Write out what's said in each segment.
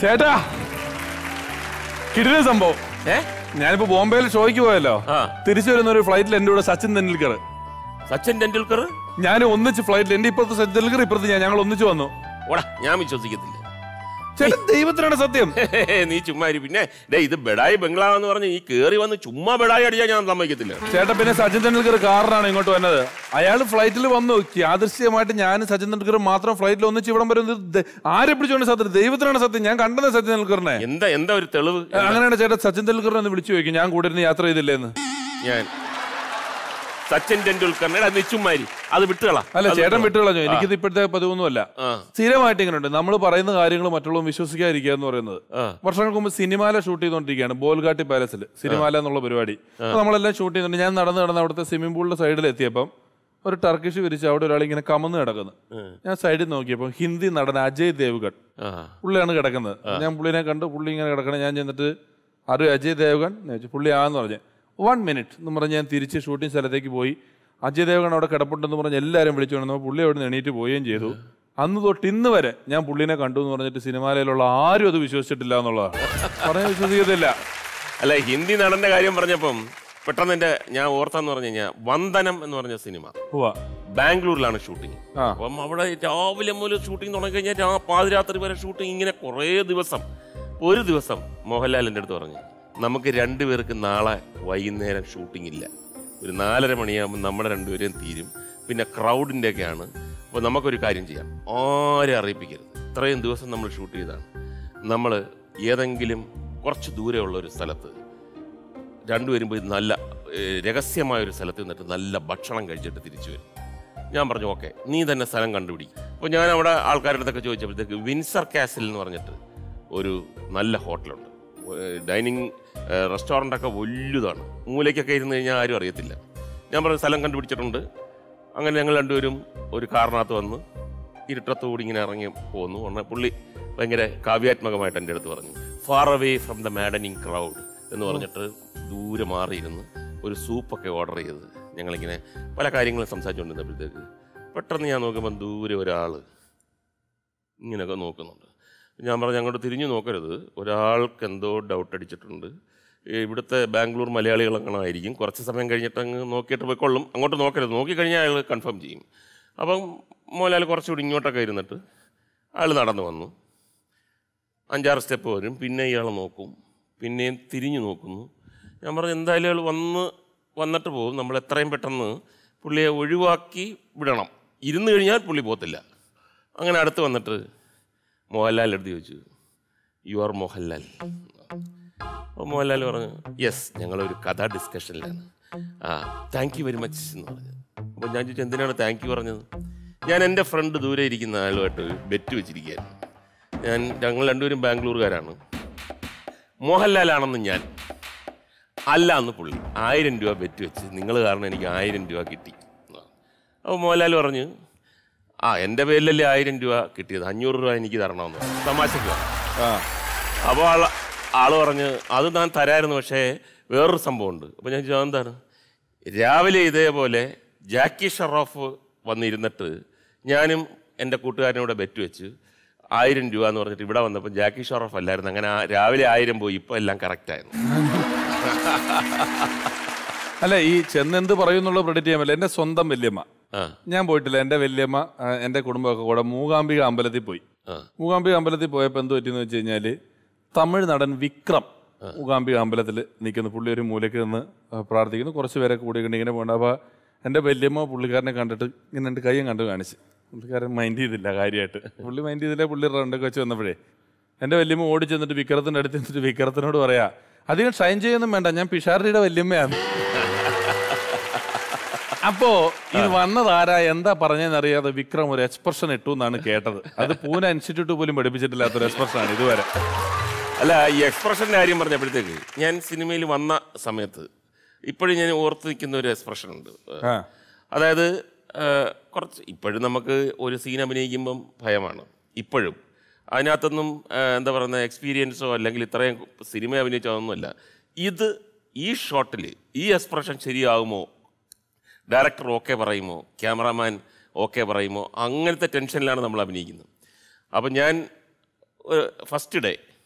ചേട്ടാ കിടില സംഭവം ഏ ഞാനിപ്പോ ബോംബെയിൽ ഷോയ്ക്ക് പോയല്ലോ ആ. തിരിച്ചു വരുന്ന ഒരു ഫ്ലൈറ്റിൽ എന്റെ കൂടെ സച്ചിൻ തെണ്ടുൽക്കർ സച്ചിൻ ടെണ്ടുൽക്കർ ഞാൻ ഒന്നിച്ച് ഫ്ലൈറ്റിൽ എന്റെ ഇപ്പുറത്ത് സച്ചിൻ തെണ്ടുൽക്കർ ഇപ്പുറത്ത് ഞാൻ ഞങ്ങൾ ഒന്നിച്ച് വന്നു ഓടാ ഞാൻ വിശ്വസിക്കത്തില്ല ചേട്ടൻ ദൈവത്തിനാണ് സത്യം നീ ചുമ്മാ ഇരി. പിന്നെ ഡേ ഇത് ബെഡായി ബംഗ്ലാവ് എന്ന് പറഞ്ഞ് ഈ കേറി വന്ന് ചുമ്മാ ബെഡായി അടിച്ചാൽ ഞാൻ സമ്മതിക്കത്തില്ല ചേട്ടൻ പിന്നെ സച്ചിൻ തെണ്ടുൽക്കർ കാറിനാണ് ഇങ്ങോട്ട് വന്നത് അയാൾ ഫ്ലൈറ്റിൽ വന്നു യാദൃശ്യമായിട്ട് ഞാൻ സച്ചിൻ തെണ്ടുൽക്കർ മാത്രം ഫ്ലൈറ്റിൽ ഒന്നിച്ച് ഇവിടം വരെ ഇത് ദ- ആരെ പിടിച്ചോണ്ട് സത്യം ദൈവത്തിനാണ് സത്യം ഞാൻ കണ്ടത് സച്ചിൻ തെണ്ടുൽക്കറിനെ എന്താ എന്താ ഒരു തെളിവ് അങ്ങനെയാണ് ചേട്ടൻ സച്ചിൻ തെണ്ടുൽക്കറിനെ ഒന്ന് വിളിച്ചു ചോദിക്കും ഞാൻ കൂടെ ഇരുന്ന് യാത്ര ചെയ്തില്ലേന്ന് ഞാൻ സച്ചിൻ ടെണ്ടുൽക്കറിനെ എടാ, നീ ചുമ്മാ ഇരി. അത് വിട്ടുകളാ അല്ല അത് ചേട്ടൻ വിട്ടുകളാ. വിട്ടുകളഞ്ഞു എനിക്കിത് ഇപ്പോഴത്തെ പതിവൊന്നുമല്ല ആ. സ്ഥിരമായിട്ട് ഇങ്ങനെയുണ്ട് നമ്മൾ പറയുന്ന കാര്യങ്ങൾ മറ്റുള്ളവർ വിശ്വസിക്കാതിരിക്കുക എന്ന് പറയുന്നത് ആ. വർഷങ്ങൾക്ക് മുമ്പ് സിനിമാല ഷൂട്ട് ചെയ്തുകൊണ്ടിരിക്കുകയാണ് ബോൽഗാട്ടി പാലസിൽ സിനിമാല എന്നുള്ള പരിപാടി അപ്പൊ നമ്മളെല്ലാം ഷൂട്ട് ചെയ്യുന്നുണ്ട് ഞാൻ നടന്ന് നടന്ന് അവിടുത്തെ സ്വിമ്മിംഗ് പൂളിന്റെ സൈഡിൽ എത്തിയപ്പം ഒരു ടർക്കിഷ് വിരിച്ച് അവിടെ ഒരാൾ ഇങ്ങനെ കമന്ന് കിടക്കുന്നു ഞാൻ സൈഡിൽ നോക്കിയപ്പോൾ ഹിന്ദി നടൻ അജയ് ദേവ്ഗഡ് ആ. പുള്ളിയാണ് കിടക്കുന്നത് ഞാൻ പുള്ളിനെ കണ്ട് പുള്ളി ഇങ്ങനെ കിടക്കണം ഞാൻ ചെന്നിട്ട് അറിയോ അജയ് ദേവ്ഗൺ എന്ന് ചോദിച്ചു പുള്ളി ആന്ന് പറഞ്ഞു വൺ മിനിറ്റ് എന്ന് പറഞ്ഞ് ഞാൻ തിരിച്ച് ഷൂട്ടിംഗ് സ്ഥലത്തേക്ക് പോയി അജയ് ദേവ്ഗൺ അവിടെ കിടപ്പുണ്ടെന്ന് പറഞ്ഞ് എല്ലാവരും വിളിച്ചു കൊണ്ടുവന്നപ്പോൾ പുള്ളി അവിടെ നിന്ന് എണീറ്റ് പോവുകയും ചെയ്തു അന്ന് തൊട്ട് ഇന്ന് വരെ ഞാൻ പുള്ളിനെ കണ്ടു എന്ന് പറഞ്ഞിട്ട് സിനിമയിലുള്ള ആരും അത് വിശ്വസിച്ചിട്ടില്ല എന്നുള്ളതാണ് പറഞ്ഞ വിശ്വസിക്കത്തില്ല അല്ല ഹിന്ദി നടന്റെ കാര്യം പറഞ്ഞപ്പം പെട്ടെന്ന് എന്റെ ഞാൻ ഓർത്തെന്ന് പറഞ്ഞു കഴിഞ്ഞാൽ വന്ദനം എന്ന് പറഞ്ഞ സിനിമ ഉവ്വ. ബാംഗ്ലൂരിലാണ് ഷൂട്ടിംഗ് ആ. അപ്പം അവിടെ രാവിലെ മുതൽ ഷൂട്ടിംഗ് തുടങ്ങി കഴിഞ്ഞാൽ രാ പാതിരാത്രി വരെ ഷൂട്ടിംഗ് ഇങ്ങനെ കുറേ ദിവസം ഒരു ദിവസം മോഹൻലാൽ എൻ്റെ അടുത്ത് പറഞ്ഞു നമുക്ക് രണ്ടുപേർക്ക് നാളെ വൈകുന്നേരം ഷൂട്ടിംഗ് ഇല്ല ഒരു നാലര മണിയാകുമ്പോൾ നമ്മുടെ രണ്ടുപേരെയും തീരും പിന്നെ ക്രൗഡിൻ്റെ ഒക്കെയാണ് അപ്പോൾ നമുക്കൊരു കാര്യം ചെയ്യാം ആരെ അറിയിപ്പിക്കരുത് ഇത്രയും ദിവസം നമ്മൾ ഷൂട്ട് ചെയ്താണ് നമ്മൾ ഏതെങ്കിലും കുറച്ച് ദൂരെയുള്ള ഒരു സ്ഥലത്ത് രണ്ടുപേരും പോയി നല്ല ഏഹ്, രഹസ്യമായ ഒരു സ്ഥലത്ത് നിന്നിട്ട് നല്ല ഭക്ഷണം കഴിച്ചിട്ട് തിരിച്ചു വരും ഞാൻ പറഞ്ഞു ഓക്കെ നീ തന്നെ സ്ഥലം കണ്ടുപിടിക്കും അപ്പോൾ ഞാൻ അവിടെ ആൾക്കാരുടെ അടുത്തൊക്കെ ചോദിച്ചപ്പോഴത്തേക്ക് വിൻസർ കാസിൽ എന്ന് പറഞ്ഞിട്ട് ഒരു നല്ല ഹോട്ടലുണ്ട് ഡൈനിങ് റെസ്റ്റോറൻ്റ് ഒക്കെ വലുതാണ് മൂലയ്ക്കൊക്കെ ഇരുന്ന് കഴിഞ്ഞാൽ ആരും അറിയത്തില്ല ഞാൻ പറഞ്ഞ സ്ഥലം കണ്ടുപിടിച്ചിട്ടുണ്ട് അങ്ങനെ ഞങ്ങൾ രണ്ടുപേരും ഒരു കാറിനകത്ത് വന്ന് ഇരുട്ടത്തോടി ഇങ്ങനെ ഇറങ്ങി പോന്നു ഉടനെ പുള്ളി ഭയങ്കര കാവ്യാത്മകമായിട്ട് എൻ്റെ അടുത്ത് പറഞ്ഞു far away from the maddening crowd എന്ന് പറഞ്ഞിട്ട് ദൂരെ മാറിയിരുന്ന് ഒരു സൂപ്പൊക്കെ ഓർഡർ ചെയ്ത് ഞങ്ങളിങ്ങനെ പല കാര്യങ്ങളും സംസാരിച്ചുകൊണ്ടിരുന്നപ്പോഴത്തേക്ക് പെട്ടെന്ന് ഞാൻ നോക്കുമ്പോൾ ദൂരെ ഒരാൾ ഇങ്ങനെയൊക്കെ നോക്കുന്നുണ്ട് ഞാൻ പറഞ്ഞു അങ്ങോട്ട് തിരിഞ്ഞു നോക്കരുത് ഒരാൾക്ക് എന്തോ ഡൗട്ട് അടിച്ചിട്ടുണ്ട് ഈ ഇവിടുത്തെ ബാംഗ്ലൂർ മലയാളികൾ അങ്ങനെ ആയിരിക്കും കുറച്ച് സമയം കഴിഞ്ഞിട്ട് അങ്ങ് നോക്കിയിട്ട് പോയിക്കൊള്ളും അങ്ങോട്ട് നോക്കരുത് നോക്കിക്കഴിഞ്ഞാൽ അയാൾ കൺഫേം ചെയ്യും അപ്പം മോലാൽ കുറച്ചുകൂടി ഇങ്ങോട്ടൊക്കെ ഇരുന്നിട്ട് അയാൾ നടന്നു വന്നു അഞ്ചാറ് സ്റ്റെപ്പ് വരും പിന്നെ ഇയാൾ നോക്കും പിന്നെയും തിരിഞ്ഞു നോക്കുന്നു ഞാൻ പറഞ്ഞു എന്തായാലും അയാൾ വന്ന് വന്നിട്ട് പോകും നമ്മൾ എത്രയും പെട്ടെന്ന് പുള്ളിയെ ഒഴിവാക്കി വിടണം ഇരുന്ന് കഴിഞ്ഞാൽ പുള്ളി പോത്തില്ല അങ്ങനെ അടുത്ത് വന്നിട്ട് മോഹൻലാൽ എടുത്ത് ചോദിച്ചു യു ആർ മോഹൻലാൽ അപ്പോൾ മോഹൻലാൽ പറഞ്ഞു യെസ് ഞങ്ങളൊരു കഥ ഡിസ്കഷനിലാണ് ആ താങ്ക് യു വെരി മച്ച് എന്ന് പറഞ്ഞു അപ്പോൾ ഞാൻ ചോദിച്ചു എന്തിനാണ് താങ്ക് യു പറഞ്ഞത് ഞാൻ എൻ്റെ ഫ്രണ്ട് ദൂരെ ഇരിക്കുന്ന ആളുമായിട്ട് ബെറ്റ് വെച്ചിരിക്കുകയായിരുന്നു ഞാൻ ഞങ്ങൾ രണ്ടുപേരും ബാംഗ്ലൂരുകാരാണ് മോഹൻലാലാണെന്ന് ഞാൻ അല്ല എന്ന് പുള്ളി ആയിരം രൂപ ബെറ്റ് വെച്ച് നിങ്ങൾ കാരണം എനിക്ക് ആയിരം രൂപ കിട്ടി അപ്പോൾ മോഹൻലാൽ പറഞ്ഞു ആ എൻ്റെ പേരിലല്ലേ ആയിരം രൂപ കിട്ടിയത് അഞ്ഞൂറ് രൂപ എനിക്ക് തരണമെന്ന് പറഞ്ഞു. തമാശയ്ക്ക് പറഞ്ഞു ആ അപ്പോൾ ആൾ ആൾ പറഞ്ഞ് അത് ഞാൻ തരായിരുന്നു പക്ഷേ വേറൊരു സംഭവമുണ്ട് അപ്പോൾ ഞാൻ ചോദിച്ചു എന്താണ് രാവിലെ ഇതേപോലെ ജാക്കി ഷറോഫ് വന്നിരുന്നിട്ട് ഞാനും എൻ്റെ കൂട്ടുകാരനോട് ബെറ്റ് വെച്ച് ആയിരം രൂപ എന്ന് പറഞ്ഞിട്ട് ഇവിടെ വന്നപ്പോൾ ജാക്കി ഷറോഫ് അല്ലായിരുന്നു അങ്ങനെ ആ രാവിലെ ആയിരം പോയി ഇപ്പോൾ എല്ലാം കറക്റ്റായിരുന്നു അല്ല ഈ ചെന്നെന്ത് പറയുന്നുള്ള പ്രെഡിക്റ്റ് ചെയ്യാൻ പറ്റില്ല എന്റെ സ്വന്തം വല്യമ്മ ആ ഞാൻ പോയിട്ടില്ല എന്റെ വല്യമ്മ ആ, എന്റെ കുടുംബമൊക്കെ കൂടെ മൂകാംബിക അമ്പലത്തിൽ പോയി ആ മൂകാംബിക അമ്പലത്തിൽ പോയപ്പോൾ എന്ത് പറ്റിയെന്ന് വെച്ച് കഴിഞ്ഞാല് തമിഴ് നടൻ വിക്രം മൂകാംബിക അമ്പലത്തിൽ നിൽക്കുന്നു പുള്ളി ഒരു മൂലയ്ക്ക് നിന്ന് ആ, പ്രാർത്ഥിക്കുന്നു കുറച്ച് പേരെ കൂടി കണ്ട് ഇങ്ങനെ പോകണ്ട അപ്പോൾ എൻ്റെ വല്യമ്മ പുള്ളിക്കാരനെ കണ്ടിട്ട് ഇങ്ങനെ രണ്ട് കയ്യും കണ്ട് കാണിച്ച് പുള്ളിക്കാരൻ മൈൻഡ് ചെയ്തില്ല കാര്യമായിട്ട് പുള്ളി മൈൻഡ് ചെയ്തില്ല പുള്ളി റൗണ്ടൊക്കെ വെച്ച് വന്നപ്പോഴേ എൻ്റെ വല്യമ്മ ഓടി ചെന്നിട്ട് വിക്രത്തിൻ്റെ അടുത്ത് ചെന്നിട്ട് വിക്രത്തിനോട് പറയാ അധികം ഷൈൻ ചെയ്യൊന്നും വേണ്ട ഞാൻ പിഷാരടിയുടെ വല്യമ്മയാണ് അപ്പോ ഇത് വന്നതാരാ എന്താ പറഞ്ഞതെന്നറിയാതെ വിക്രം ഒരു എക്സ്പ്രഷൻ ഇട്ടു എന്നാണ് കേട്ടത് അത് പൂന ഇൻസ്റ്റിറ്റ്യൂട്ട് പോലും പഠിപ്പിച്ചിട്ടില്ലാത്ത ഒരു എക്സ്പ്രഷൻ ആണ് ഇതുവരെ അല്ല ഈ എക്സ്പ്രഷൻ്റെ കാര്യം പറഞ്ഞപ്പോഴത്തേക്ക് ഞാൻ സിനിമയിൽ വന്ന സമയത്ത് ഇപ്പോഴും ഞാൻ ഓർത്ത് നിൽക്കുന്ന ഒരു എക്സ്പ്രഷൻ ഉണ്ട് ആ. അതായത് ആ, കുറച്ച് ഇപ്പോഴും നമുക്ക് ഒരു സീൻ അഭിനയിക്കുമ്പം ഭയമാണ് ഇപ്പോഴും അതിനകത്തൊന്നും ആ, എന്താ പറയുന്ന എക്സ്പീരിയൻസോ അല്ലെങ്കിൽ ഇത്രയും സിനിമ അഭിനയിച്ചോ അതൊന്നുമല്ല ഇത് ഈ ഷോട്ടിൽ ഈ എക്സ്പ്രഷൻ ശരിയാകുമോ ഡയറക്ടർ ഓക്കെ പറയുമോ ക്യാമറാമാൻ ഓക്കെ പറയുമോ അങ്ങനത്തെ ടെൻഷനിലാണ് നമ്മൾ അഭിനയിക്കുന്നത് അപ്പം ഞാൻ ഫസ്റ്റ് ഡേ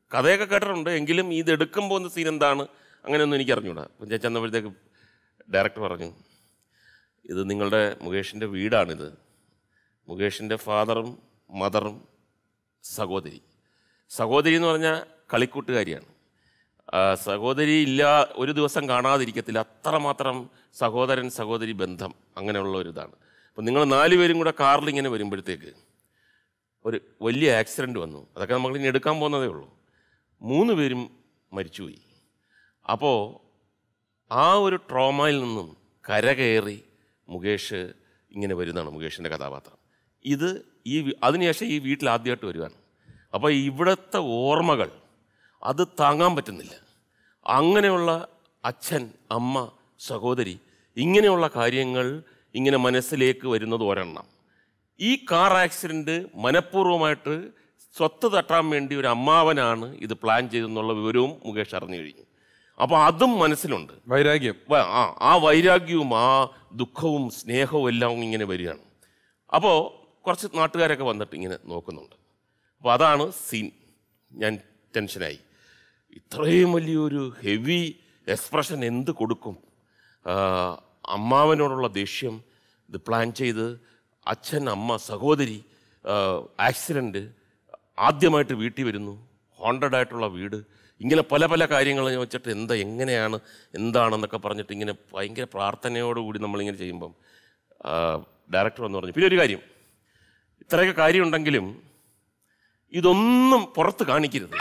കഥയൊക്കെ കേട്ടിട്ടുണ്ട് എങ്കിലും ഇത് എടുക്കുമ്പോൾ പോകുന്ന സീൻ എന്താണ് അങ്ങനെയൊന്നും എനിക്ക് അറിഞ്ഞൂടാ അപ്പം ഞാൻ ചെന്നപ്പോഴത്തേക്ക് ഡയറക്ടർ പറഞ്ഞു ഇത് നിങ്ങളുടെ മുകേഷിൻ്റെ വീടാണിത് മുകേഷിൻ്റെ ഫാദറും മദറും സഹോദരി സഹോദരി എന്ന് പറഞ്ഞാൽ കളിക്കൂട്ടുകാരിയാണ് ആ, സഹോദരി ഇല്ല ഒരു ദിവസം കാണാതിരിക്കത്തില്ല അത്രമാത്രം സഹോദരൻ സഹോദരി ബന്ധം അങ്ങനെയുള്ള ഒരു ഇതാണ് അപ്പം നിങ്ങൾ നാലുപേരും കൂടെ കാറിൽ ഇങ്ങനെ വരുമ്പോഴത്തേക്ക് ഒരു വലിയ ആക്സിഡൻറ്റ് വന്നു അതൊക്കെ നമ്മൾ ഇനി എടുക്കാൻ പോകുന്നതേ ഉള്ളൂ മൂന്ന് പേരും മരിച്ചുപോയി അപ്പോൾ ആ ഒരു ട്രോമയിൽ നിന്നും കരകയറി മുകേഷ് ഇങ്ങനെ വരുന്നതാണ് മുകേഷിൻ്റെ കഥാപാത്രം ഇത് ഈ വി- അതിനുശേഷം ഈ വീട്ടിൽ ആദ്യമായിട്ട് വരുവാണ് അപ്പോൾ ഇവിടുത്തെ ഓർമ്മകൾ അത് താങ്ങാൻ പറ്റുന്നില്ല അങ്ങനെയുള്ള അച്ഛൻ അമ്മ സഹോദരി ഇങ്ങനെയുള്ള കാര്യങ്ങൾ ഇങ്ങനെ മനസ്സിലേക്ക് വരുന്നത് ഒരെണ്ണം ഈ കാർ ആക്സിഡൻറ്റ് മനഃപൂർവ്വമായിട്ട് സ്വത്ത് തട്ടാൻ വേണ്ടി ഒരു അമ്മാവനാണ് ഇത് പ്ലാൻ ചെയ്തെന്നുള്ള വിവരവും മുകേഷ് അറിഞ്ഞു കഴിഞ്ഞു അപ്പോൾ അതും മനസ്സിലുണ്ട് വൈരാഗ്യം വ- ആ ആ വൈരാഗ്യവും ആ ദുഃഖവും സ്നേഹവും എല്ലാം ഇങ്ങനെ വരികയാണ് അപ്പോൾ കുറച്ച് നാട്ടുകാരൊക്കെ വന്നിട്ട് ഇങ്ങനെ നോക്കുന്നുണ്ട് അപ്പോൾ അതാണ് സീൻ ഞാൻ ടെൻഷനായി ഇത്രയും വലിയൊരു ഹെവി എക്സ്പ്രഷൻ എന്ത് കൊടുക്കും ആ, അമ്മാവനോടുള്ള ദേഷ്യം ഇത് പ്ലാൻ ചെയ്ത് അച്ഛൻ അമ്മ സഹോദരി ആക്സിഡൻറ്റ് ആദ്യമായിട്ട് വീട്ടിൽ വരുന്നു ഹോണ്ടഡ് ആയിട്ടുള്ള വീട് ഇങ്ങനെ പല പല കാര്യങ്ങൾ വെച്ചിട്ട് എന്താ എങ്ങനെയാണ് എന്താണെന്നൊക്കെ പറഞ്ഞിട്ട് ഇങ്ങനെ ഭയങ്കര പ്രാർത്ഥനയോടുകൂടി നമ്മളിങ്ങനെ ചെയ്യുമ്പം ഡയറക്ടർ വന്ന് പറഞ്ഞു പിന്നെ ഒരു കാര്യം ഇത്രയൊക്കെ കാര്യമുണ്ടെങ്കിലും ഇതൊന്നും പുറത്ത് കാണിക്കരുത്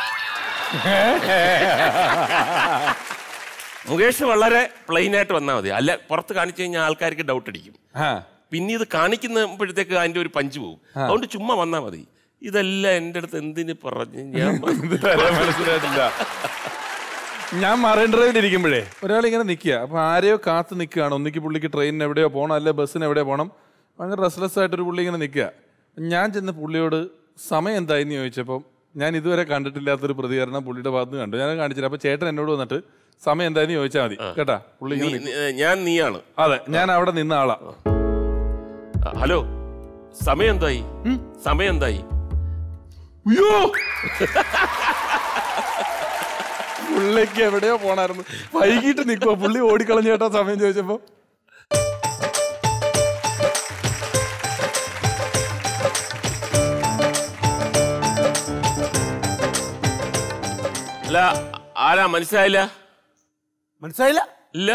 മുകേഷ് വളരെ പ്ലെയിൻ ആയിട്ട് വന്നാൽ മതി അല്ല പുറത്ത് കാണിച്ചു കഴിഞ്ഞാൽ ആൾക്കാർക്ക് ഡൗട്ട് അടിക്കും ആ പിന്നെ ഇത് കാണിക്കുമ്പോഴത്തേക്ക് അതിന്റെ ഒരു പഞ്ച് പോകും അതുകൊണ്ട് ചുമ്മാ വന്നാൽ മതി ഇതെല്ലാം എൻ്റെ അടുത്ത് എന്തിന് പറഞ്ഞ് ഞാൻ ഇതുവരെ മനസ്സിലായിട്ടില്ല ഞാൻ മറൈൻ ഡ്രൈവിൽ ഇരിക്കുമ്പോഴേ ഒരാൾ ഇങ്ങനെ നിൽക്കുക അപ്പൊ ആരെയോ കാത്ത് നിൽക്കുകയാണ് ഒന്നിക്ക് പുള്ളിക്ക് ട്രെയിനിന് എവിടെയോ പോകണം അല്ലെ ബസ്സിന് എവിടെയോ പോകണം ഭയങ്കര റെസ്ലെസ് ആയിട്ടൊരു പുള്ളി ഇങ്ങനെ നിൽക്കുക ഞാൻ ചെന്ന് പുള്ളിയോട് സമയം എന്തായെന്ന് ചോദിച്ചപ്പോൾ ഞാൻ ഇതുവരെ കണ്ടിട്ടില്ലാത്തൊരു പ്രതികരണം പുള്ളിയുടെ ഭാഗത്ത് നിന്ന് കണ്ടു ഞാൻ കാണിച്ചില്ല അപ്പൊ ചേട്ടൻ എന്നോട് വന്നിട്ട് സമയം എന്തായെന്ന് ചോദിച്ചാൽ മതി കേട്ടാ പുള്ളി ഇങ്ങനെ നീ- നീ- ഞാൻ നീയാണ് അതെ ഞാൻ അവിടെ നിന്ന ആളാ ആ, ഹലോ സമയം എന്തായി സമയം എന്തായി അയ്യോ പുള്ളിക്ക് എവിടെയോ പോണായിരുന്നു വൈകിട്ട് നിൽക്കുവോ പുള്ളി ഓടിക്കളഞ്ഞ ചേട്ടാ സമയം ചോദിച്ചപ്പോ അല്ല ആരാ മനസ്സിലായില്ല മനസ്സിലായില്ല ഇല്ല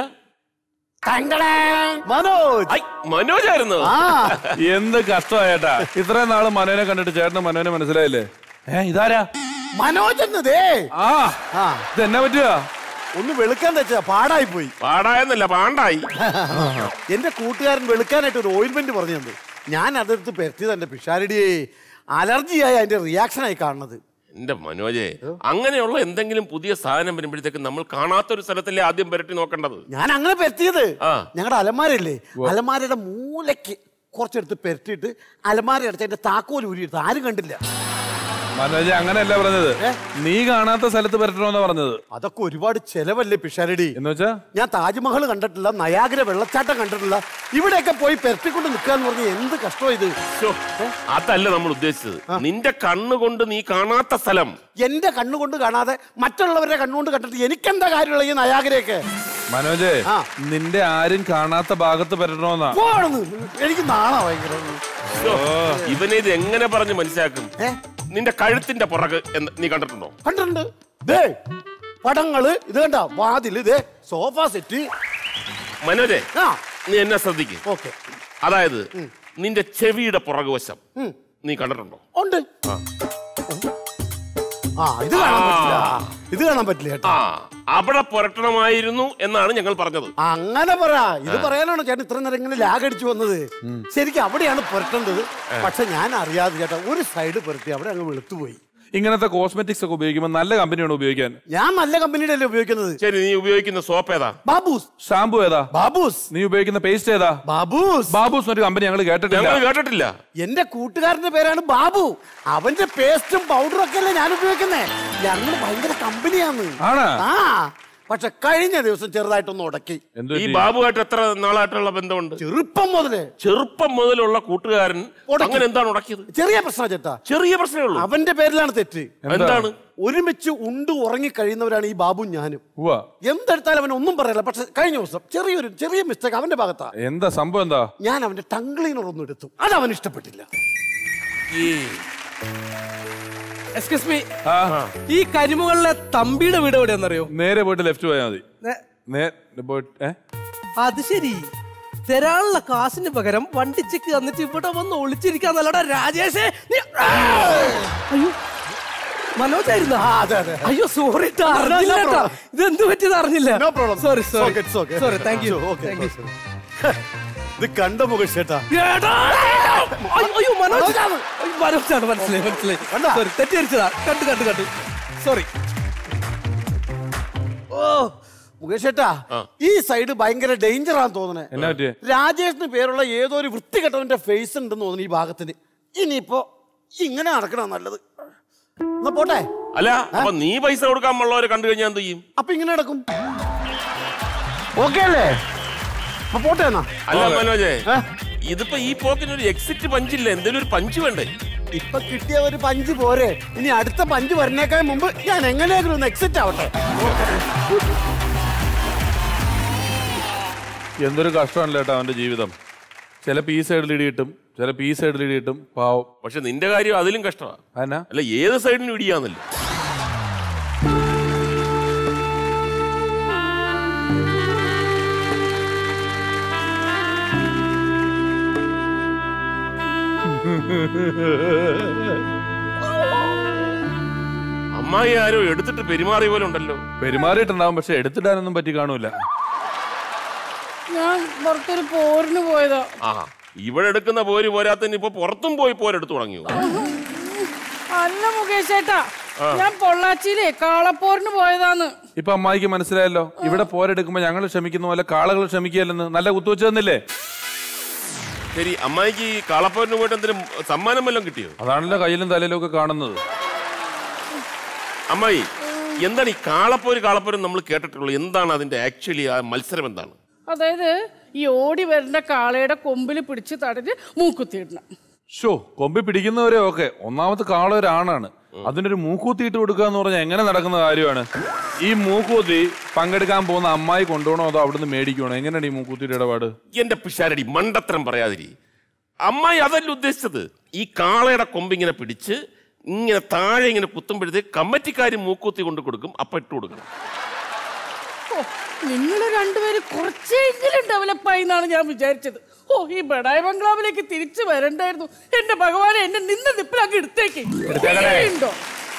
മനോജ് ഐ മനോജായിരുന്നു ആ എന്ത് കഷ്ടമായേട്ടാ ഇത്രയും നാള് മനോനെ കണ്ടിട്ട് ചേട്ടന് മനോനെ മനസ്സിലായില്ലേ ഏ ഇതാരാ മനോജ് എന്നതേ ആ ആ ഇതെന്നാ പറ്റുക ഒന്ന് വെളുക്കാൻ തെച്ചാ പാടായി പോയി പാടായെന്നല്ല പാണ്ടായി എന്റെ കൂട്ടുകാരൻ വെളുക്കാനായിട്ട് ഒരു ഓയിൽമെന്റ് പറഞ്ഞു തന്നു ഞാൻ അതെടുത്ത് പരത്തിയത് എന്റെ പിഷാരടിയെ അലർജിയായി അതിന്റെ റിയാക്ഷനായി കാണുന്നത് എന്റെ മനോജെ അങ്ങനെയുള്ള എന്തെങ്കിലും പുതിയ സാധനം വരുമ്പോഴത്തേക്ക് നമ്മൾ കാണാത്തൊരു സ്ഥലത്തല്ലേ ആദ്യം പുരട്ടി നോക്കേണ്ടത് ഞാൻ അങ്ങനെ പരത്തിയത് ആ. ഞങ്ങളുടെ അലമാരയില്ലേ അലമാരയുടെ മൂലയ്ക്ക് കുറച്ചെടുത്ത് പെരട്ടിയിട്ട് അലമാര അടച്ച് അതിന്റെ താക്കോൽ ഊരിയെടുത്ത് ആരും കണ്ടില്ല മനോജ് അങ്ങനെയല്ല പറഞ്ഞത് നീ കാണാത്ത സ്ഥലത്ത് പറ്റണമെന്നാ പറഞ്ഞത് അതൊക്കെ ഒരുപാട് ചെലവല്ലേ പിഷാരടി എന്ന് വെച്ചാ ഞാൻ താജ്മഹൽ കണ്ടിട്ടില്ല നയാഗ്ര വെള്ളച്ചാട്ടം കണ്ടിട്ടില്ല ഇവിടെയൊക്കെ പോയി പെരട്ടിക്കൊണ്ട് നിൽക്കാന്ന് പറഞ്ഞ എന്ത് കഷ്ടം ഇത് ശ്ശോ, അതല്ല നമ്മൾ ഉദ്ദേശിച്ചത് നിന്റെ കണ്ണുകൊണ്ട് നീ കാണാത്ത സ്ഥലം എന്റെ കണ്ണുകൊണ്ട് കാണാതെ മറ്റുള്ളവരുടെ കണ്ണുകൊണ്ട് കണ്ടിട്ട് എനിക്കെന്താ കാര്യമുള്ള ഈ നയാഗ്രയൊക്കെ മനോജേ ആ. നിന്റെ ആരും കാണാത്ത ഭാഗത്ത് പറ്റണമെന്നാ പോണെന്ന് എനിക്ക് നാണാ ഭയങ്കര ശ്ശോ, ഇവനെ ഇത് എങ്ങനെ പറഞ്ഞ് മനസ്സിലാക്കും ഏ നിന്റെ കഴുത്തിന്റെ പുറക് എന്ന് നീ കണ്ടിട്ടുണ്ടോ കണ്ടിട്ടുണ്ട് ദേ പടങ്ങള് ഇത് കണ്ട വാതില് ഇതേ സോഫ സെറ്റ് മനോജെ ആ നീ എന്നെ ശ്രദ്ധിക്ക് ഓക്കെ അതായത് നിന്റെ ചെവിയുടെ പുറകുവശം നീ കണ്ടിട്ടുണ്ടോ ഉണ്ട് ആ ഇത് കാണാൻ പറ്റില്ല ഇത് കാണാൻ പറ്റില്ല ചേട്ടാ ആ അവിടെ പുരട്ടണമായിരുന്നു എന്നാണ് ഞങ്ങൾ പറഞ്ഞത് അങ്ങനെ പറ ഇത് പറയാനാണോ ചേട്ടൻ ഇത്ര നേരം ഇങ്ങനെ ലാഗ് അടിച്ചു വന്നത് ശരിക്കും അവിടെയാണ് പുരട്ടേണ്ടത് പക്ഷെ ഞാൻ അറിയാതെ ചേട്ടാ ഒരു സൈഡ് പുരട്ടി അവിടെ അങ്ങ് വെളുത്തുപോയി ഇങ്ങനത്തെ കോസ്മെറ്റിക്സ് ഒക്കെ ഉപയോഗിക്കുമ്പോൾ നല്ല കമ്പനിയാണ് ഉപയോഗിക്കാൻ ഞാൻ നല്ല കമ്പനിയുടെ അല്ലേ ഉപയോഗിക്കുന്നത് ശരി നീ ഉപയോഗിക്കുന്ന സോപ്പ് ഏതാ ബാബൂസ് ഷാമ്പു ഏതാ ബാബൂസ് നീ ഉപയോഗിക്കുന്ന പേസ്റ്റ് ഏതാ ബാബൂസ് ബാബൂസ് ഒരു കമ്പനി ഞങ്ങൾ കേട്ടിട്ടില്ല ഞങ്ങൾ കേട്ടിട്ടില്ല എന്റെ കൂട്ടുകാരന്റെ പേരാണ് ബാബു അവന്റെ പേസ്റ്റും പൗഡറും ഒക്കെ അല്ലേ ഞാൻ ഉപയോഗിക്കുന്നേ ഞങ്ങൾ ഭയങ്കര കമ്പനിയാണ് ആണാ ആ പക്ഷെ കഴിഞ്ഞ ദിവസം ചെറുതായിട്ടൊന്ന് ഉടക്കി എന്തു ഈ ബാബുവായിട്ട് എത്ര നാളായിട്ടുള്ള ബന്ധമുണ്ട് ചെറുപ്പം മുതലേ ചെറുപ്പം മുതലുള്ള കൂട്ടുകാരൻ ഉടക്കി. അങ്ങനെ എന്താണ് ഉടക്കിയത് ചെറിയ പ്രശ്നം ചേട്ടാ ചെറിയ പ്രശ്നമേ ഉള്ളൂ അവന്റെ പേരിലാണ് തെറ്റ് എന്താണ് ഒരുമിച്ച് ഉണ്ട് ഉറങ്ങി കഴിയുന്നവരാണ് ഈ ബാബും ഞാനും ഉവ്വ എന്തെടുത്താലും അവൻ ഒന്നും പറയില്ല പക്ഷെ കഴിഞ്ഞ ദിവസം ചെറിയൊരു ചെറിയ മിസ്റ്റേക്ക് അവന്റെ ഭാഗത്താ എന്താ സംഭവം എന്താ ഞാൻ അവന്റെ ടങ് ക്ലീനർ ഒന്നും എടുത്തു അത് അവൻ ഇഷ്ടപ്പെട്ടില്ല ഈ എക്സ്ക്യൂസ് മീ ആ ഈ കരിമുകളിലെ തമ്പിയുടെ വീട് എവിടെയാണെന്നറിയോ നേരെ പോയിട്ട് ലെഫ്റ്റ് പോയാൽ മതി നേ- നേരെ പോയിട്ട് ഏ അത് ശരി തരാനുള്ള കാശിന് പകരം വണ്ടിച്ചക്ക് തന്നിട്ട് ഇവിടെ വന്ന് ഒളിച്ചിരിക്കാൻ നല്ലടാ രാജേഷേ നീ- ആ! അയ്യോ മനോജായിരുന്ന ആ, അതെ, അതെ. അയ്യോ സോറി അറിഞ്ഞില്ല no കേട്ടോ. problem. ഇതെന്ത് പറ്റിയത് അറിഞ്ഞില്ല No problem. Sorry It's sorry okay, it's okay. Sorry thank you Okay, thank you okay. ഇത് കണ്ട മുകേഷ് ചേട്ടാ എടാ! അയ്യോ, അയ്യോ മനോജ് അയ്യോ, മനോജാണ് മനസ്സിലായി മനസ്സിലായി കണ്ടാ? സോറി തെറ്റിദ്ധരിച്ചതാ കണ്ടു കണ്ടു കണ്ടു സോറി ഓ മുകേഷ് ചേട്ടാ ഈ സൈഡ് ഭയങ്കര ഡേഞ്ചർ ആണെന്ന് തോന്നണേ എന്നാ പറ്റിയേ രാജേഷിന് പേരുള്ള ഏതോ ഒരു വൃത്തികെട്ടവന്റെ ഫേസ് ഉണ്ടെന്ന് തോന്നുന്നു ഈ ഭാഗത്തിന് ഇനിയിപ്പോ ഇങ്ങനെ നടക്കണ നല്ലത് എന്നാ പോട്ടെ അല്ല അപ്പൊ നീ പൈസ കൊടുക്കാൻ ഉള്ളവരെ കണ്ടു കഴിഞ്ഞാൽ എന്ത് ചെയ്യും അപ്പൊ ഇങ്ങനെ നടക്കും ഓക്കെ അല്ലേ അപ്പൊ പോട്ടെ എന്നാ അല്ല മനോജേ ഏ? ഇതിപ്പോ ഈ പോക്കിന് ഒരു എക്സിറ്റ് പഞ്ചില്ല എന്തെങ്കിലും ഒരു പഞ്ച് വേണ്ടേ ഇപ്പൊ കിട്ടിയ ഒരു പഞ്ച് പോരെ ഇനി അടുത്ത പഞ്ച് വരുന്നേക്കാൾ മുമ്പ് ഞാൻ എങ്ങനെയെങ്കിലും ഒന്ന് എക്സിറ്റ് ആവട്ടെ എന്തൊരു കഷ്ടമാണല്ലോ കേട്ടോ അവന്റെ ജീവിതം ചിലപ്പോ ഈ സൈഡിൽ ഇടി കിട്ടും ചിലപ്പോ ഈ സൈഡിൽ ഇടി കിട്ടും പാവം പക്ഷെ നിന്റെ കാര്യം അതിലും കഷ്ടമാ അതെന്നാ അല്ല ഏത് സൈഡിനും ഇടിയാന്നല്ലോ അമ്മായി ആരോ എടുത്തിട്ട് പെരുമാറിയ പോലെ ഉണ്ടല്ലോ പെരുമാറിയിട്ടുണ്ടാവും പക്ഷെ എടുത്തിടാനൊന്നും പറ്റി കാണൂല ഞാൻ പുറത്തൊരു പോരിന് പോയതാ ആഹാ ഇവിടെ എടുക്കുന്ന പോര് പോരാത്തതിന് ഇപ്പൊ പുറത്തും പോയി പോരെടുത്തു തുടങ്ങിയോ അല്ല മുകേഷ് ചേട്ടാ ഞാൻ പൊള്ളാച്ചിയിലെ കാളപ്പോരിന് പോയതാന്ന് ഇപ്പൊ അമ്മായിക്ക് മനസ്സിലായല്ലോ ഇവിടെ പോരെടുക്കുമ്പോ ഞങ്ങൾ ക്ഷമിക്കുന്ന പോലെ കാളകൾ ക്ഷമിക്കുകയല്ലെന്ന് നല്ല കുത്തുവെച്ച് തന്നില്ലേ ശരി അമ്മായിക്ക് ഈ കാളപ്പോരിന് പോയിട്ട് എന്തെങ്കിലും സമ്മാനം വല്ലതും കിട്ടിയോ അതാണല്ലോ കയ്യിലും തലയിലും ഒക്കെ കാണുന്നത് അമ്മായി എന്താണ് ഈ കാളപ്പോര് കാളപ്പോരും നമ്മൾ കേട്ടിട്ടുള്ളൂ എന്താണ് അതിന്റെ ആക്ച്വലി ആ മത്സരം എന്താണ് അതായത് ഈ ഓടി വരേണ്ട കാളയുടെ കൊമ്പിൽ പിടിച്ച് തടഞ്ഞ് മൂക്കുത്തിയിടണം ഷോ കൊമ്പി പിടിക്കുന്നവരെ ഓക്കെ ഒന്നാമത്തെ കാള ഒരാണാണ് അതിനൊരു മൂക്കൂത്തിയിട്ട് കൊടുക്കുക എന്ന് പറഞ്ഞാൽ എങ്ങനെ നടക്കുന്ന കാര്യമാണ് ഈ മൂക്കൂത്തി പങ്കെടുക്കാൻ പോകുന്ന അമ്മായി കൊണ്ടുപോകണോ അതോ അവിടുന്ന് മേടിക്കണോ എങ്ങനെയാണ് ഈ മൂക്കൂത്തിയുടെ ഇടപാട് എന്റെ പിഷാരടി മണ്ടത്തരം പറയാതിരി അമ്മായി അതല്ല ഉദ്ദേശിച്ചത് ഈ കാളയുടെ കൊമ്പ് ഇങ്ങനെ പിടിച്ച് ഇങ്ങനെ താഴെ ഇങ്ങനെ കുത്തുമ്പോഴത്തേക്ക് കമ്മറ്റിക്കാർ മൂക്കുത്തി കൊണ്ട് കൊടുക്കും അപ്പൊ ഇട്ട് കൊടുക്കണം നിങ്ങൾ രണ്ടുപേരും കുറച്ചെങ്കിലും ഡെവലപ്പായി എന്നാണ് ഞാൻ വിചാരിച്ചത് ഓ ഈ ബഡായി ബംഗ്ലാവിലേക്ക് തിരിച്ചു വരണ്ടായിരുന്നു എന്റെ ഭഗവാനെ എന്നെ നിന്ന് നിപ്പിലാക്കി എടുത്തേക്ക് ഉണ്ടോ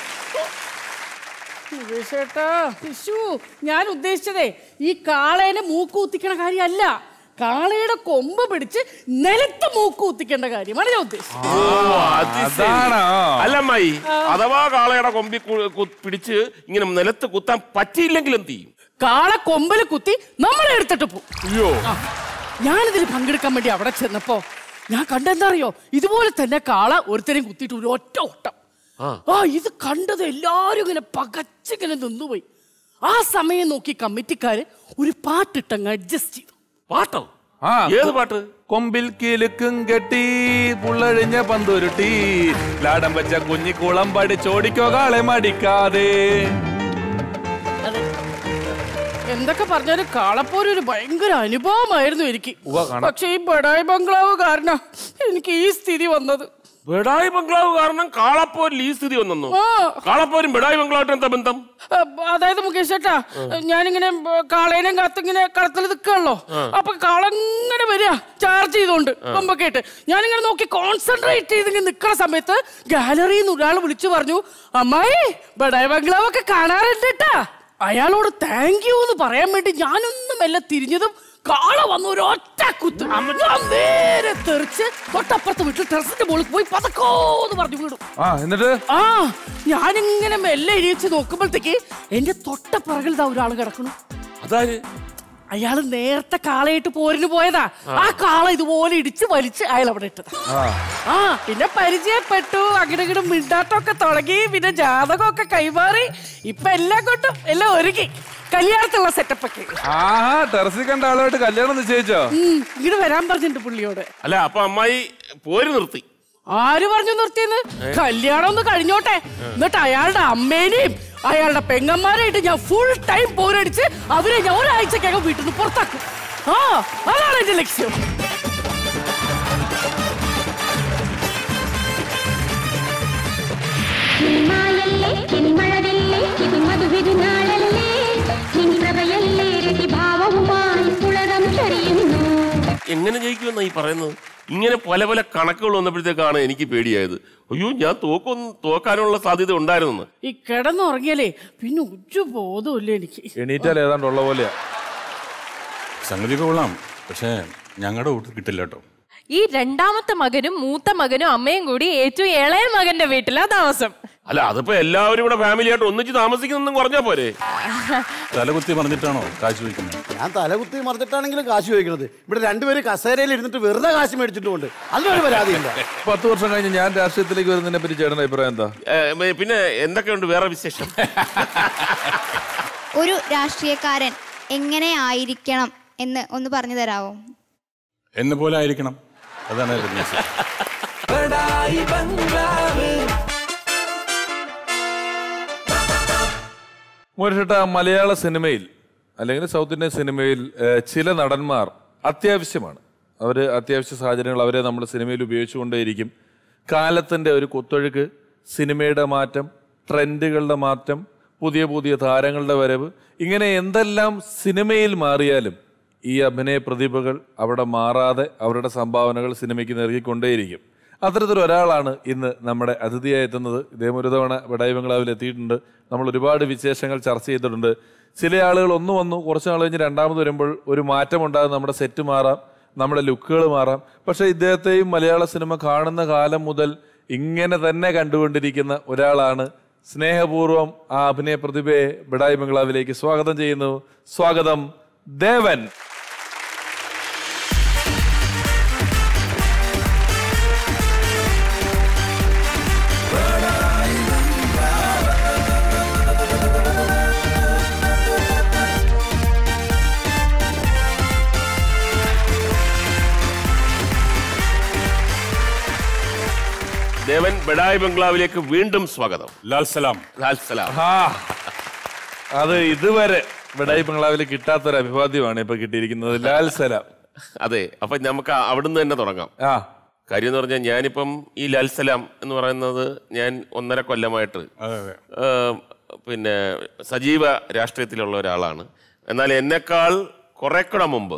ചേട്ടാ വിഷു ഞാൻ ഉദ്ദേശിച്ചതേ ഈ കാളേനെ മൂക്ക് കുത്തിക്കണ കാര്യമല്ല കാളയുടെ കൊമ്പ് പിടിച്ച് നിലത്ത് മൂക്ക് കുത്തിക്കേണ്ട കാര്യമാണ് ഞാൻ ഉദ്ദേശിച്ചത് ഓ, അത് ശരി. അതാണോ? അല്ല അമ്മായി അഥവാ കാളയുടെ കൊമ്പി കു- കു- പിടിച്ച് ഇങ്ങനെ നിലത്ത് കുത്താൻ പറ്റിയില്ലെങ്കിൽ എന്ത് ചെയ്യും കാള കൊമ്പിൽ കുത്തി നമ്മളെ എടുത്തിട്ട് പോകും അയ്യോ ഞാനിതിൽ പങ്കെടുക്കാൻ വേണ്ടി അവിടെ ചെന്നപ്പോ ഞാൻ കണ്ടെന്താ അറിയോ ഇതുപോലെ തന്നെ കാള ഒരുത്തരെയും കുത്തിയിട്ട് ഒരു ഒറ്റ ഓട്ടം ആ ഇത് കണ്ടത് എല്ലാരും ഇങ്ങനെ പകച്ചിങ്ങനെ നിന്നുപോയി ആ സമയം നോക്കി കമ്മിറ്റിക്കാര് ഒരു പാട്ടിട്ടങ്ങ് അഡ്ജസ്റ്റ് ചെയ്തു പാട്ടോ ആ ഏത് പാട്ട് കൊമ്പിൽ കിലുക്കും കെട്ടി പുള്ളഴിഞ്ഞ പന്തുരുട്ടി ലാടം വെച്ച കുഞ്ഞിക്കുളം പഠിച്ചോടിക്കോ കാളെ മടിക്കാതെ എന്തൊക്കെ പറഞ്ഞാലും കാളപ്പോര് ഒരു ഭയങ്കര അനുഭവമായിരുന്നു എനിക്ക് ഉവ്വ, കാണാം. പക്ഷെ ഈ ബഡായി ബംഗ്ലാവ് കാരണം എനിക്ക് ഈ സ്ഥിതി വന്നത് ബെഡായി ബംഗ്ലാവ് കാരണം കാളപ്പോരിൽ ഈ സ്ഥിതി വന്നു ആ കാളപ്പോരും ബെഡായി ബംഗ്ലാവായിട്ട് എന്താ ബന്ധം അഹ് അതായത് മുകേഷ് ചേട്ടാ ഞാനിങ്ങനെ ബ- കാളേനെയും കാത്തിങ്ങനെ കളത്തിൽ നിൽക്കുകയല്ലോ അപ്പൊ കാളങ്ങനെ വരിക ചാർജ് ചെയ്തോണ്ട് കൊമ്പൊക്കെ ഇട്ട് ഞാനിങ്ങനെ നോക്കി കോൺസെൻട്രേറ്റ് ചെയ്ത് ഇങ്ങനെ നിൽക്കുന്ന സമയത്ത് ഗാലറിയിൽ നിന്ന് ഒരാൾ വിളിച്ചു പറഞ്ഞു അമ്മായി ബഡായി ബംഗ്ലാവ് ഒക്കെ കാണാറുണ്ട് കേട്ടാ അയാളോട് താങ്ക് യു എന്ന് പറയാൻ വേണ്ടി ഞാനൊന്നും മെല്ലെ തിരിഞ്ഞതും കാള വന്ന് ഒരു ഒറ്റ കുത്ത് ഞാൻ നേരെ തെറിച്ച് തൊട്ടപ്പുറത്ത് വീട്ടിൽ ടെറസിന്റെ മുകളിൽ പോയി പതക്കോന്ന് പറഞ്ഞു വീടും ആ എന്നിട്ട് ആ ഞാനിങ്ങനെ മെല്ലെ എഴുതിച്ച് നോക്കുമ്പോഴത്തേക്ക് എന്റെ തൊട്ട പിറകിൽ ദാ ഒരാൾ കിടക്കണു അതായത് അയാള് നേരത്തെ കാളയിട്ട് പോരിന് പോയതാ ആ കാള ഇതുപോലെ ഇടിച്ച് വലിച്ച് അയാൾ അവിടെ ഇട്ടതാ ആ പിന്നെ പരിചയപ്പെട്ടു അങ്ങനെ ഇങ്ങോട്ട് മിണ്ടാട്ടമൊക്കെ തുടങ്ങി പിന്നെ ജാതകമൊക്കെ കൈമാറി ഇപ്പൊ എല്ലാം കൊണ്ടും എല്ലാം ഒരുങ്ങി കല്യാണത്തിലുള്ള സെറ്റപ്പ് ഒക്കെ ആഹാ ടെറസിൽ കണ്ട ആളുമായിട്ട് കല്യാണം നിശ്ചയിച്ചോ ഉം, ഇങ്ങോട്ട് വരാൻ പറഞ്ഞിട്ടുണ്ട് പുള്ളിയോട് അല്ല അപ്പൊ അമ്മായി പോര് നിർത്തി ആര് പറഞ്ഞു നിർത്തിയെന്ന് കല്യാണം ഒന്ന് കഴിഞ്ഞോട്ടെ എന്നിട്ട് അയാളുടെ അമ്മേനെയും അയാളുടെ പെങ്ങന്മാരായിട്ട് ഞാൻ ഫുൾ ടൈം പോരടിച്ച് അവരെ ഞാൻ ഒരാഴ്ചക്കകം വീട്ടിൽ നിന്ന് പുറത്താക്കും ആ അതാണ് എന്റെ ലക്ഷ്യം ചിന്മായല്ലേ ചിന്മഴവില്ലേ ചിന്മധുവിരുന്നാളല്ലേ ചിൻപ്രഭയല്ലേ രതിഭാവവുമായി പുളകം ചൊരിയുന്നു എങ്ങനെ ജയിക്കുമെന്നാ ഈ പറയുന്നത് ഇങ്ങനെ പല പല കണക്കുകൾ വന്നപ്പോഴത്തേക്കാണ് എനിക്ക് പേടിയായത് അയ്യോ ഞാൻ തോക്കൊന്നും തോക്കാനുള്ള സാധ്യത ഉണ്ടായിരുന്നു ഈ കിടന്നുറങ്ങിയാലേ പിന്നെ ഉച്ച ബോധമില്ല എനിക്ക് എണീറ്റാൽ ഏതാണ്ട് ഉള്ള പോലെയാ സംഗതി കൊള്ളാം പക്ഷേ ഞങ്ങളുടെ വീട്ടിൽ കിട്ടില്ല കേട്ടോ ഈ രണ്ടാമത്തെ മകനും മൂത്ത മകനും അമ്മയും കൂടി ഏറ്റവും ഇളയ മകന്റെ വീട്ടിലാ താമസം അല്ല അതിപ്പോ എല്ലാവരും കൂടെ ഫാമിലി ആയിട്ട് ഒന്നിച്ച് താമസിക്കുന്നെന്നും പറഞ്ഞാ പോരെ തലകുത്തി പറഞ്ഞിട്ടാണോ കാശ് വയ്ക്കുന്നത് ഞാൻ തലകുത്തി മറിച്ചിട്ടാണെങ്കിലും കാശ് ചോദിക്കണത് ഇവിടെ രണ്ടുപേര് കസേരയിൽ ഇരുന്നിട്ട് വെറുതെ കാശ് മേടിച്ചിട്ടുമുണ്ട് അതിനൊരു പരാതിയില്ല പത്ത് വർഷം കഴിഞ്ഞ് ഞാൻ രാഷ്ട്രീയത്തിലേക്ക് വരുന്നതിനെ പറ്റി ചേട്ടൻ്റെ അഭിപ്രായം എന്താ ഏ, പിന്നെ എന്തൊക്കെയുണ്ട് വേറെ വിശേഷം ഒരു രാഷ്ട്രീയക്കാരൻ എങ്ങനെ ആയിരിക്കണം എന്ന് ഒന്ന് പറഞ്ഞു തരാമോ എന്നെ പോലെ ആയിരിക്കണം അതാണ് എൻ്റെ message. മോരിട്ട മലയാള സിനിമയിൽ അല്ലെങ്കിൽ സൗത്ത് ഇന്ത്യൻ സിനിമയിൽ ഏഹ്, ചില നടന്മാർ അത്യാവശ്യമാണ് അവർ അത്യാവശ്യ സാഹചര്യങ്ങൾ അവരെ നമ്മൾ സിനിമയിൽ ഉപയോഗിച്ചുകൊണ്ടേയിരിക്കും കാലത്തിൻ്റെ ഒരു കുത്തൊഴുക്ക് സിനിമയുടെ മാറ്റം ട്രെൻഡുകളുടെ മാറ്റം പുതിയ പുതിയ താരങ്ങളുടെ വരവ് ഇങ്ങനെ എന്തെല്ലാം സിനിമയിൽ മാറിയാലും ഈ അഭിനയ പ്രതിഭകൾ അവിടെ മാറാതെ അവരുടെ സംഭാവനകൾ സിനിമയ്ക്ക് നൽകിക്കൊണ്ടേയിരിക്കും അത്തരത്തിൽ ഒരാളാണ് ഇന്ന് നമ്മുടെ അതിഥിയായി എത്തുന്നത് ഇദ്ദേഹം ഒരു തവണ ബഡായി ബംഗ്ലാവിൽ എത്തിയിട്ടുണ്ട് നമ്മൾ ഒരുപാട് വിശേഷങ്ങൾ ചർച്ച ചെയ്തിട്ടുണ്ട് ചില ആളുകൾ ഒന്ന് വന്നു കുറച്ച് നാൾ കഴിഞ്ഞ് രണ്ടാമത് വരുമ്പോൾ ഒരു മാറ്റം ഉണ്ടാകും നമ്മുടെ സെറ്റ് മാറാം നമ്മുടെ ലുക്കുകൾ മാറാം പക്ഷേ ഇദ്ദേഹത്തെയും മലയാള സിനിമ കാണുന്ന കാലം മുതൽ ഇങ്ങനെ തന്നെ കണ്ടുകൊണ്ടിരിക്കുന്ന ഒരാളാണ് സ്നേഹപൂർവ്വം ആ അഭിനയ പ്രതിഭയെ ബഡായി ബംഗ്ലാവിലേക്ക് സ്വാഗതം ചെയ്യുന്നു സ്വാഗതം ദേവൻ ദേവൻ ബഡായി ബംഗ്ലാവിലേക്ക് വീണ്ടും സ്വാഗതം ലാൽ സലാം ലാൽ സലാം ആ അത് ഇതുവരെ ബഡായി ബംഗ്ലാവിൽ കിട്ടാത്തൊരു അഭിവാദ്യമാണ് ഇപ്പൊ കിട്ടിയിരിക്കുന്നത് ലാൽ സലാം അതെ അപ്പൊ നമുക്ക് അവിടുന്ന് തന്നെ തുടങ്ങാം ആ കാര്യം എന്ന് പറഞ്ഞാൽ ഞാനിപ്പം ഈ ലാൽ സലാം എന്ന് പറയുന്നത് ഞാൻ ഒന്നര കൊല്ലമായിട്ട് അതെ അതെ ഏഹ്, പിന്നെ സജീവ രാഷ്ട്രീയത്തിലുള്ള ഒരാളാണ് എന്നാൽ എന്നെക്കാൾ കുറെ കൂടെ മുമ്പ്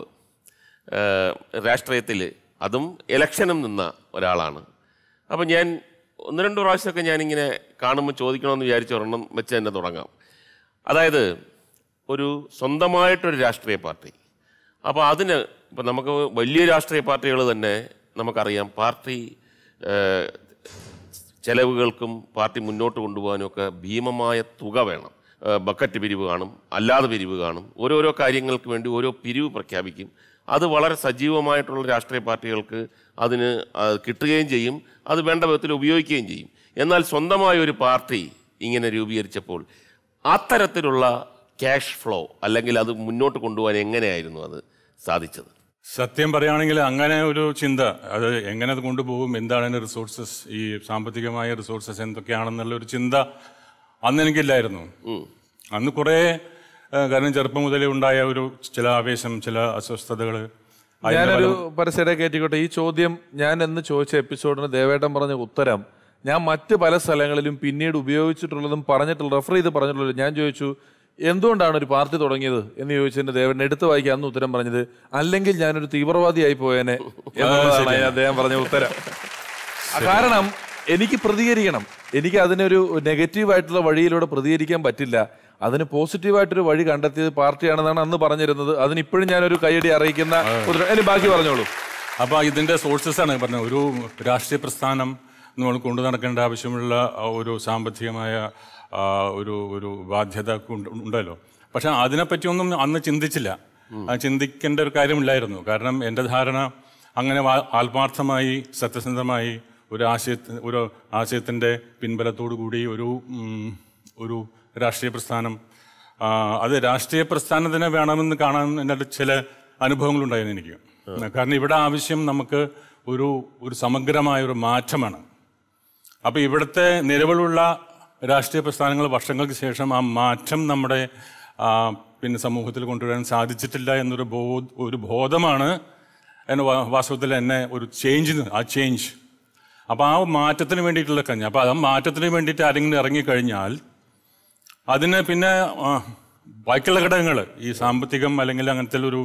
രാഷ്ട്രീയത്തിൽ അതും ഇലക്ഷനും നിന്ന ഒരാളാണ് അപ്പം ഞാൻ ഒന്ന് രണ്ട് പ്രാവശ്യമൊക്കെ ഞാനിങ്ങനെ കാണുമ്പോൾ ചോദിക്കണമെന്ന് വിചാരിച്ച ഒരെണ്ണം വെച്ച് തന്നെ തുടങ്ങാം അതായത് ഒരു സ്വന്തമായിട്ടൊരു രാഷ്ട്രീയ പാർട്ടി അപ്പോൾ അതിന് ഇപ്പം നമുക്ക് വലിയ രാഷ്ട്രീയ പാർട്ടികൾ തന്നെ നമുക്കറിയാം പാർട്ടി ഏഹ്, ചെലവുകൾക്കും പാർട്ടി മുന്നോട്ട് കൊണ്ടുപോകാനും ഒക്കെ ഭീമമായ തുക വേണം ഏഹ് ബക്കറ്റ് പിരിവ് കാണും അല്ലാതെ പിരിവ് കാണും ഓരോരോ കാര്യങ്ങൾക്ക് വേണ്ടി ഓരോ പിരിവ് പ്രഖ്യാപിക്കും അത് വളരെ സജീവമായിട്ടുള്ള രാഷ്ട്രീയ പാർട്ടികൾക്ക് അതിന് ആ, കിട്ടുകയും ചെയ്യും അത് വേണ്ട വിധത്തിൽ ഉപയോഗിക്കുകയും ചെയ്യും എന്നാൽ സ്വന്തമായ ഒരു പാർട്ടി ഇങ്ങനെ രൂപീകരിച്ചപ്പോൾ അത്തരത്തിലുള്ള ക്യാഷ് ഫ്ലോ അല്ലെങ്കിൽ അത് മുന്നോട്ട് കൊണ്ടുപോകാൻ എങ്ങനെയായിരുന്നു അത് സാധിച്ചത് സത്യം പറയുകയാണെങ്കിൽ അങ്ങനെ ഒരു ചിന്ത അത് എങ്ങനെ അത് കൊണ്ടുപോകും എന്താണ് അതിൻ്റെ റിസോഴ്സസ് ഈ സാമ്പത്തികമായ റിസോഴ്സസ് എന്തൊക്കെയാണെന്നുള്ള ഒരു ചിന്ത അന്ന് എനിക്കില്ലായിരുന്നു അന്ന് കുറേ ആ, കാരണം ചെറുപ്പം മുതലേ ഉണ്ടായ ഒരു ചില ആവേശം ചില അസ്വസ്ഥതകൾ ഞാനൊരു പരസ്യയുടെ കയറ്റിക്കോട്ടെ ഈ ചോദ്യം ഞാൻ എന്ന് ചോദിച്ച എപ്പിസോഡിന് ദേവേട്ടൻ പറഞ്ഞ ഉത്തരം ഞാൻ മറ്റ് പല സ്ഥലങ്ങളിലും പിന്നീട് ഉപയോഗിച്ചിട്ടുള്ളതും പറഞ്ഞിട്ടുള്ള റെഫർ ചെയ്ത് പറഞ്ഞിട്ടുള്ളതും ഞാൻ ചോദിച്ചു എന്തുകൊണ്ടാണ് ഒരു പാർട്ടി തുടങ്ങിയത് എന്ന് ചോദിച്ചതിന് ദേവൻ എടുത്തു വായിക്കാൻ അന്ന് ഉത്തരം പറഞ്ഞത് അല്ലെങ്കിൽ ഞാനൊരു തീവ്രവാദിയായി പോയേനെ എന്നുള്ളതാണ് അതിന് അദ്ദേഹം പറഞ്ഞ ഉത്തരം ആ, കാരണം എനിക്ക് പ്രതികരിക്കണം എനിക്ക് അതിനൊരു നെഗറ്റീവായിട്ടുള്ള വഴിയിലൂടെ പ്രതികരിക്കാൻ പറ്റില്ല അതിന് പോസിറ്റീവായിട്ടൊരു വഴി കണ്ടെത്തിയത് പാർട്ടിയാണെന്നാണ് അന്ന് പറഞ്ഞിരുന്നത് അതിന് ഇപ്പോഴും ഞാനൊരു കൈയടി അറിയിക്കുന്ന ഉത്തരം ഇനി ബാക്കി പറഞ്ഞോളൂ അപ്പോൾ ഇതിൻ്റെ സോഴ്സസ് ആണ് പറഞ്ഞത് ഒരു രാഷ്ട്രീയ പ്രസ്ഥാനം നമ്മൾ കൊണ്ടു നടക്കേണ്ട ആവശ്യമുള്ള ആ ഒരു സാമ്പത്തികമായ ആ, ഒരു ഒരു ബാധ്യത ഉണ്ട്- ഉണ്ടല്ലോ പക്ഷെ അതിനെപ്പറ്റിയൊന്നും അന്ന് ചിന്തിച്ചില്ല അത് ചിന്തിക്കേണ്ട ഒരു കാര്യമില്ലായിരുന്നു കാരണം എൻ്റെ ധാരണ അങ്ങനെ വാ- ആത്മാർത്ഥമായി സത്യസന്ധമായി ഒരു ആശയത്തിന് ഒരു ആശയത്തിൻ്റെ പിൻബലത്തോടു കൂടി ഒരു ഉം, ഒരു രാഷ്ട്രീയ പ്രസ്ഥാനം ആ, അത് രാഷ്ട്രീയ പ്രസ്ഥാനത്തിനെ വേണമെന്ന് കാണാൻ എൻ്റെ ചില അനുഭവങ്ങളുണ്ടായിരുന്നു എനിക്ക് കാരണം ഇവിടെ ആവശ്യം നമുക്ക് ഒരു ഒരു സമഗ്രമായ ഒരു മാറ്റമാണ് അപ്പോൾ ഇവിടുത്തെ നിലവിലുള്ള രാഷ്ട്രീയ പ്രസ്ഥാനങ്ങൾ വർഷങ്ങൾക്ക് ശേഷം ആ മാറ്റം നമ്മുടെ ആ, പിന്നെ സമൂഹത്തിൽ കൊണ്ടുവരാൻ സാധിച്ചിട്ടില്ല എന്നൊരു ബോധ ഒരു ബോധമാണ് എന്നെ വാ- വാസ്തവത്തിൽ എന്നെ ഒരു ചേഞ്ച് ആ ചേഞ്ച് അപ്പോൾ ആ മാറ്റത്തിന് വേണ്ടിയിട്ടുള്ള കഞ്ഞി അപ്പോൾ ആ മാറ്റത്തിന് വേണ്ടിയിട്ട് ആരെങ്കിലും ഇറങ്ങിക്കഴിഞ്ഞാൽ അതിന് പിന്നെ ആ, ബാക്കിയുള്ള ഘടകങ്ങൾ ഈ സാമ്പത്തികം അല്ലെങ്കിൽ അങ്ങനത്തെ ഒരു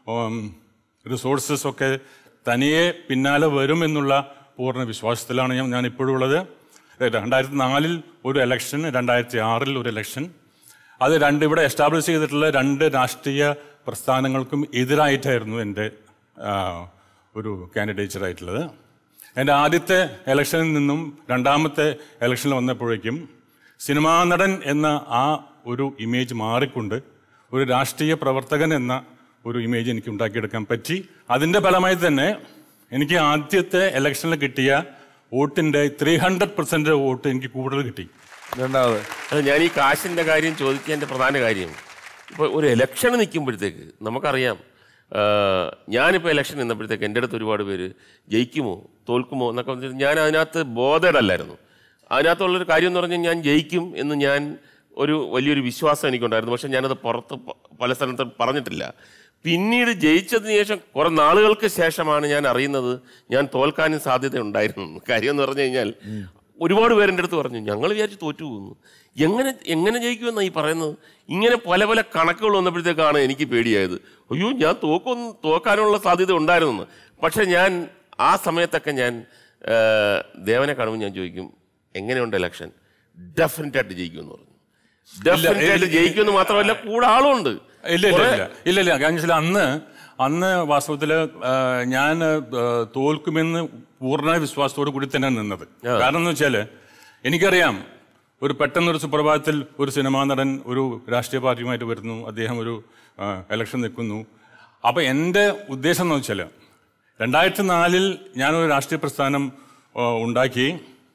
റിസോഴ്സസ് ഒക്കെ തനിയെ പിന്നാലെ വരും എന്നുള്ള പൂർണ്ണ വിശ്വാസത്തിലാണ് ഞാൻ ഞാൻ ഇപ്പോഴും ഉള്ളത് രണ്ടായിരത്തി നാലിൽ ഒരു ഇലക്ഷൻ രണ്ടായിരത്തി ആറിൽ ഒരു ഇലക്ഷൻ അത് രണ്ട് ഇവിടെ എസ്റ്റാബ്ലിഷ് ചെയ്തിട്ടുള്ള രണ്ട് രാഷ്ട്രീയ പ്രസ്ഥാനങ്ങൾക്കും എതിരായിട്ടായിരുന്നു എൻ്റെ ആ, ഒരു കാൻഡിഡേച്ചർ ആയിട്ടുള്ളത് എൻ്റെ ആദ്യത്തെ ഇലക്ഷനിൽ നിന്നും രണ്ടാമത്തെ ഇലക്ഷനിൽ വന്നപ്പോഴേക്കും സിനിമാ നടൻ എന്ന ആ ഒരു ഇമേജ് മാറിക്കൊണ്ട് ഒരു രാഷ്ട്രീയ പ്രവർത്തകൻ എന്ന ഒരു ഇമേജ് എനിക്ക് ഉണ്ടാക്കിയെടുക്കാൻ പറ്റി അതിൻ്റെ ഫലമായി തന്നെ എനിക്ക് ആദ്യത്തെ ഇലക്ഷനിൽ കിട്ടിയ വോട്ടിൻ്റെ ത്രീ ഹൺഡ്രഡ് പെർസെൻറ്റ് വോട്ട് എനിക്ക് കൂടുതൽ കിട്ടി രണ്ടാമത് അത് ഞാൻ ഈ കാശിന്റെ കാര്യം ചോദിച്ചതിന്റെ പ്രധാന കാര്യം ഇപ്പോൾ ഒരു ഇലക്ഷൻ നിൽക്കുമ്പോഴത്തേക്ക് നമുക്കറിയാം ആ, ഞാനിപ്പോൾ ഇലക്ഷൻ നിന്നപ്പോഴത്തേക്ക് എൻ്റെ അടുത്ത് ഒരുപാട് പേര് ജയിക്കുമോ തോൽക്കുമോ എന്നൊക്കെ പറഞ്ഞിട്ട് ഞാൻ അതിനകത്ത് ബോധേഡല്ലായിരുന്നു അതിനകത്തുള്ളൊരു കാര്യം എന്ന് പറഞ്ഞാൽ ഞാൻ ജയിക്കും എന്ന് ഞാൻ ഒരു വലിയൊരു വിശ്വാസം എനിക്കുണ്ടായിരുന്നു പക്ഷെ ഞാനത് പുറത്ത് പ- പല സ്ഥലത്തും പറഞ്ഞിട്ടില്ല പിന്നീട് ജയിച്ചതിന് ശേഷം കുറെ നാളുകൾക്ക് ശേഷമാണ് ഞാൻ അറിയുന്നത് ഞാൻ തോൽക്കാനും സാധ്യത ഉണ്ടായിരുന്നു കാര്യം എന്ന് പറഞ്ഞു കഴിഞ്ഞാൽ ഒരുപാട് പേരെൻ്റെ അടുത്ത് പറഞ്ഞു ഞങ്ങൾ വിചാരിച്ച് തോറ്റു പോകുന്നു എങ്ങനെ എങ്ങനെ ജയിക്കുമെന്നാണ് ഈ പറയുന്നത് ഇങ്ങനെ പല പല കണക്കുകൾ വന്നപ്പോഴത്തേക്കാണ് എനിക്ക് പേടിയായത് അയ്യോ ഞാൻ തോക്കൊന്നും തോക്കാനുള്ള സാധ്യത ഉണ്ടായിരുന്നു പക്ഷെ ഞാൻ ആ സമയത്തൊക്കെ ഞാൻ ആ, ദേവനെ കാണുമ്പോൾ ഞാൻ ചോദിക്കും എങ്ങനെയുണ്ട് ഇലക്ഷൻ ഡെഫിനറ്റ് ആയിട്ട് ജയിക്കുമെന്ന് പറഞ്ഞു ഡെഫിനറ്റ് ആയിട്ട് ജയിക്കുമെന്ന് മാത്രമല്ല കൂടെ ആളുണ്ട് ഇല്ല ഇല്ല ഇല്ല ഇല്ല ഇല്ല കാരണം വെച്ചാൽ അന്ന് അന്ന് വാസ്തവത്തിൽ ഞാൻ ആ, തോൽക്കുമെന്ന് പൂർണ്ണ വിശ്വാസത്തോടു കൂടി തന്നെ നിന്നത് കാരണം എന്ന് വെച്ചാൽ എനിക്കറിയാം ഒരു പെട്ടെന്നൊരു സുപ്രഭാതത്തിൽ ഒരു സിനിമാ നടൻ ഒരു രാഷ്ട്രീയ പാർട്ടിയുമായിട്ട് വരുന്നു അദ്ദേഹം ഒരു ആ, ഇലക്ഷൻ നിൽക്കുന്നു അപ്പോൾ എൻ്റെ ഉദ്ദേശം എന്ന് വെച്ചാൽ രണ്ടായിരത്തി നാലിൽ ഞാനൊരു രാഷ്ട്രീയ പ്രസ്ഥാനം ആ, ഉണ്ടാക്കി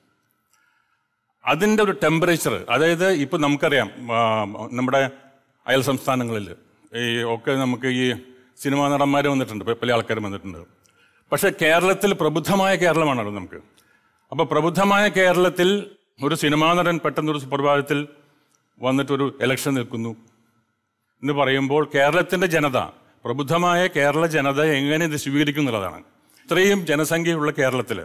അതിൻ്റെ ഒരു ടെമ്പറേച്ചർ അതായത് ഇപ്പം നമുക്കറിയാം ആ, നമ്മുടെ അയൽ സംസ്ഥാനങ്ങളിൽ ഈ ഒക്കെ നമുക്ക് ഈ സിനിമാ നടന്മാർ വന്നിട്ടുണ്ട് പ- പല ആൾക്കാരും വന്നിട്ടുണ്ട് പക്ഷേ കേരളത്തിൽ പ്രബുദ്ധമായ കേരളമാണല്ലോ നമുക്ക് അപ്പോൾ പ്രബുദ്ധമായ കേരളത്തിൽ ഒരു സിനിമാ നടൻ പെട്ടെന്നൊരു സുപ്രഭാതത്തിൽ വന്നിട്ടൊരു ഇലക്ഷൻ നിൽക്കുന്നു എന്ന് പറയുമ്പോൾ കേരളത്തിൻ്റെ ജനത പ്രബുദ്ധമായ കേരള ജനത എങ്ങനെ ഇത് സ്വീകരിക്കും എന്നുള്ളതാണ് ഇത്രയും ജനസംഖ്യയുള്ള കേരളത്തിൽ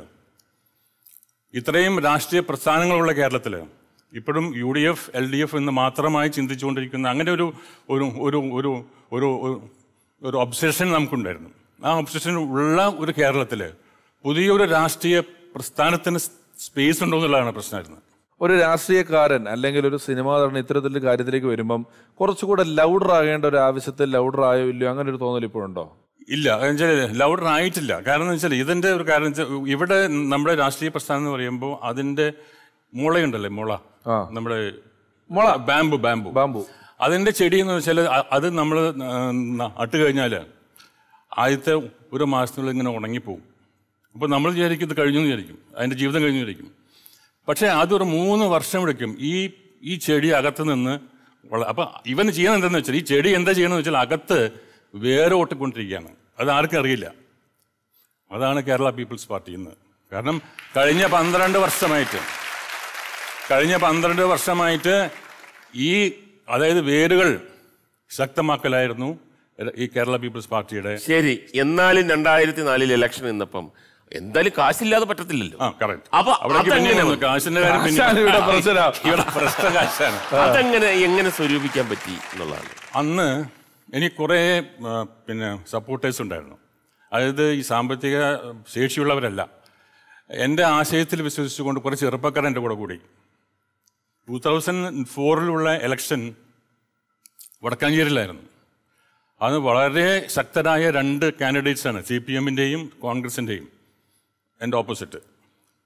ഇത്രയും രാഷ്ട്രീയ പ്രസ്ഥാനങ്ങളുള്ള കേരളത്തിൽ ഇപ്പോഴും U D F L D F എന്ന് മാത്രമായി ചിന്തിച്ചുകൊണ്ടിരിക്കുന്ന അങ്ങനെ ഒരു ഒരു ഒരു ഒരു ഒരു ഒരു- ഒരു ഒബ്സഷൻ നമുക്കുണ്ടായിരുന്നു ആ ഒബ്സഷൻ ഉള്ള ഒരു കേരളത്തിൽ പുതിയൊരു രാഷ്ട്രീയ പ്രസ്ഥാനത്തിന് സ്പേസ് ഉണ്ടോ എന്നുള്ളതാണ് പ്രശ്നമായിരുന്നത് ഒരു രാഷ്ട്രീയക്കാരൻ അല്ലെങ്കിൽ ഒരു സിനിമാ നടൻ ഇത്തരത്തിലൊരു കാര്യത്തിലേക്ക് വരുമ്പം കുറച്ചുകൂടെ ലൗഡർ ആകേണ്ട ഒരു ആവശ്യത്തിൽ ലൗഡർ ആയോ ഇല്ലയോ അങ്ങനെ ഒരു തോന്നൽ ഇപ്പോഴുണ്ടോ ഇല്ല എന്നുവെച്ചാൽ ലൗഡർ ആയിട്ടില്ല കാരണം എന്ന് വെച്ചാൽ ഇതിന്റെ ഒരു കാരണം വെച്ചാൽ ഇവിടെ നമ്മുടെ രാഷ്ട്രീയ പ്രസ്ഥാനം എന്ന് പറയുമ്പോൾ അതിന്റെ മുളയുണ്ടല്ലേ മുള നമ്മുടെ മുള ബാമ്പു ബാമ്പു ബാമ്പു അതിന്റെ ചെടി എന്ന് വെച്ചാൽ അ- അത് നമ്മൾ നട്ട് കഴിഞ്ഞാൽ ആദ്യത്തെ ഒരു മാസത്തിനുള്ളിൽ ഇങ്ങനെ ഉണങ്ങിപ്പോവും അപ്പോൾ നമ്മൾ വിചാരിക്കും ഇത് കഴിഞ്ഞു എന്ന് വിചാരിക്കും അതിന്റെ ജീവിതം കഴിഞ്ഞു വിചാരിക്കും പക്ഷേ അതൊരു മൂന്ന് വർഷം എടുക്കും ഈ ഈ ചെടി അകത്ത് നിന്ന് വള അപ്പം ഇവന് ചെയ്യണം എന്താണെന്ന് വെച്ചാൽ ഈ ചെടി എന്താ ചെയ്യണമെന്ന് വെച്ചാൽ അകത്ത് വേറെ ഓട്ടിക്കൊണ്ടിരിക്കുകയാണ് അത് ആർക്കും അറിയില്ല അതാണ് കേരള പീപ്പിൾസ് പാർട്ടി ഇന്ന് കാരണം കഴിഞ്ഞ പന്ത്രണ്ട് വർഷമായിട്ട് കഴിഞ്ഞ പന്ത്രണ്ട് വർഷമായിട്ട് ഈ അതായത് വേരുകൾ ശക്തമാക്കലായിരുന്നു ഈ കേരള പീപ്പിൾസ് പാർട്ടിയുടെ ശരി എന്നാലും രണ്ടായിരത്തി നാലിൽ ഇലക്ഷൻ നിന്നപ്പം എന്തായാലും കാശില്ലാതെ പറ്റത്തില്ലല്ലോ ആ കറക്റ്റ് അപ്പൊ അവിടേക്ക് പിന്നെ അതെങ്ങനെ വന്നു. കാശിന്റെ കാര്യം പിന്നെ- കാശാണ് ഇവിടെ പ്രശ്നം. ഇവിടെ പ്രശ്ന കാശാണ് അതെങ്ങനെ എങ്ങനെ സ്വരൂപിക്കാൻ പറ്റി എന്നുള്ളതാണ് അന്ന് എനിക്ക് കുറേ ആ, പിന്നെ സപ്പോർട്ടേഴ്സ് ഉണ്ടായിരുന്നു അതായത് ഈ സാമ്പത്തിക ശേഷിയുള്ളവരല്ല എൻ്റെ ആശയത്തിൽ വിശ്വസിച്ചുകൊണ്ട് കുറേ ചെറുപ്പക്കാർ എൻ്റെ കൂടെ കൂടി ടൂ തൗസൻഡ് ഫോറിലുള്ള ഇലക്ഷൻ വടക്കാഞ്ചേരിയിലായിരുന്നു അത് വളരെ ശക്തരായ രണ്ട് കാൻഡിഡേറ്റ്സ് ആണ് സി പി എമ്മിൻ്റെയും കോൺഗ്രസിൻ്റെയും എൻ്റെ ഓപ്പോസിറ്റ്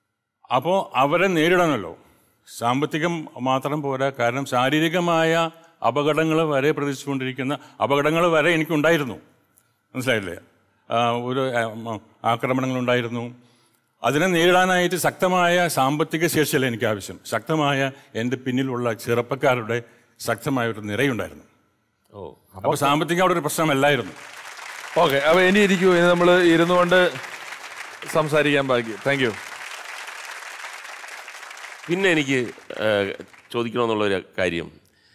അപ്പോൾ അവരെ നേരിടണമല്ലോ സാമ്പത്തികം മാത്രം പോരാ കാരണം ശാരീരികമായ അപകടങ്ങൾ വരെ പ്രതീക്ഷിച്ചുകൊണ്ടിരിക്കുന്ന അപകടങ്ങൾ വരെ എനിക്കുണ്ടായിരുന്നു മനസ്സിലായില്ലേ ആ, ഒരു ആ, മ- ആക്രമണങ്ങളുണ്ടായിരുന്നു അതിനെ നേരിടാനായിട്ട് ശക്തമായ സാമ്പത്തിക ശേഷിയല്ല എനിക്ക് ആവശ്യം ശക്തമായ എൻ്റെ പിന്നിലുള്ള ചെറുപ്പക്കാരുടെ ശക്തമായ ഒരു നിരയുണ്ടായിരുന്നു ഓ അപ്പോൾ സാമ്പത്തികം അവിടെ ഒരു പ്രശ്നമല്ലായിരുന്നു ഓക്കെ അപ്പൊ ഇനി ഇരിക്കൂ ഇനി നമ്മൾ ഇരുന്നുകൊണ്ട് സംസാരിക്കാൻ ബാക്കി താങ്ക് യു പിന്നെ എനിക്ക് ആ, ചോദിക്കണമെന്നുള്ളൊരു കാര്യം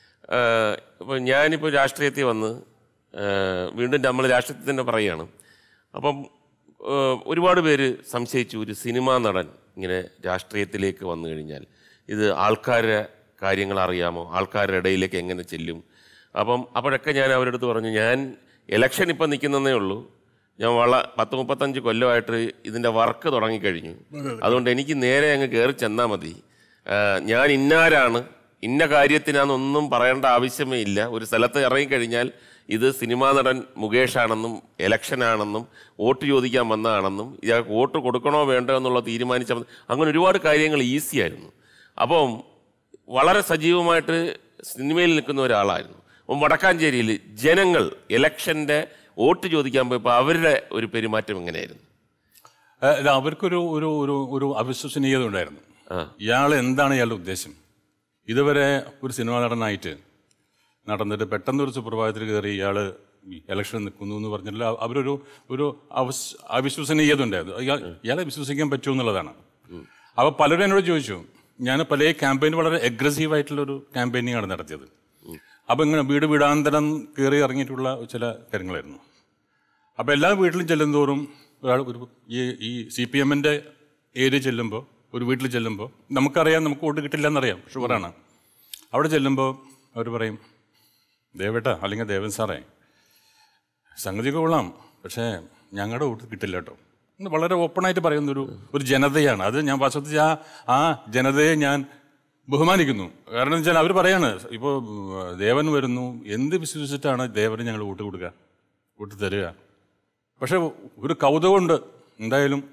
ഇപ്പോൾ ഞാനിപ്പോൾ രാഷ്ട്രീയത്തിൽ വന്ന് ആ, വീണ്ടും നമ്മൾ രാഷ്ട്രീയത്തിൽ തന്നെ പറയുകയാണ് അപ്പം ആ, ഒരുപാട് പേര് സംശയിച്ചു ഒരു സിനിമാ നടൻ ഇങ്ങനെ രാഷ്ട്രീയത്തിലേക്ക് വന്നു കഴിഞ്ഞാൽ ഇത് ആൾക്കാരുടെ കാര്യങ്ങൾ അറിയാമോ ആൾക്കാരുടെ ഇടയിലേക്ക് എങ്ങനെ ചെല്ലും അപ്പം അപ്പോഴൊക്കെ ഞാൻ അവരുടെ അടുത്ത് പറഞ്ഞു ഞാൻ ഇലക്ഷൻ ഇപ്പം നിൽക്കുന്നതേ ഉള്ളൂ ഞാൻ വള പത്ത് മുപ്പത്തഞ്ച് കൊല്ലമായിട്ട് ഇതിൻ്റെ വർക്ക് തുടങ്ങിക്കഴിഞ്ഞു അതുകൊണ്ട് എനിക്ക് നേരെ അങ്ങ് കയറി ചെന്നാൽ മതി ആ, ഞാൻ ഇന്നാരാണ് ഇന്ന കാര്യത്തിനാണെന്നൊന്നും പറയേണ്ട ആവശ്യമേ ഇല്ല ഒരു സ്ഥലത്ത് ഇറങ്ങിക്കഴിഞ്ഞാൽ ഇത് സിനിമാ നടൻ മുകേഷാണെന്നും ഇലക്ഷനാണെന്നും വോട്ട് ചോദിക്കാൻ വന്നതാണെന്നും ഇയാൾക്ക് വോട്ട് കൊടുക്കണോ വേണ്ടോ എന്നുള്ള തീരുമാനിച്ച അങ്ങനെ ഒരുപാട് കാര്യങ്ങൾ ഈസി ആയിരുന്നു അപ്പം വളരെ സജീവമായിട്ട് സിനിമയിൽ നിൽക്കുന്ന ഒരാളായിരുന്നു അപ്പം വടക്കാഞ്ചേരിയിൽ ജനങ്ങൾ ഇലക്ഷൻ്റെ വോട്ട് ചോദിക്കാൻ പോയപ്പോൾ അവരുടെ ഒരു പെരുമാറ്റം എങ്ങനെയായിരുന്നു ഏഹ് ഇത് അവർക്കൊരു ഒരു ഒരു ഒരു അവിശ്വസനീയത ഉണ്ടായിരുന്നു ഇയാൾ എന്താണ് ഇയാളുടെ ഉദ്ദേശം ഇതുവരെ ഒരു സിനിമാ നടനായിട്ട് നടന്നിട്ട് പെട്ടെന്ന് ഒരു സുപ്രഭാതത്തിൽ കയറി ഇയാൾ ഇലക്ഷൻ നിൽക്കുന്നു എന്ന് പറഞ്ഞിട്ട് അവരൊരു ഒരു അവസ് അവിശ്വസനീയത ഉണ്ടായിരുന്നു ഇയാൾ ഇയാളെ വിശ്വസിക്കാൻ പറ്റുമോ എന്നുള്ളതാണ് അപ്പോൾ പലരും എന്നോട് ചോദിച്ചു ഞാൻ പല ക്യാമ്പയിൻ വളരെ aggressive ആയിട്ടുള്ള ഒരു ക്യാമ്പയിനിങ് ആണ് നടത്തിയത് അപ്പോൾ ഇങ്ങനെ വീട് വീടാന്തരം കയറി ഇറങ്ങിയിട്ടുള്ള ചില കാര്യങ്ങളായിരുന്നു അപ്പോൾ എല്ലാ വീട്ടിലും ചെല്ലുന്തോറും ഒരാൾ ഒരു ഈ ഈ സി പി എമ്മിൻ്റെ ഏരിയ ചെല്ലുമ്പോൾ ഒരു വീട്ടിൽ ചെല്ലുമ്പോൾ നമുക്കറിയാം നമുക്ക് വോട്ട് കിട്ടില്ല എന്നറിയാം ഷുവറാണ് അവിടെ ചെല്ലുമ്പോൾ അവർ പറയും ദേവേട്ട അല്ലെങ്കിൽ ദേവൻ സാറേ സംഗതിയൊക്കെ കൊള്ളാം പക്ഷേ ഞങ്ങളുടെ വോട്ട് കിട്ടില്ല കേട്ടോ എന്ന് വളരെ ഓപ്പണായിട്ട് പറയുന്ന ഒരു ഒരു ജനതയാണ് അത് ഞാൻ വാസ്തവത്തിൽ ആ ആ ജനതയെ ഞാൻ ബഹുമാനിക്കുന്നു കാരണം വെച്ചാൽ അവർ പറയാണ് ഇപ്പോൾ ദേവൻ വരുന്നു എന്ത് വിശ്വസിച്ചിട്ടാണ് ദേവന് ഞങ്ങൾ വോട്ട് കൊടുക്കുക വോട്ട് തരിക പക്ഷെ ഒരു കൗതുകമുണ്ട് എന്തായാലും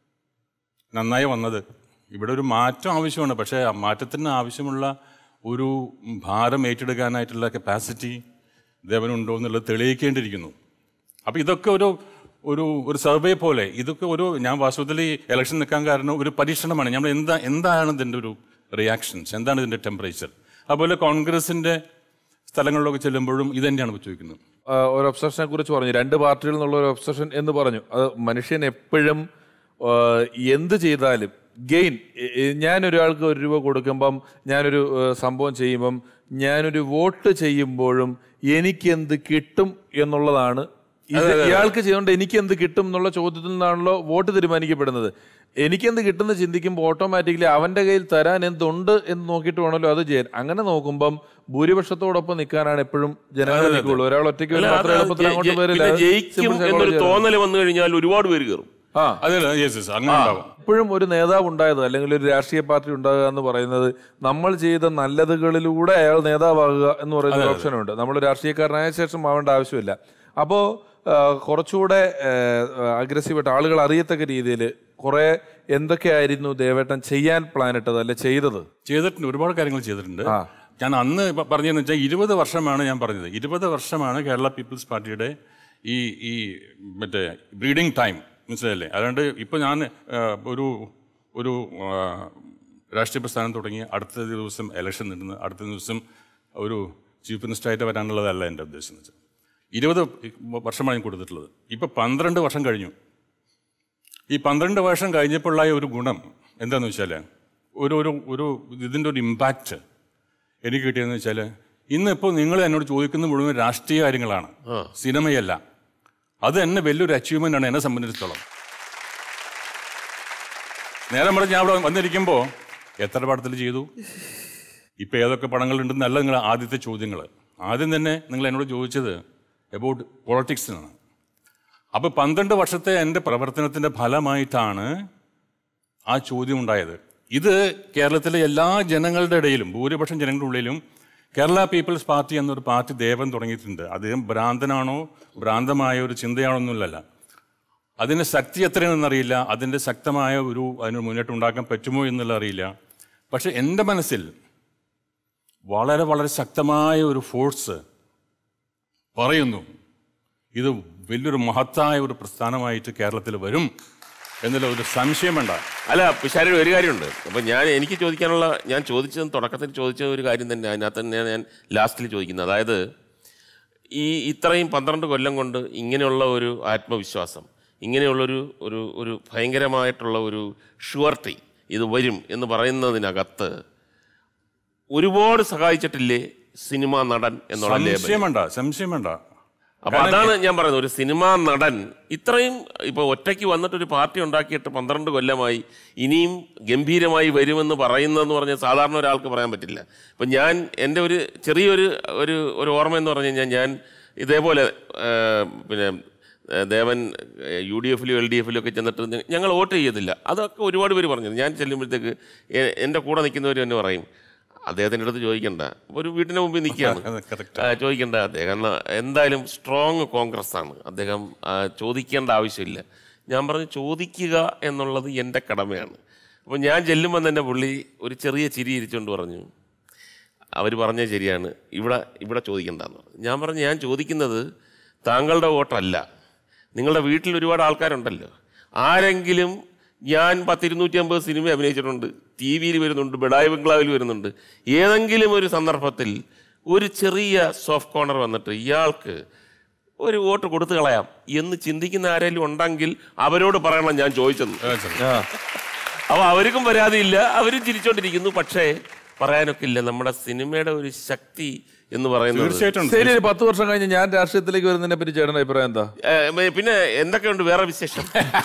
നന്നായി വന്നത് ഇവിടെ ഒരു മാറ്റം ആവശ്യമാണ് പക്ഷേ ആ മാറ്റത്തിന് ആവശ്യമുള്ള ഒരു ഭാരം ഏറ്റെടുക്കാനായിട്ടുള്ള കപ്പാസിറ്റി ദേവനുണ്ടോ എന്നുള്ളത് തെളിയിക്കേണ്ടിയിരിക്കുന്നു അപ്പോൾ ഇതൊക്കെ ഒരു ഒരു ഒരു സർവേ പോലെ ഇതൊക്കെ ഒരു ഞാൻ വാസ്തവത്തിൽ ഈ ഇലക്ഷൻ നിൽക്കാൻ കാരണം ഒരു പരീക്ഷണമാണ് നമ്മൾ എന്താ എന്താണ് ഇതിൻ്റെ ഒരു റിയാക്ഷൻസ് എന്താണ് ഇതിൻ്റെ ടെമ്പറേച്ചർ അതുപോലെ കോൺഗ്രസിൻ്റെ സ്ഥലങ്ങളിലൊക്കെ ചെല്ലുമ്പോഴും ഇത് തന്നെയാണ് ചോദിക്കുന്നത് ആ, ഒരു ഒബ്സഷനെ കുറിച്ച് പറഞ്ഞു രണ്ട് പാർട്ടികളിൽ നിന്നുള്ള ഒരു ഒബ്സഷൻ എന്ന് പറഞ്ഞു അത് മനുഷ്യൻ എപ്പോഴും ആ, എന്ത് ചെയ്താലും ഗെയിൻ ഞാൻ ഒരാൾക്ക് ഒരു രൂപ കൊടുക്കുമ്പം ഞാനൊരു ആ, സംഭവം ചെയ്യുമ്പം ഞാനൊരു വോട്ട് ചെയ്യുമ്പോഴും എനിക്ക് എന്ത് കിട്ടും എന്നുള്ളതാണ് ഇത് ഇയാൾക്ക് ചെയ്തുകൊണ്ട് എനിക്ക് എന്ത് കിട്ടും എന്നുള്ള ചോദ്യത്തിൽ നിന്നാണല്ലോ വോട്ട് തീരുമാനിക്കപ്പെടുന്നത് എനിക്കെന്ത് കിട്ടുമെന്ന് ചിന്തിക്കുമ്പോൾ ഓട്ടോമാറ്റിക്കലി അവന്റെ കയ്യിൽ തരാൻ എന്തുണ്ട് എന്ന് നോക്കിയിട്ട് വേണമല്ലോ അത് ചെയ്യാൻ അങ്ങനെ നോക്കുമ്പം ഭൂരിപക്ഷത്തോടൊപ്പം നിൽക്കാനാണ് എപ്പോഴും ജനങ്ങൾ നിൽക്കുള്ളൂ ഒരാൾ ഒറ്റയ്ക്ക് അല്ല, വരുമ്പോൾ അത്ര അത് എളുപ്പത്തിൽ അങ്ങോട്ട് ജയി- വരില്ല പിന്നെ അത് ജയിക്കും simple psychology എന്നൊരു ആണ്. തോന്നൽ വന്നു കഴിഞ്ഞാൽ ഒരുപാട് പേര് കയറും ആ അതെ യെസ് യെസ് അങ്ങനെ ഉണ്ടാവും എപ്പോഴും ഒരു നേതാവ് ഉണ്ടായത് അല്ലെങ്കിൽ ഒരു രാഷ്ട്രീയ പാർട്ടി ഉണ്ടാകുക എന്ന് പറയുന്നത് നമ്മൾ ചെയ്ത നല്ലതുകളിലൂടെ അയാൾ നേതാവാകുക എന്ന് പറയുന്ന ഒരു ഓപ്ഷനുണ്ട് നമ്മൾ രാഷ്ട്രീയക്കാരനായ ശേഷം ആവേണ്ട ആവശ്യമില്ല അപ്പോൾ കുറച്ചുകൂടെ അഗ്രസീവായിട്ട് ആളുകൾ അറിയത്തക്ക രീതിയിൽ കുറെ എന്തൊക്കെയായിരുന്നു ദേവേട്ടൻ ചെയ്യാൻ പ്ലാൻ ഇട്ടത് അല്ലെ ചെയ്തത് ചെയ്തിട്ടുണ്ട് ഒരുപാട് കാര്യങ്ങൾ ചെയ്തിട്ടുണ്ട് ഞാൻ അന്ന് ഇപ്പൊ പറഞ്ഞതെന്ന് വെച്ചാൽ ഇരുപത് വർഷമാണ് ഞാൻ പറഞ്ഞത് ഇരുപത് വർഷമാണ് കേരള പീപ്പിൾസ് പാർട്ടിയുടെ ഈ ഈ മറ്റേ ബ്രീഡിംഗ് ടൈം മനസ്സിലല്ലേ അതുകൊണ്ട് ഇപ്പോൾ ഞാൻ ആ, ഒരു ഒരു ആ, രാഷ്ട്രീയ പ്രസ്ഥാനം തുടങ്ങി അടുത്ത ദിവസം ഇലക്ഷൻ നിന്ന് അടുത്ത ദിവസം ഒരു ചീഫ് മിനിസ്റ്ററായിട്ട് വരാനുള്ളതല്ല എൻ്റെ ഉദ്ദേശം എന്ന് വെച്ചാൽ ഇരുപത് വർഷമാണ് ഞാൻ കൊടുത്തിട്ടുള്ളത് ഇപ്പോൾ പന്ത്രണ്ട് വർഷം കഴിഞ്ഞു ഈ പന്ത്രണ്ട് വർഷം കഴിഞ്ഞപ്പോഴുള്ള ഒരു ഗുണം എന്താന്ന് വെച്ചാൽ ഒരു ഒരു ഒരു ഇതിൻ്റെ ഒരു ഇമ്പാക്റ്റ് എനിക്ക് കിട്ടിയതെന്ന് വെച്ചാൽ ഇന്നിപ്പോൾ നിങ്ങൾ എന്നോട് ചോദിക്കുന്ന മുഴുവൻ രാഷ്ട്രീയ കാര്യങ്ങളാണ് സിനിമയല്ല അത് എന്നെ വലിയൊരു അച്ചീവ്മെൻ്റ് ആണ് എന്നെ സംബന്ധിച്ചിടത്തോളം നേരെ മറിച്ച് ഞാൻ അവിടെ വന്നിരിക്കുമ്പോൾ എത്ര പടത്തിൽ ചെയ്തു ഇപ്പം ഏതൊക്കെ പടങ്ങളുണ്ടെന്നല്ല നിങ്ങൾ ആദ്യത്തെ ചോദ്യങ്ങൾ ആദ്യം തന്നെ നിങ്ങൾ എന്നോട് ചോദിച്ചത് എബൌട്ട് പൊളിറ്റിക്സിനാണ് അപ്പോൾ പന്ത്രണ്ട് വർഷത്തെ എൻ്റെ പ്രവർത്തനത്തിൻ്റെ ഫലമായിട്ടാണ് ആ ചോദ്യം ഉണ്ടായത് ഇത് കേരളത്തിലെ എല്ലാ ജനങ്ങളുടെ ഇടയിലും ഭൂരിപക്ഷം ജനങ്ങളുടെ ഉള്ളിലും കേരള പീപ്പിൾസ് പാർട്ടി എന്നൊരു പാർട്ടി ദേവൻ തുടങ്ങിയിട്ടുണ്ട് അദ്ദേഹം ഭ്രാന്തനാണോ ഭ്രാന്തമായ ഒരു ചിന്തയാണോ ഒന്നുമില്ലല്ല അതിൻ്റെ ശക്തി എത്രയാണെന്നറിയില്ല അതിൻ്റെ ശക്തമായ ഒരു അതിന് മുന്നോട്ട് ഉണ്ടാക്കാൻ പറ്റുമോ എന്നുള്ള അറിയില്ല പക്ഷെ എൻ്റെ മനസ്സിൽ വളരെ വളരെ ശക്തമായ ഒരു ഫോഴ്സ് പറയുന്നു ഇത് വലിയൊരു മഹത്തായ ഒരു പ്രസ്ഥാനമായിട്ട് കേരളത്തിൽ വരും എന്നുള്ള ഒരു സംശയം വേണ്ട അല്ല പിഷാരി ഒരു കാര്യമുണ്ട് അപ്പൊ ഞാൻ എനിക്ക് ചോദിക്കാനുള്ള ഞാൻ ചോദിച്ചത് തുടക്കത്തിൽ ചോദിച്ച ഒരു കാര്യം തന്നെ അതിനകത്ത് തന്നെ ഞാൻ ലാസ്റ്റിൽ ചോദിക്കുന്നത് അതായത് ഈ ഇത്രയും പന്ത്രണ്ട് കൊല്ലം കൊണ്ട് ഇങ്ങനെയുള്ള ഒരു ആത്മവിശ്വാസം ഇങ്ങനെയുള്ളൊരു ഒരു ഒരു ഭയങ്കരമായിട്ടുള്ള ഒരു ഷുവർട്ടി ഇത് വരും എന്ന് പറയുന്നതിനകത്ത് ഒരുപാട് സഹായിച്ചിട്ടില്ലേ സിനിമാ നടൻ എന്നുള്ള ലേബൽ സംശയം വേണ്ട സംശയം വേണ്ട അപ്പൊ അതാണ് ഞാൻ പറയുന്നത് ഒരു സിനിമാ നടൻ ഇത്രയും ഇപ്പൊ ഒറ്റയ്ക്ക് വന്നിട്ട് ഒരു പാർട്ടി ഉണ്ടാക്കിയിട്ട് പന്ത്രണ്ട് കൊല്ലമായി ഇനിയും ഗംഭീരമായി വരുമെന്ന് പറയുന്നതെന്ന് പറഞ്ഞാൽ സാധാരണ ഒരാൾക്ക് പറയാൻ പറ്റില്ല ഇപ്പൊ ഞാൻ എൻ്റെ ഒരു ചെറിയൊരു ഒരു ഒരു ഓർമ്മ എന്ന് പറഞ്ഞു കഴിഞ്ഞാൽ ഞാൻ ഇതേപോലെ ആ, പിന്നെ ആ, ദേവൻ യു ഡി എഫിലും എൽ ഡി എഫിലും ഒക്കെ ചെന്നിട്ട് ഞ- ഞങ്ങൾ വോട്ട് ചെയ്യത്തില്ല അതൊക്കെ ഒരുപാട് പേര് പറഞ്ഞു ഞാൻ ചെല്ലുമ്പോഴത്തേക്ക് എ- എൻ്റെ കൂടെ നിൽക്കുന്നവർ തന്നെ പറയും അദ്ദേഹത്തിൻ്റെ അടുത്ത് ചോദിക്കണ്ട ഒരു വീട്ടിന് മുമ്പിൽ നിൽക്കുകയാണ് correct. ആ, ചോദിക്കേണ്ട അദ്ദേഹം ന- എന്തായാലും സ്ട്രോങ് കോൺഗ്രസ് ആണ് അദ്ദേഹം ആ, ചോദിക്കേണ്ട ആവശ്യമില്ല ഞാൻ പറഞ്ഞു ചോദിക്കുക എന്നുള്ളത് എൻ്റെ കടമയാണ് അപ്പോൾ ഞാൻ ചെല്ലുമ്പോൾ തന്നെ പുള്ളി ഒരു ചെറിയ ചിരി ഇരിച്ചുകൊണ്ട് പറഞ്ഞു അവർ പറഞ്ഞത് ശരിയാണ് ഇവിടെ ഇവിടെ ചോദിക്കണ്ടെന്ന് പറഞ്ഞു ഞാൻ പറഞ്ഞു ഞാൻ ചോദിക്കുന്നത് താങ്കളുടെ വോട്ടല്ല നിങ്ങളുടെ വീട്ടിൽ ഒരുപാട് ആൾക്കാരുണ്ടല്ലോ ആരെങ്കിലും ഞാൻ പത്തിരുന്നൂറ്റി അമ്പത് സിനിമ അഭിനയിച്ചിട്ടുണ്ട് ടി വിയിൽ വരുന്നുണ്ട് ബെഡായി ബംഗ്ലാവിൽ വരുന്നുണ്ട് ഏതെങ്കിലും ഒരു സന്ദർഭത്തിൽ ഒരു ചെറിയ സോഫ്റ്റ് കോർണർ വന്നിട്ട് ഇയാൾക്ക് ഒരു വോട്ട് കൊടുത്തു കളയാം എന്ന് ചിന്തിക്കുന്ന ആരെങ്കിലും ഉണ്ടെങ്കിൽ അവരോട് പറയണം ഞാൻ ചോദിച്ചത് അപ്പോൾ അവർക്കും പരാതിയില്ല അവരും ചിരിച്ചോണ്ടിരിക്കുന്നു പക്ഷേ പറയാനൊക്കെ ഇല്ല നമ്മുടെ സിനിമയുടെ ഒരു ശക്തി എന്ന് പറയുന്നത് തീർച്ചയായിട്ടും ശരി ഒരു പത്ത് വർഷം കഴിഞ്ഞ് ഞാൻ രാഷ്ട്രീയത്തിലേക്ക് വരുന്നതിനെ പറ്റി ചേട്ടൻ്റെ അഭിപ്രായം എന്താ ഏ, പിന്നെ എന്തൊക്കെയുണ്ട് വേറെ വിശേഷം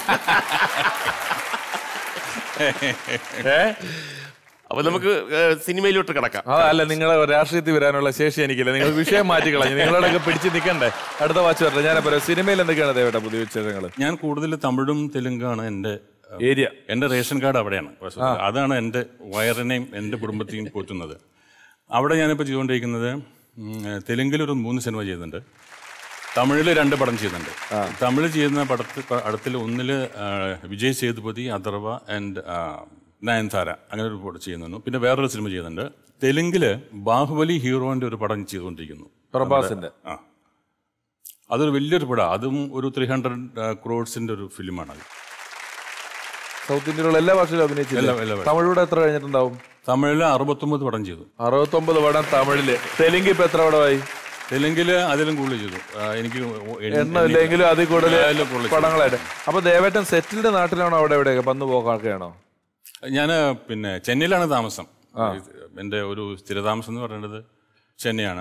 ഏ? അപ്പൊ നമുക്ക് ഏ, സിനിമയിലോട്ട് കിടക്കാം അതല്ല നിങ്ങളെ രാഷ്ട്രീയത്തിൽ വരാനുള്ള ശേഷി എനിക്കില്ല നിങ്ങൾ വിഷയം മാറ്റി കളഞ്ഞു നിങ്ങളോടൊക്കെ പിടിച്ച് നിൽക്കണ്ടേ അടുത്ത വാച്ച് വരട്ടെ ഞാൻ പറയാം സിനിമയിൽ എന്തൊക്കെയാണ് ദേവേട്ട പുതിയ വിശേഷങ്ങൾ ഞാൻ കൂടുതൽ തമിഴും തെലുങ്കാണ് എൻ്റെ ഏരിയ എൻ്റെ റേഷൻ കാർഡ് അവിടെയാണ് വാസ്തവത്തിൽ. അതാണ് എൻ്റെ വയറിനെയും എൻ്റെ കുടുംബത്തെയും പോറ്റുന്നത് അവിടെ ഞാനിപ്പോൾ ചെയ്തുകൊണ്ടിരിക്കുന്നത് ഉം, തെലുങ്കിൽ ഒരു മൂന്ന് സിനിമ ചെയ്യുന്നുണ്ട് തമിഴിൽ രണ്ട് പടം ചെയ്യുന്നുണ്ട് തമിഴ് ചെയ്യുന്ന പടത്തിൽ പടത്തിൽ ഒന്നിൽ വിജയ് സേതുപതി അഥർവ ആൻഡ് നയൻതാര അങ്ങനെ ഒരു പടം ചെയ്യുന്നു പിന്നെ വേറൊരു സിനിമ ചെയ്യുന്നുണ്ട് തെലുങ്കിൽ ബാഹുബലി ഹീറോന്റെ ഒരു പടം ചെയ്തുകൊണ്ടിരിക്കുന്നു പ്രഭാസിന്റെ ആ അതൊരു വലിയൊരു പടം അതും ഒരു ത്രീ ഹൺഡ്രഡ് ക്രോഡ്സിന്റെ ഒരു ഫിലിമാണ് അത് സൗത്ത് ഇന്ത്യയിലുള്ള എല്ലാ ഭാഷയിലും അഭിനയിച്ചില്ല എല്ലാ- എല്ലാ ഭാഷയിലും. തമിഴൂടെ എത്ര കഴിഞ്ഞിട്ടുണ്ടാവും തമിഴിൽ അറുപത്തൊമ്പത് പടം ചെയ്തു അറുപത്തൊമ്പത് പടം തമിഴില് തെലുങ്ക് ഇപ്പൊ എത്ര പടമായി തെലുങ്കിൽ അതിലും കൂടുതൽ ചെയ്തു ആ, എനിക്ക് എണ്ണി- എണ്ണമില്ലെങ്കിലും അതിൽ കൂടുതൽ അതിലും കൂടുതൽ ചെയ്തു. പടങ്ങളായിട്ട് അപ്പൊ ദേവേട്ടൻ സെറ്റിൽഡ് നാട്ടിലാണോ അവിടെ എവിടെയൊക്കെ വന്നു പോകാക്കെയാണോ ഞാൻ പിന്നെ ചെന്നൈയിലാണ് താമസം എൻ്റെ ഒരു സ്ഥിരതാമസം എന്ന് പറയുന്നത് ചെന്നൈയാണ്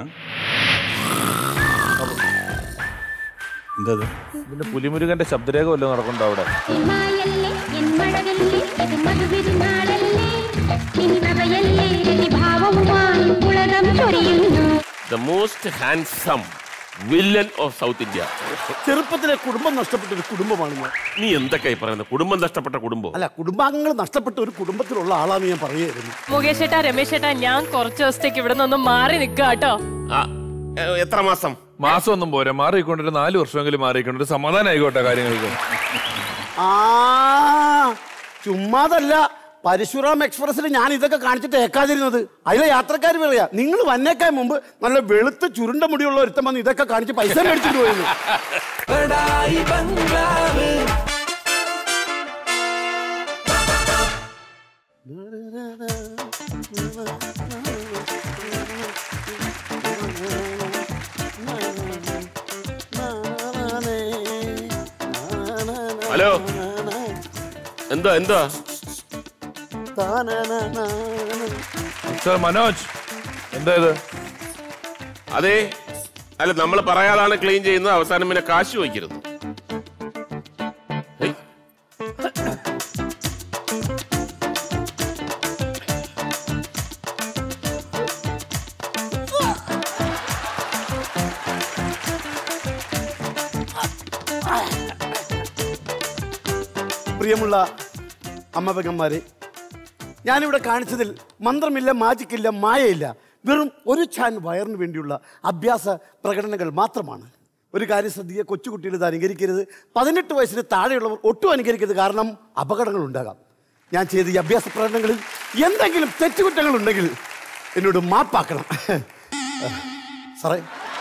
എന്താ അത്? പിന്നെ പുലിമുരുകന്റെ ശബ്ദരേഖ വല്ലതും നടക്കുന്നുണ്ടോ അവിടെ മായല്ലേ എൻ മഴവില്ലേ ഇത് മധുവിരുന്നാളല്ലേ നിൻപ്രഭയല്ലേ രതിഭാവവുമായി ഉലകം ചൊരിയുന്നു the most handsome villain of South India ചെറുപ്പത്തിലെ കുടുംബം നഷ്ടപ്പെട്ട ഒരു കുടുംബമാണ് ഞാൻ നീ എന്തൊക്കെയായി പറയുന്നത് കുടുംബം നഷ്ടപ്പെട്ട കുടുംബം അല്ല കുടുംബാംഗങ്ങൾ നഷ്ടപ്പെട്ട ഒരു കുടുംബത്തിലുള്ള ആളാണ് ഞാൻ പറയുമായിരുന്നു മുകേഷ് ചേട്ടാ രമേശ് ചേട്ടാ ഞാൻ കുറച്ച് ദിവസത്തേക്ക് ഇവിടെ നിന്നൊന്ന് മാറി നിൽക്കുക കേട്ടോ ആ, ഏ, എത്ര മാസം മാസം ഒന്നും പോരാ മാറിക്കൊണ്ടിട്ട് നാല് വർഷമെങ്കിലും മാറിക്കൊണ്ടിട്ട് സമാധാനം ആയിക്കോട്ടെ കാര്യങ്ങൾക്ക് ആ ചുമ്മാതല്ല പരശുറാം എക്സ്പ്രസ്സിൽ ഞാൻ ഇതൊക്കെ കാണിച്ചിട്ട് ഏക്കാതിരുന്നത് അതിലെ യാത്രക്കാർ പറയാ നിങ്ങൾ വന്നേക്കാൻ മുമ്പ് നല്ല വെളുത്ത് ചുരുണ്ട മുടിയുള്ള ഒരുത്തം വന്ന് ഇതൊക്കെ കാണിച്ച് പൈസ മേടിച്ചിട്ട് പോയിരുന്നു ഹലോ എന്താ എന്താ മിസ്റ്റർ മനോജ് എന്താ ഇത് അതെ അല്ല നമ്മൾ പറയാതാണ് ക്ലീൻ ചെയ്യുന്നത് അവസാനം പിന്നെ കാശ് വയ്ക്കരുത് ഏയ്. പ്രിയമുള്ള അമ്മപെങ്ങന്മാരെ ഞാനിവിടെ കാണിച്ചതിൽ മന്ത്രമില്ല മാജിക്കില്ല മായയില്ല വെറും ഒരു ഛാൻ വയറിന് വേണ്ടിയുള്ള അഭ്യാസ പ്രകടനങ്ങൾ മാത്രമാണ് ഒരു കാര്യം ശ്രദ്ധിക്കുക കൊച്ചുകുട്ടികൾ ഇത് അനുകരിക്കരുത് പതിനെട്ട് വയസ്സിന് താഴെയുള്ളവർ ഒട്ടും അനുകരിക്കരുത് കാരണം അപകടങ്ങൾ ഉണ്ടാകാം ഞാൻ ചെയ്ത ഈ അഭ്യാസ പ്രകടനങ്ങളിൽ എന്തെങ്കിലും തെറ്റുകുറ്റങ്ങൾ ഉണ്ടെങ്കിൽ എന്നോട് മാപ്പാക്കണം സാറേ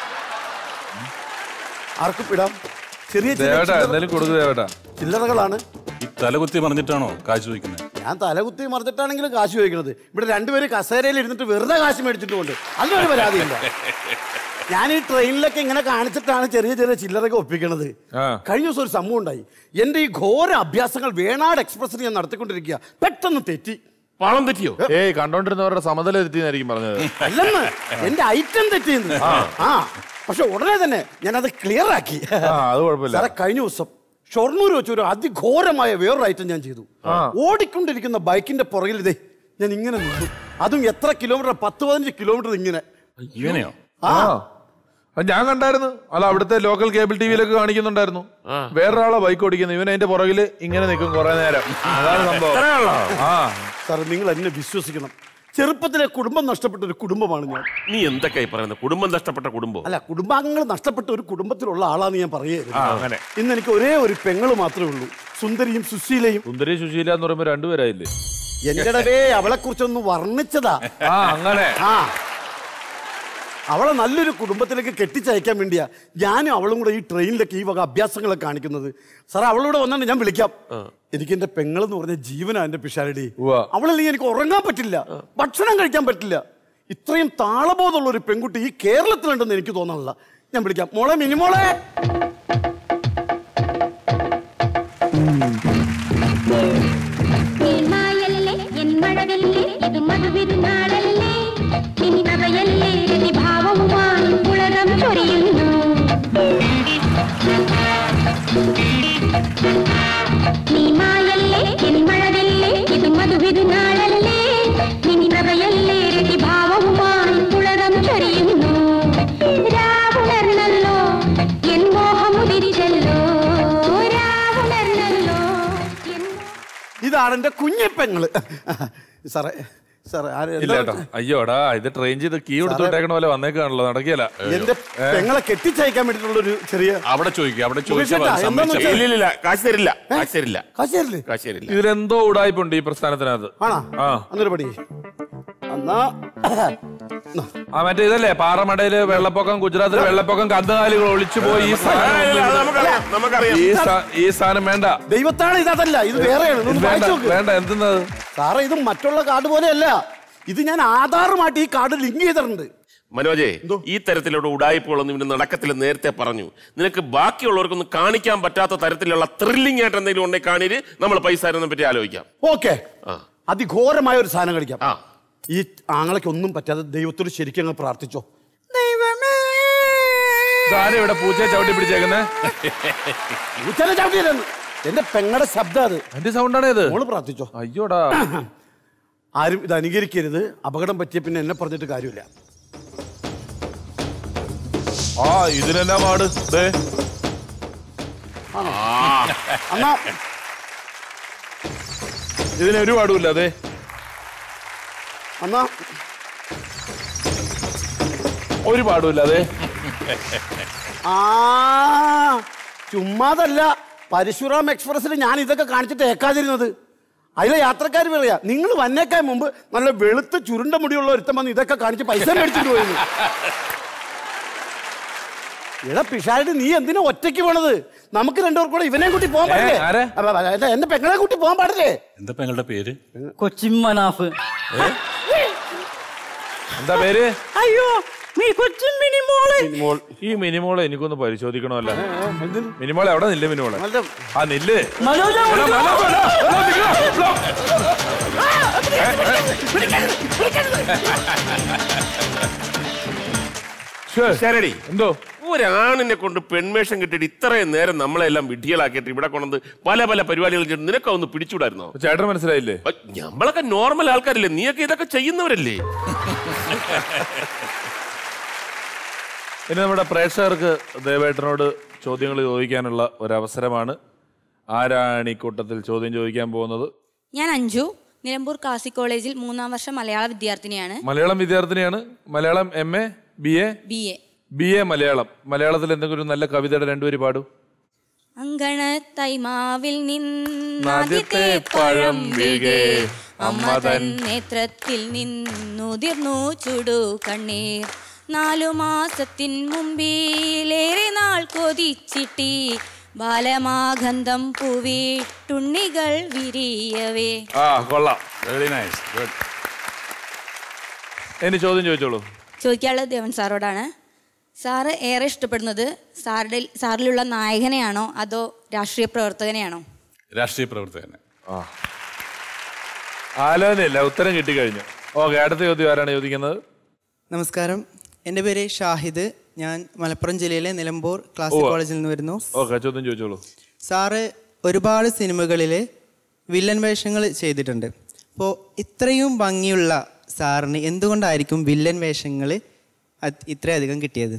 ആർക്കും ഇടാം ചെറിയ ചെറിയ ദേവേട്ടാ ചില്ലറ- എന്തായാലും കൊടുക്ക് ദേവേട്ടാ ചില്ലറകളാണ് ഈ തലകുത്തി മറിഞ്ഞിട്ടാണോ കാശ് ചോദിക്കുന്നത് ഞാൻ തലകുത്തി മറിച്ചിട്ടാണെങ്കിലും കാശ് ചോദിക്കുന്നത് ഇവിടെ രണ്ടുപേരും കസേരയിൽ ഇരുന്നിട്ട് വെറുതെ കാശ് മേടിച്ചിട്ടുമുണ്ട് അതിനൊരു പരാതിയില്ല ഞാൻ ഈ ട്രെയിനിലൊക്കെ ഇങ്ങനെ കാണിച്ചിട്ടാണ് ചെറിയ ചെറിയ ചില്ലറൊക്കെ ഒപ്പിക്കണത് ആ. കഴിഞ്ഞ ദിവസം ഒരു സംഭവം ഉണ്ടായി എന്റെ ഈ ഘോര അഭ്യാസങ്ങൾ വേണാട് എക്സ്പ്രസിന് ഞാൻ നടത്തിക്കൊണ്ടിരിക്കുക പെട്ടെന്ന് തെറ്റി പാളം തെറ്റിയോ ഏയ് കണ്ടോണ്ടിരുന്നവരുടെ സമതല തെറ്റിന്നായിരിക്കും പറഞ്ഞത് അല്ലെന്ന് എന്റെ ഐറ്റം തെറ്റിയെന്ന് ആ പക്ഷെ ഉടനെ തന്നെ ഞാനത് ക്ലിയർ ആക്കി ആ അത് കുഴപ്പമില്ല സാറേ കഴിഞ്ഞ ദിവസം ഷൊർണൂർ വെച്ച് ഒരു അതിഘോരമായ വേറൊരു ഐറ്റം ഞാൻ ചെയ്തു ഓടിക്കൊണ്ടിരിക്കുന്ന ബൈക്കിന്റെ പുറകിൽ ഇതേ ഞാൻ ഇങ്ങനെ നിന്നു അതും എത്ര കിലോമീറ്റർ പത്ത് പതിനഞ്ച് കിലോമീറ്റർ ഇങ്ങനെ ഇവനെയോ ആ അത് ഞാൻ കണ്ടായിരുന്നു അല്ല അവിടുത്തെ ലോക്കൽ കേബിൾ ടി വിയിലൊക്കെ കാണിക്കുന്നുണ്ടായിരുന്നു വേറൊരാളെ ബൈക്ക് ഓടിക്കുന്നു ഇവൻ അതിന്റെ പുറകില് ഇങ്ങനെ നിൽക്കും കുറെ നേരം അതാണ് സംഭവം ആ സാറേ നിങ്ങൾ എന്നെ വിശ്വസിക്കണം ചെറുപ്പത്തിലെ കുടുംബം നഷ്ടപ്പെട്ട ഒരു കുടുംബമാണ് ഞാൻ നീ എന്തൊക്കെയായി പറയുന്നത് കുടുംബം നഷ്ടപ്പെട്ട കുടുംബം അല്ല കുടുംബാംഗങ്ങൾ നഷ്ടപ്പെട്ട ഒരു കുടുംബത്തിലുള്ള ആളാന്ന് ഞാൻ ആ, പറയുന്നത് അങ്ങനെ. ഇന്ന് എനിക്ക് ഒരേ ഒരു പെങ്ങള് മാത്രമേ ഉള്ളൂ സുന്ദരിയും സുശീലയും സുന്ദരി സുശീല എന്ന് പറയുമ്പോ രണ്ടുപേരായില്ലേ എന്റെ അവളെ കുറിച്ചൊന്ന് വർണ്ണിച്ചതാ ആ അങ്ങനെ ആ അവളെ നല്ലൊരു കുടുംബത്തിലേക്ക് കെട്ടിച്ചയക്കാൻ വേണ്ടിയാ ഞാനും അവളും കൂടെ ഈ ട്രെയിനിലൊക്കെ ഈ വക അഭ്യാസങ്ങളൊക്കെ കാണിക്കുന്നത് സാറേ അവളോട് വന്നാണ് ഞാൻ വിളിക്കാം എനിക്ക് എന്റെ പെങ്ങളെന്ന് പറഞ്ഞ ജീവനാ എന്റെ പിഷാരടി ഉവ്വ. അവളില്ലെങ്കിൽ എനിക്ക് ഉറങ്ങാൻ പറ്റില്ല ഭക്ഷണം കഴിക്കാൻ പറ്റില്ല ഇത്രയും താളബോധമുള്ള ഒരു പെൺകുട്ടി ഈ കേരളത്തിലുണ്ടെന്ന് എനിക്ക് തോന്നണില്ല ഞാൻ വിളിക്കാം മോളെ മിനിമോളെ നീമായല്ലേ എൻ മഴകല്ലേ ഇത് മധുവിരുന്നാളല്ലേ ഇനി നവയല്ലേ രതിഭാവവുമായി ഉലകം ചൊരിയുന്നു നീമായല്ലേ എൻ മഴകല്ലേ ഇത് മധുവിരുന്നാളല്ലേ ഇനി നവയല്ലേ രതിഭാവവുമായി ഉലകം ചൊരിയുന്നു രാവുണർന്നല്ലോ എൻ മോഹമുതിരിച്ചല്ലോ രാവുണർന്നല്ലോ എൻ മോഹം ഇതാണ് എന്റെ കുഞ്ഞിപ്പെങ്ങള് സാറേ സാറേ ആര് ഇല്ല എന്താ- കേട്ടോ അയ്യോടാ ഇത് ട്രെയിൻ ചെയ്ത് കീ കൊടുത്ത് വിട്ടേക്കണ പോലെ വന്നേക്കാണല്ലോ നടക്കിയല്ല എന്റെ പെങ്ങളെ കെട്ടിച്ചയക്കാൻ വേണ്ടിയിട്ടുള്ള ഒരു ചെറിയ അവിടെ ചോദിക്കുക അവിടെ ചോദിച്ചാൽ ചേട്ടാ, മതി, എന്താന്ന് സമ്മതിച്ചാൽ വെച്ചാ- ഇല്ല ഇല്ല കാശ് തരില്ല കാശ് തരില്ല കാശേരില്ലേ കാശ് തരില്ല ഇതിലെന്തോ ഉടായ്പുണ്ട് ഈ പ്രസ്ഥാനത്തിനകത്ത് ആണോ ആ അന്നൊരു പടി എന്നാ എന്നാ. ആ മറ്റേ ഇതല്ലേ പാറമടയില് വെള്ളപ്പൊക്കം ഗുജറാത്തില് വെള്ളപ്പൊക്കം കന്നുകാലികൾ ഒളിച്ചു പോയി ഈ ആ, സാധനം ഇല്ല, ഒന്നും നമുക്കറിയാം നമുക്കറിയാം ഈ സാ- ഈ സാധനം വേണ്ട ദൈവത്താണ് ഇതല്ല ഇത് വേറെയാണ് ഇത് ഇതൊന്ന് വേണ്ട വായിച്ചു നോക്ക് വേണ്ട എന്തെന്നത് സാറേ ഇത് മറ്റുള്ള കാർഡ് പോലെയല്ല ഇത് ഞാൻ ആധാറുമായിട്ട് ഈ കാർഡ് ലിങ്ക് ചെയ്തിട്ടുണ്ട് മനോജേ ഈ തരത്തിലുള്ള ഉടായ്പകളൊന്നും ഇവന് നടക്കത്തില്ല നേരത്തെ പറഞ്ഞു നിനക്ക് ബാക്കിയുള്ളവർക്കൊന്നും കാണിക്കാൻ പറ്റാത്ത തരത്തിലുള്ള ത്രില്ലിംഗ് ആയിട്ട് എന്തെങ്കിലും ഉണ്ടെങ്കിൽ കാണീര് നമ്മൾ പൈസ തരുന്നതിനെ പറ്റി ആലോചിക്കാം ഓക്കെ ആ. അതിഘോരമായ ഒരു സാധനം കളിക്കാം ആ ഈ ആങ്ങളയ്ക്ക് ഒന്നും പറ്റാതെ ദൈവത്തോട് ശരിക്കും അങ്ങ് പ്രാർത്ഥിച്ചോ ഇതാരും ഇവിടെ പൂച്ചയെ ചവിട്ടി പിടിച്ചേക്കുന്നേ ഉച്ചനെ ചവിട്ടിയില്ലെന്ന് എന്റെ പെങ്ങളുടെ ശബ്ദം അത് എന്റെ സൗണ്ടാണ് ഇത് മോള് പ്രാർത്ഥിച്ചോ അയ്യോടാ ആരും ഇത് അനുകരിക്കരുത് അപകടം പറ്റിയ പിന്നെ എന്നെ പറഞ്ഞിട്ട് കാര്യമില്ല ആ ഇതിനെന്നാ പാട് ദേ എന്നാ ഇതിനൊരു പാടുമില്ല അതെ എന്നാ ഒരു പാടുമില്ല അതെ ആ ചുമ്മാതല്ല പരശുറാം എക്സ്പ്രസ്സിൽ ഞാൻ ഇതൊക്കെ കാണിച്ചിട്ട് ഏക്കാതിരുന്നത് അതിലെ യാത്രക്കാർ പറയാ നിങ്ങൾ വന്നേക്കാൻ മുമ്പ് നല്ല വെളുത്ത് ചുരുണ്ട മുടിയുള്ള ഒരുത്തം വന്ന് ഇതൊക്കെ കാണിച്ച് പൈസ മേടിച്ചിട്ട് പോയിരുന്നു എടാ പിഷാരുടെ നീ എന്തിനാ ഒറ്റയ്ക്ക് പോണത് നമുക്ക് രണ്ടുപേർ കൂടെ ഇവനെ കൂട്ടി പോകാൻ പാടില്ലേ ആരെ? അപ്പൊ, അപ്പൊ, എന്റെ- എന്റെ പെങ്ങളെ കൂട്ടി പോകാൻ പാടില്ലേ എന്താ പെങ്ങളുടെ പേര് കൊച്ചിമനാഫ് എന്താ പേര് അയ്യോ നീ കൊച്ചിൻ മിനിമോളെ മോൾ ഈ മിനിമോളെ എനിക്കൊന്ന് പരിശോധിക്കണമല്ല മിനിമോളെ എവിടെ നില്ല് മിനിമോളെ നല്ല ആ നില്ല് മനോജ എടാ, മല, മല, എടാ, നിക്കടാ, എടാ. ശ്ശേ, ശരടി എന്തോ ഒരാണിനെ കൊണ്ട് പെൺവേഷം കിട്ടിയിട്ട് ഇത്രയും നേരം നമ്മളെല്ലാം വിഡ്ഢികളാക്കിയിട്ട് ഇവിടെ കൊണ്ടത് പല പല പരിപാടികൾ ചെയ്തിട്ട് നിനക്ക് ഒന്ന് പിടിച്ചുവിടായിരുന്നോ ചേട്ടന് മനസ്സിലായില്ലേ അ, ഞമ്മളൊക്കെ നോർമൽ ആൾക്കാരല്ലേ നീയൊക്കെ ഇതൊക്കെ ചെയ്യുന്നവരല്ലേ ഇനി നമ്മുടെ പ്രേക്ഷകർക്ക് ദേവേട്ടനോട് ചോദ്യങ്ങൾ ചോദിക്കാനുള്ള ഒരവസരമാണ് ആരാണ് ഈ കൂട്ടത്തിൽ ചോദ്യം ചോദിക്കാൻ പോകുന്നത് ഞാൻ അഞ്ജു നിലമ്പൂർ കാസി കോളേജിൽ മൂന്നാം വർഷ മലയാള വിദ്യാർത്ഥിനിയാണ് മലയാളം വിദ്യാർത്ഥിനിയാണ് Malayalam M A B A B A B A Malayalam മലയാളത്തിൽ എന്തെങ്കിലും ഒരു നല്ല കവിതയുടെ രണ്ടുപേര് പാടൂ അങ്കണത്തൈമാവിൽ ആദ്യത്തെ നിന്നാദ്യത്തെ പഴം വീഴേ അമ്മ തൻ തൻ നേത്രത്തിൽ നിന്നുതിർന്നു ചുടു കണ്ണീർ നാലു മാസത്തിൻ മുമ്പിലേറെ നാൾ കൊതിച്ചിട്ടി ബാലമാഗന്ധം പൂവിട്ടുണ്ണികൾ വിരിയവേ ആ കൊള്ളാം വെരി നൈസ് ഗുഡ് ഇനി ചോദ്യം ചോദിച്ചോളൂ ചോദിക്കാനുള്ളത് ദേവൻ സാറോടാണ് സാറ് ഏറെ ഇഷ്ടപ്പെടുന്നത് സാറുടെ സാറിലുള്ള നായകനെയാണോ അതോ രാഷ്ട്രീയ പ്രവർത്തകനെയാണോ രാഷ്ട്രീയ പ്രവർത്തകനെ ആ ആലോചനയില്ല ഉത്തരം കിട്ടിക്കഴിഞ്ഞു ഓക്കെ അടുത്ത ചോദ്യം ആരാണ് ചോദിക്കുന്നത് നമസ്കാരം എൻ്റെ പേര് ഷാഹിദ് ഞാൻ മലപ്പുറം ജില്ലയിലെ നിലമ്പൂർ ക്ലാസിക് ഉവ്വ. കോളേജിൽ നിന്ന് വരുന്നു ഓക്കെ ചോദ്യം ചോദിച്ചോളൂ സാറ് ഒരുപാട് സിനിമകളിൽ വില്ലൻ വേഷങ്ങൾ ചെയ്തിട്ടുണ്ട് അപ്പോൾ ഇത്രയും ഭംഗിയുള്ള സാറിന് എന്തുകൊണ്ടായിരിക്കും വില്ലൻ വേഷങ്ങൾ ഇത്രയധികം കിട്ടിയത്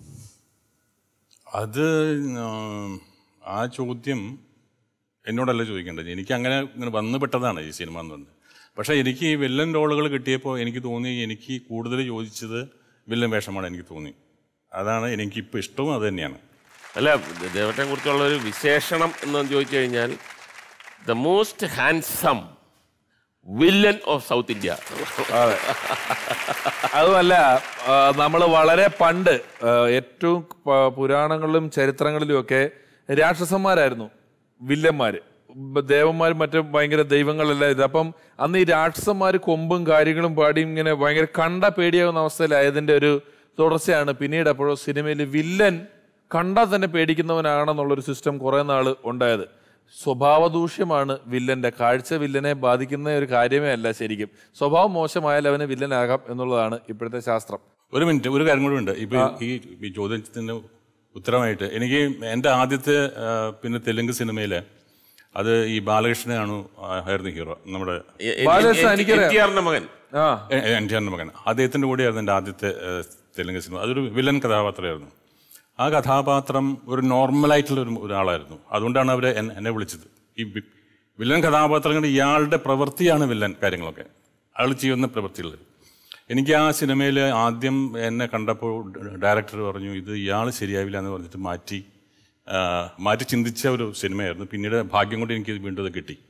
അത് ഉം, ആ ചോദ്യം എന്നോടല്ല ചോദിക്കേണ്ടത് എനിക്ക് അങ്ങനെ ഇങ്ങനെ വന്നു പെട്ടതാണ് ഈ സിനിമ എന്ന് പറഞ്ഞത് പക്ഷേ എനിക്ക് ഈ വില്ലൻ റോളുകൾ കിട്ടിയപ്പോൾ എനിക്ക് തോന്നി എനിക്ക് കൂടുതൽ ചോദിച്ചത് വില്ലൻ വേഷമാണ് എനിക്ക് തോന്നി അതാണ് എനിക്കിപ്പോൾ ഇഷ്ടവും അത് തന്നെയാണ് അല്ല ദേവത്തെ കുറിച്ചുള്ള ഒരു വിശേഷണം എന്ന് ചോദിച്ചു കഴിഞ്ഞാൽ the most handsome villain of South India അതെ അതുമല്ല നമ്മൾ വളരെ പണ്ട് ആ, ഏറ്റവും പ- പുരാണങ്ങളിലും ചരിത്രങ്ങളിലും ഒക്കെ രാക്ഷസന്മാരായിരുന്നു വില്ലന്മാര് ബ- ദേവന്മാരും മറ്റും ഭയങ്കര ദൈവങ്ങളെല്ലാം ഇത് അപ്പം അന്ന് ഈ രാക്ഷസന്മാര് കൊമ്പും കാര്യങ്ങളും പാടിയും ഇങ്ങനെ ഭയങ്കര കണ്ട പേടിയാവുന്ന അവസ്ഥയിലായതിന്റെ ഒരു തുടർച്ചയാണ് പിന്നീട് എപ്പോഴോ സിനിമയിൽ വില്ലൻ കണ്ടാൽ തന്നെ പേടിക്കുന്നവനാണെന്നുള്ളൊരു സിസ്റ്റം കുറെ നാൾ ഉണ്ടായത് സ്വഭാവദൂഷ്യമാണ് വില്ലന്റെ കാഴ്ച വില്ലനെ ബാധിക്കുന്ന ഒരു കാര്യമേ അല്ല ശരിക്കും സ്വഭാവം മോശമായാൽ അവന് വില്ലനാകാം എന്നുള്ളതാണ് ഇപ്പോഴത്തെ ശാസ്ത്രം ഒരു മിനിറ്റ് ഒരു കാര്യം കൂടി ഉണ്ട് ഇപ്പൊ ഈ ഈ ചോദ്യത്തിന് ഉത്തരമായിട്ട് എനിക്ക് എൻ്റെ ആദ്യത്തെ ആ, പിന്നെ തെലുങ്ക് സിനിമയില് അത് ഈ ബാലകൃഷ്ണനാണ് ആയിരുന്നു ഹീറോ നമ്മുടെ ബാലകൃഷ്ണൻ എനിക്കറിയാം. എൻടിആറിന്റെ മകൻ ആ എൻ ടി ആറിൻ്റെ മകൻ അദ്ദേഹത്തിൻ്റെ കൂടെയായിരുന്നു എൻ്റെ ആദ്യത്തെ ആ, തെലുങ്ക് സിനിമ അതൊരു വില്ലൻ കഥാപാത്രമായിരുന്നു ആ കഥാപാത്രം ഒരു നോർമലായിട്ടുള്ള ഒരു ഒരാളായിരുന്നു അതുകൊണ്ടാണ് അവർ എന്നെ വിളിച്ചത് ഈ വി- വില്ലൻ കഥാപാത്രങ്ങൾ ഇയാളുടെ പ്രവൃത്തിയാണ് വില്ലൻ കാര്യങ്ങളൊക്കെ അയാൾ ചെയ്യുന്ന പ്രവൃത്തികൾ എനിക്ക് ആ സിനിമയിൽ ആദ്യം എന്നെ കണ്ടപ്പോൾ ഡയറക്ടർ പറഞ്ഞു ഇത് ഇയാൾ ശരിയാവില്ല എന്ന് പറഞ്ഞിട്ട് മാറ്റി ആ, മാറ്റി ചിന്തിച്ച ഒരു സിനിമയായിരുന്നു പിന്നീട് ഭാഗ്യം കൊണ്ട് എനിക്ക് വീണ്ടും അത് കിട്ടി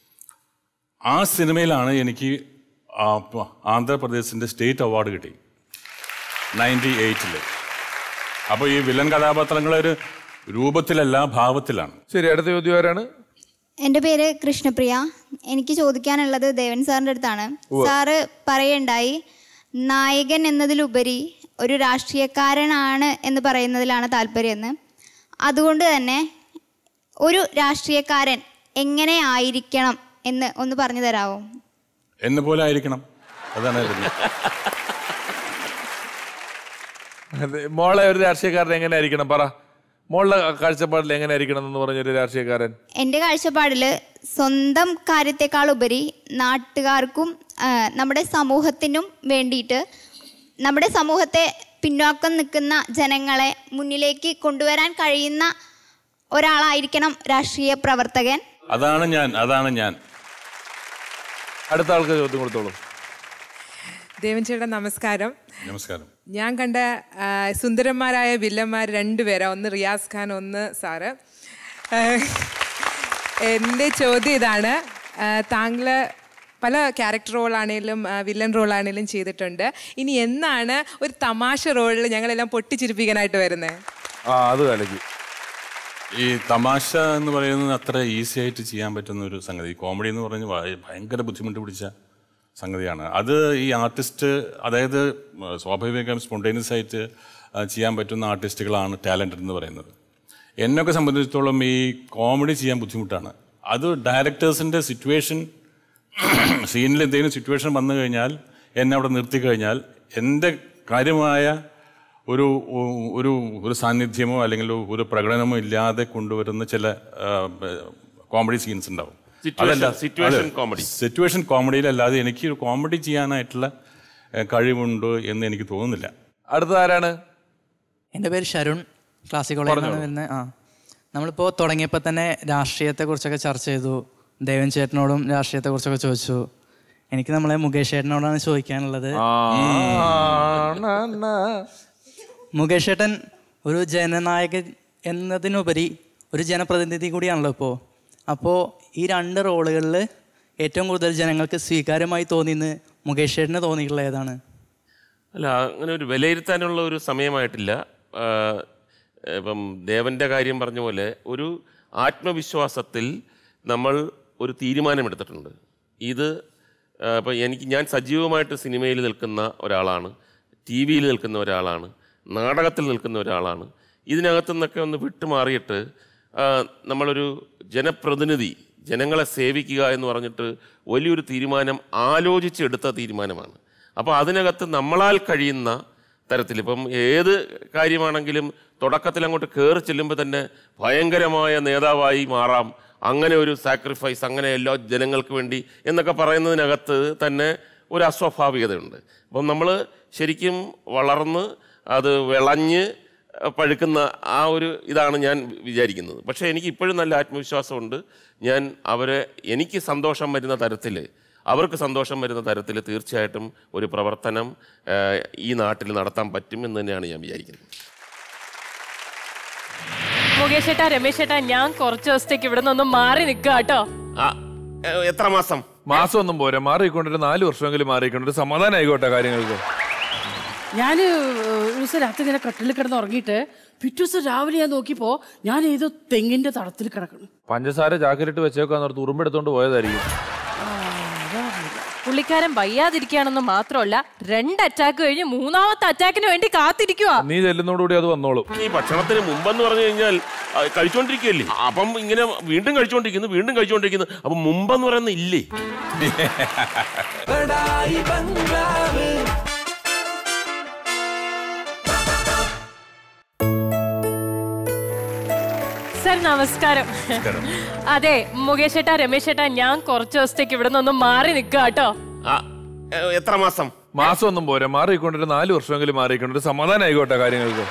ആ സിനിമയിലാണ് എനിക്ക് ആ പ- ആന്ധ്രാപ്രദേശിൻ്റെ സ്റ്റേറ്റ് അവാർഡ് കിട്ടി നയൻറ്റി എയ്റ്റിൽ അപ്പോൾ ഈ വില്ലൻ കഥാപാത്രങ്ങൾ ഒരു രൂപത്തിലല്ല ഭാവത്തിലാണ് ശരി അടുത്ത ചോദ്യം ആരാണ് എൻ്റെ പേര് കൃഷ്ണപ്രിയ എനിക്ക് ചോദിക്കാനുള്ളത് ദേവൻ സാറിൻ്റെ അടുത്താണ് സാറ് പറയണ്ടായി നായകൻ എന്നതിലുപരി ഒരു രാഷ്ട്രീയക്കാരനാണ് എന്ന് പറയുന്നതിലാണ് താല്പര്യമെന്ന് അതുകൊണ്ട് തന്നെ ഒരു രാഷ്ട്രീയക്കാരൻ എങ്ങനെ ആയിരിക്കണം എന്ന് ഒന്ന് പറഞ്ഞു തരാമോ എന്നെ പോലെ ആയിരിക്കണം അതാണ് ഇതിന്. അതെ, മോളെ ഒരു രാഷ്ട്രീയക്കാരൻ എങ്ങനെ ആയിരിക്കണം പറ മോളുടെ കാഴ്ചപ്പാടിൽ എങ്ങനെ ആയിരിക്കണം എന്ന് പറഞ്ഞൊരു രാഷ്ട്രീയക്കാരൻ എൻ്റെ കാഴ്ചപ്പാടിൽ സ്വന്തം കാര്യത്തെക്കാൾ ഉപരി നാട്ടുകാർക്കും ആ, നമ്മുടെ സമൂഹത്തിനും വേണ്ടിയിട്ട് നമ്മുടെ സമൂഹത്തെ പിന്നോക്കം നിൽക്കുന്ന ജനങ്ങളെ മുന്നിലേക്ക് കൊണ്ടുവരാൻ കഴിയുന്ന ഒരാളായിരിക്കണം രാഷ്ട്രീയ പ്രവർത്തകൻ അതാണ് ഞാൻ അതാണ് ഞാൻ അടുത്ത ആൾക്ക് ചോദ്യം കൊടുത്തോളൂ ദേവൻ ചേട്ടാ നമസ്കാരം നമസ്കാരം ഞാൻ കണ്ട ആ, സുന്ദരന്മാരായ വില്ലന്മാർ രണ്ടുപേരാ ഒന്ന് റിയാസ് ഖാൻ ഒന്ന് സാറ് ആ, എൻ്റെ ചോദ്യം ഇതാണ് ആ, താങ്കള് പല ക്യാരക്ടർ റോളാണേലും വില്ലൻ റോളാണേലും ചെയ്തിട്ടുണ്ട് ഇനി എന്നാണ് ഒരു തമാശ റോളിൽ ഞങ്ങളെല്ലാം പൊട്ടിച്ചിരിപ്പിക്കാനായിട്ട് വരുന്നത് ആ അത് കലക്കി ഈ തമാശ എന്ന് പറയുന്നത് അത്ര ഈസി ആയിട്ട് ചെയ്യാൻ പറ്റുന്ന ഒരു സംഗതി കോമഡി എന്ന് പറഞ്ഞ് ഭയ- ഭയങ്കര ബുദ്ധിമുട്ട് പിടിച്ച സംഗതിയാണ് അത് ഈ ആർട്ടിസ്റ്റ് അതായത് സ്വാഭാവികം സ്പോണ്ടേനിയസ് ആയിട്ട് ആ, ചെയ്യാൻ പറ്റുന്ന ആർട്ടിസ്റ്റുകളാണ് ടാലൻറ്റഡ് എന്ന് പറയുന്നത് എന്നൊക്കെ സംബന്ധിച്ചിടത്തോളം ഈ കോമഡി ചെയ്യാൻ ബുദ്ധിമുട്ടാണ് അത് ഡയറക്ടേഴ്സിൻ്റെ സിറ്റുവേഷൻ സീനിൽ എന്തെങ്കിലും സിറ്റുവേഷൻ വന്നു കഴിഞ്ഞാൽ എന്നെ അവിടെ നിർത്തി കഴിഞ്ഞാൽ എൻ്റെ കാര്യമായ ഒരു ഉ- ഒരു ഒരു സാന്നിധ്യമോ അല്ലെങ്കിൽ ഒരു പ്രകടനമോ ഇല്ലാതെ കൊണ്ടുവരുന്ന ചില കോമഡി സീൻസ് ഉണ്ടാവും Situation- situation comedy. സിറ്റുവേഷൻ കോമഡിയിലല്ലാതെ എനിക്ക് ഒരു കോമഡി ചെയ്യാനായിട്ടുള്ള ഏഹ്, കഴിവുണ്ട് എന്ന് എനിക്ക് തോന്നുന്നില്ല അടുത്ത ആരാണ് എൻ്റെ പേര് ഷരുൺ ക്ലാസിക് കോളേജിൽ നിന്നാണ് വരുന്നത് ആ നമ്മളിപ്പോൾ തുടങ്ങിയപ്പോൾ തന്നെ രാഷ്ട്രീയത്തെക്കുറിച്ചൊക്കെ ചർച്ച ചെയ്തു ദേവൻ ചേട്ടനോടും രാഷ്ട്രീയത്തെക്കുറിച്ചൊക്കെ ചോദിച്ചു എനിക്ക് നമ്മളെ മുകേഷ് ചേട്ടനോടാണ് ചോദിക്കാനുള്ളത് മുകേഷ് ചേട്ടൻ ഒരു ജനനായകൻ എന്നതിനുപരി ഒരു ജനപ്രതിനിധി കൂടിയാണല്ലോ ഇപ്പോൾ അപ്പോൾ ഈ രണ്ട് റോളുകളിൽ ഏറ്റവും കൂടുതൽ ജനങ്ങൾക്ക് സ്വീകാര്യമായി തോന്നിയെന്ന് മുകേഷ് ചേട്ടന് തോന്നിയിട്ടുള്ള ഏതാണ് അല്ല അങ്ങനെ ഒരു വിലയിരുത്താനുള്ള ഒരു സമയമായിട്ടില്ല ആ, ഇപ്പം ദേവൻ്റെ കാര്യം പറഞ്ഞ പോലെ ഒരു ആത്മവിശ്വാസത്തിൽ നമ്മൾ ഒരു തീരുമാനമെടുത്തിട്ടുണ്ട് ഇത് ആ, ഇപ്പം എനിക്ക് ഞാൻ സജീവമായിട്ട് സിനിമയിൽ നിൽക്കുന്ന ഒരാളാണ് ടി വിയിൽ നിൽക്കുന്ന ഒരാളാണ് നാടകത്തിൽ നിൽക്കുന്ന ഒരാളാണ് ഇതിനകത്തു നിന്നൊക്കെ ഒന്ന് വിട്ടുമാറിയിട്ട് ആ, നമ്മളൊരു ജനപ്രതിനിധി ജനങ്ങളെ സേവിക്കുക എന്ന് പറഞ്ഞിട്ട് വലിയൊരു തീരുമാനം ആലോചിച്ചെടുത്ത തീരുമാനമാണ് അപ്പോൾ അതിനകത്ത് നമ്മളാൽ കഴിയുന്ന തരത്തിൽ ഇപ്പം ഏത് കാര്യമാണെങ്കിലും തുടക്കത്തിൽ അങ്ങോട്ട് കയറി ചെല്ലുമ്പോൾ തന്നെ ഭയങ്കരമായ നേതാവായി മാറാം അങ്ങനെ ഒരു സാക്രിഫൈസ് അങ്ങനെ എല്ലാ ജനങ്ങൾക്ക് വേണ്ടി എന്നൊക്കെ പറയുന്നതിനകത്ത് തന്നെ ഒരു അസ്വാഭാവികതയുണ്ട് അപ്പം നമ്മൾ ശരിക്കും വളർന്ന് അത് വിളഞ്ഞ് പഴുക്കുന്ന ആ ഒരു ഇതാണ് ഞാൻ വിചാരിക്കുന്നത് പക്ഷേ എനിക്ക് ഇപ്പോഴും നല്ല ആത്മവിശ്വാസമുണ്ട് ഞാൻ അവരെ എനിക്ക് സന്തോഷം വരുന്ന തരത്തിൽ അവർക്ക് സന്തോഷം വരുന്ന തരത്തിൽ തീർച്ചയായിട്ടും ഒരു പ്രവർത്തനം ആ, ഈ നാട്ടിൽ നടത്താൻ പറ്റും എന്ന് തന്നെയാണ് ഞാൻ വിചാരിക്കുന്നത് മുകേഷ് ചേട്ടാ രമേശ് ചേട്ടാ ഞാൻ കുറച്ച് ദിവസത്തേക്ക് ഇവിടെ നിന്നൊന്ന് മാറി നിൽക്കുക കേട്ടോ ആ എ, എത്ര മാസം മാസം ഒന്നും പോരാ മാറിക്കൊണ്ടിട്ട് നാല് വർഷമെങ്കിലും മാറിക്കൊണ്ടിട്ട് സമാധാനം ആയിക്കോട്ടെ കാര്യങ്ങൾക്ക് ഞാൻ ഒരു ദിവസം രാത്രി ഇങ്ങനെ കട്ടിലിൽ കിടന്ന് ഉറങ്ങിയിട്ട് പിറ്റേ ദിവസം രാവിലെ ഞാൻ നോക്കിയപ്പോ ഞാൻ ഏതോ തെങ്ങിന്റെ തടത്തിൽ കിടക്കണം പഞ്ചസാര ചാക്കിലിട്ട് വെച്ചേക്കാന്ന് ഓർത്ത് ഉറുമ്പെടുത്തോണ്ട് പോയതായിരിക്കും പുള്ളിക്കാരൻ വയ്യാതിരിക്കുകയാണെന്ന് മാത്രമല്ല രണ്ട് അറ്റാക്ക് കഴിഞ്ഞ് മൂന്നാമത്തെ അറ്റാക്കിന് വേണ്ടി കാത്തിരിക്കുക നീ ചെല്ലുന്നതോടുകൂടി അത് വന്നോളും ഈ ഭക്ഷണത്തിന് മുമ്പെന്ന് പറഞ്ഞു കഴിഞ്ഞാൽ ആ, കഴിച്ചുകൊണ്ടിരിക്കുകയല്ലേ അപ്പം ഇങ്ങനെ വീണ്ടും കഴിച്ചുകൊണ്ടിരിക്കുന്നു വീണ്ടും കഴിച്ചുകൊണ്ടിരിക്കുന്നു അപ്പം മുമ്പെന്ന് പറയുന്ന ഇല്ലേ സർ നമസ്കാരം അതെ മുകേഷ് ചേട്ടാ രമേശ് ചേട്ടാ ഞാൻ കുറച്ച് ദിവസത്തേക്ക് ഇവിടെ നിന്നൊന്ന് മാറി നിൽക്കുക കേട്ടോ ആ എ, എത്ര മാസം മാസം ഒന്നും പോരാ മാറിക്കൊണ്ടിട്ട് നാല് വർഷമെങ്കിലും മാറിക്കൊണ്ടിട്ട് സമാധാനം ആയിക്കോട്ടെ കാര്യങ്ങൾക്ക്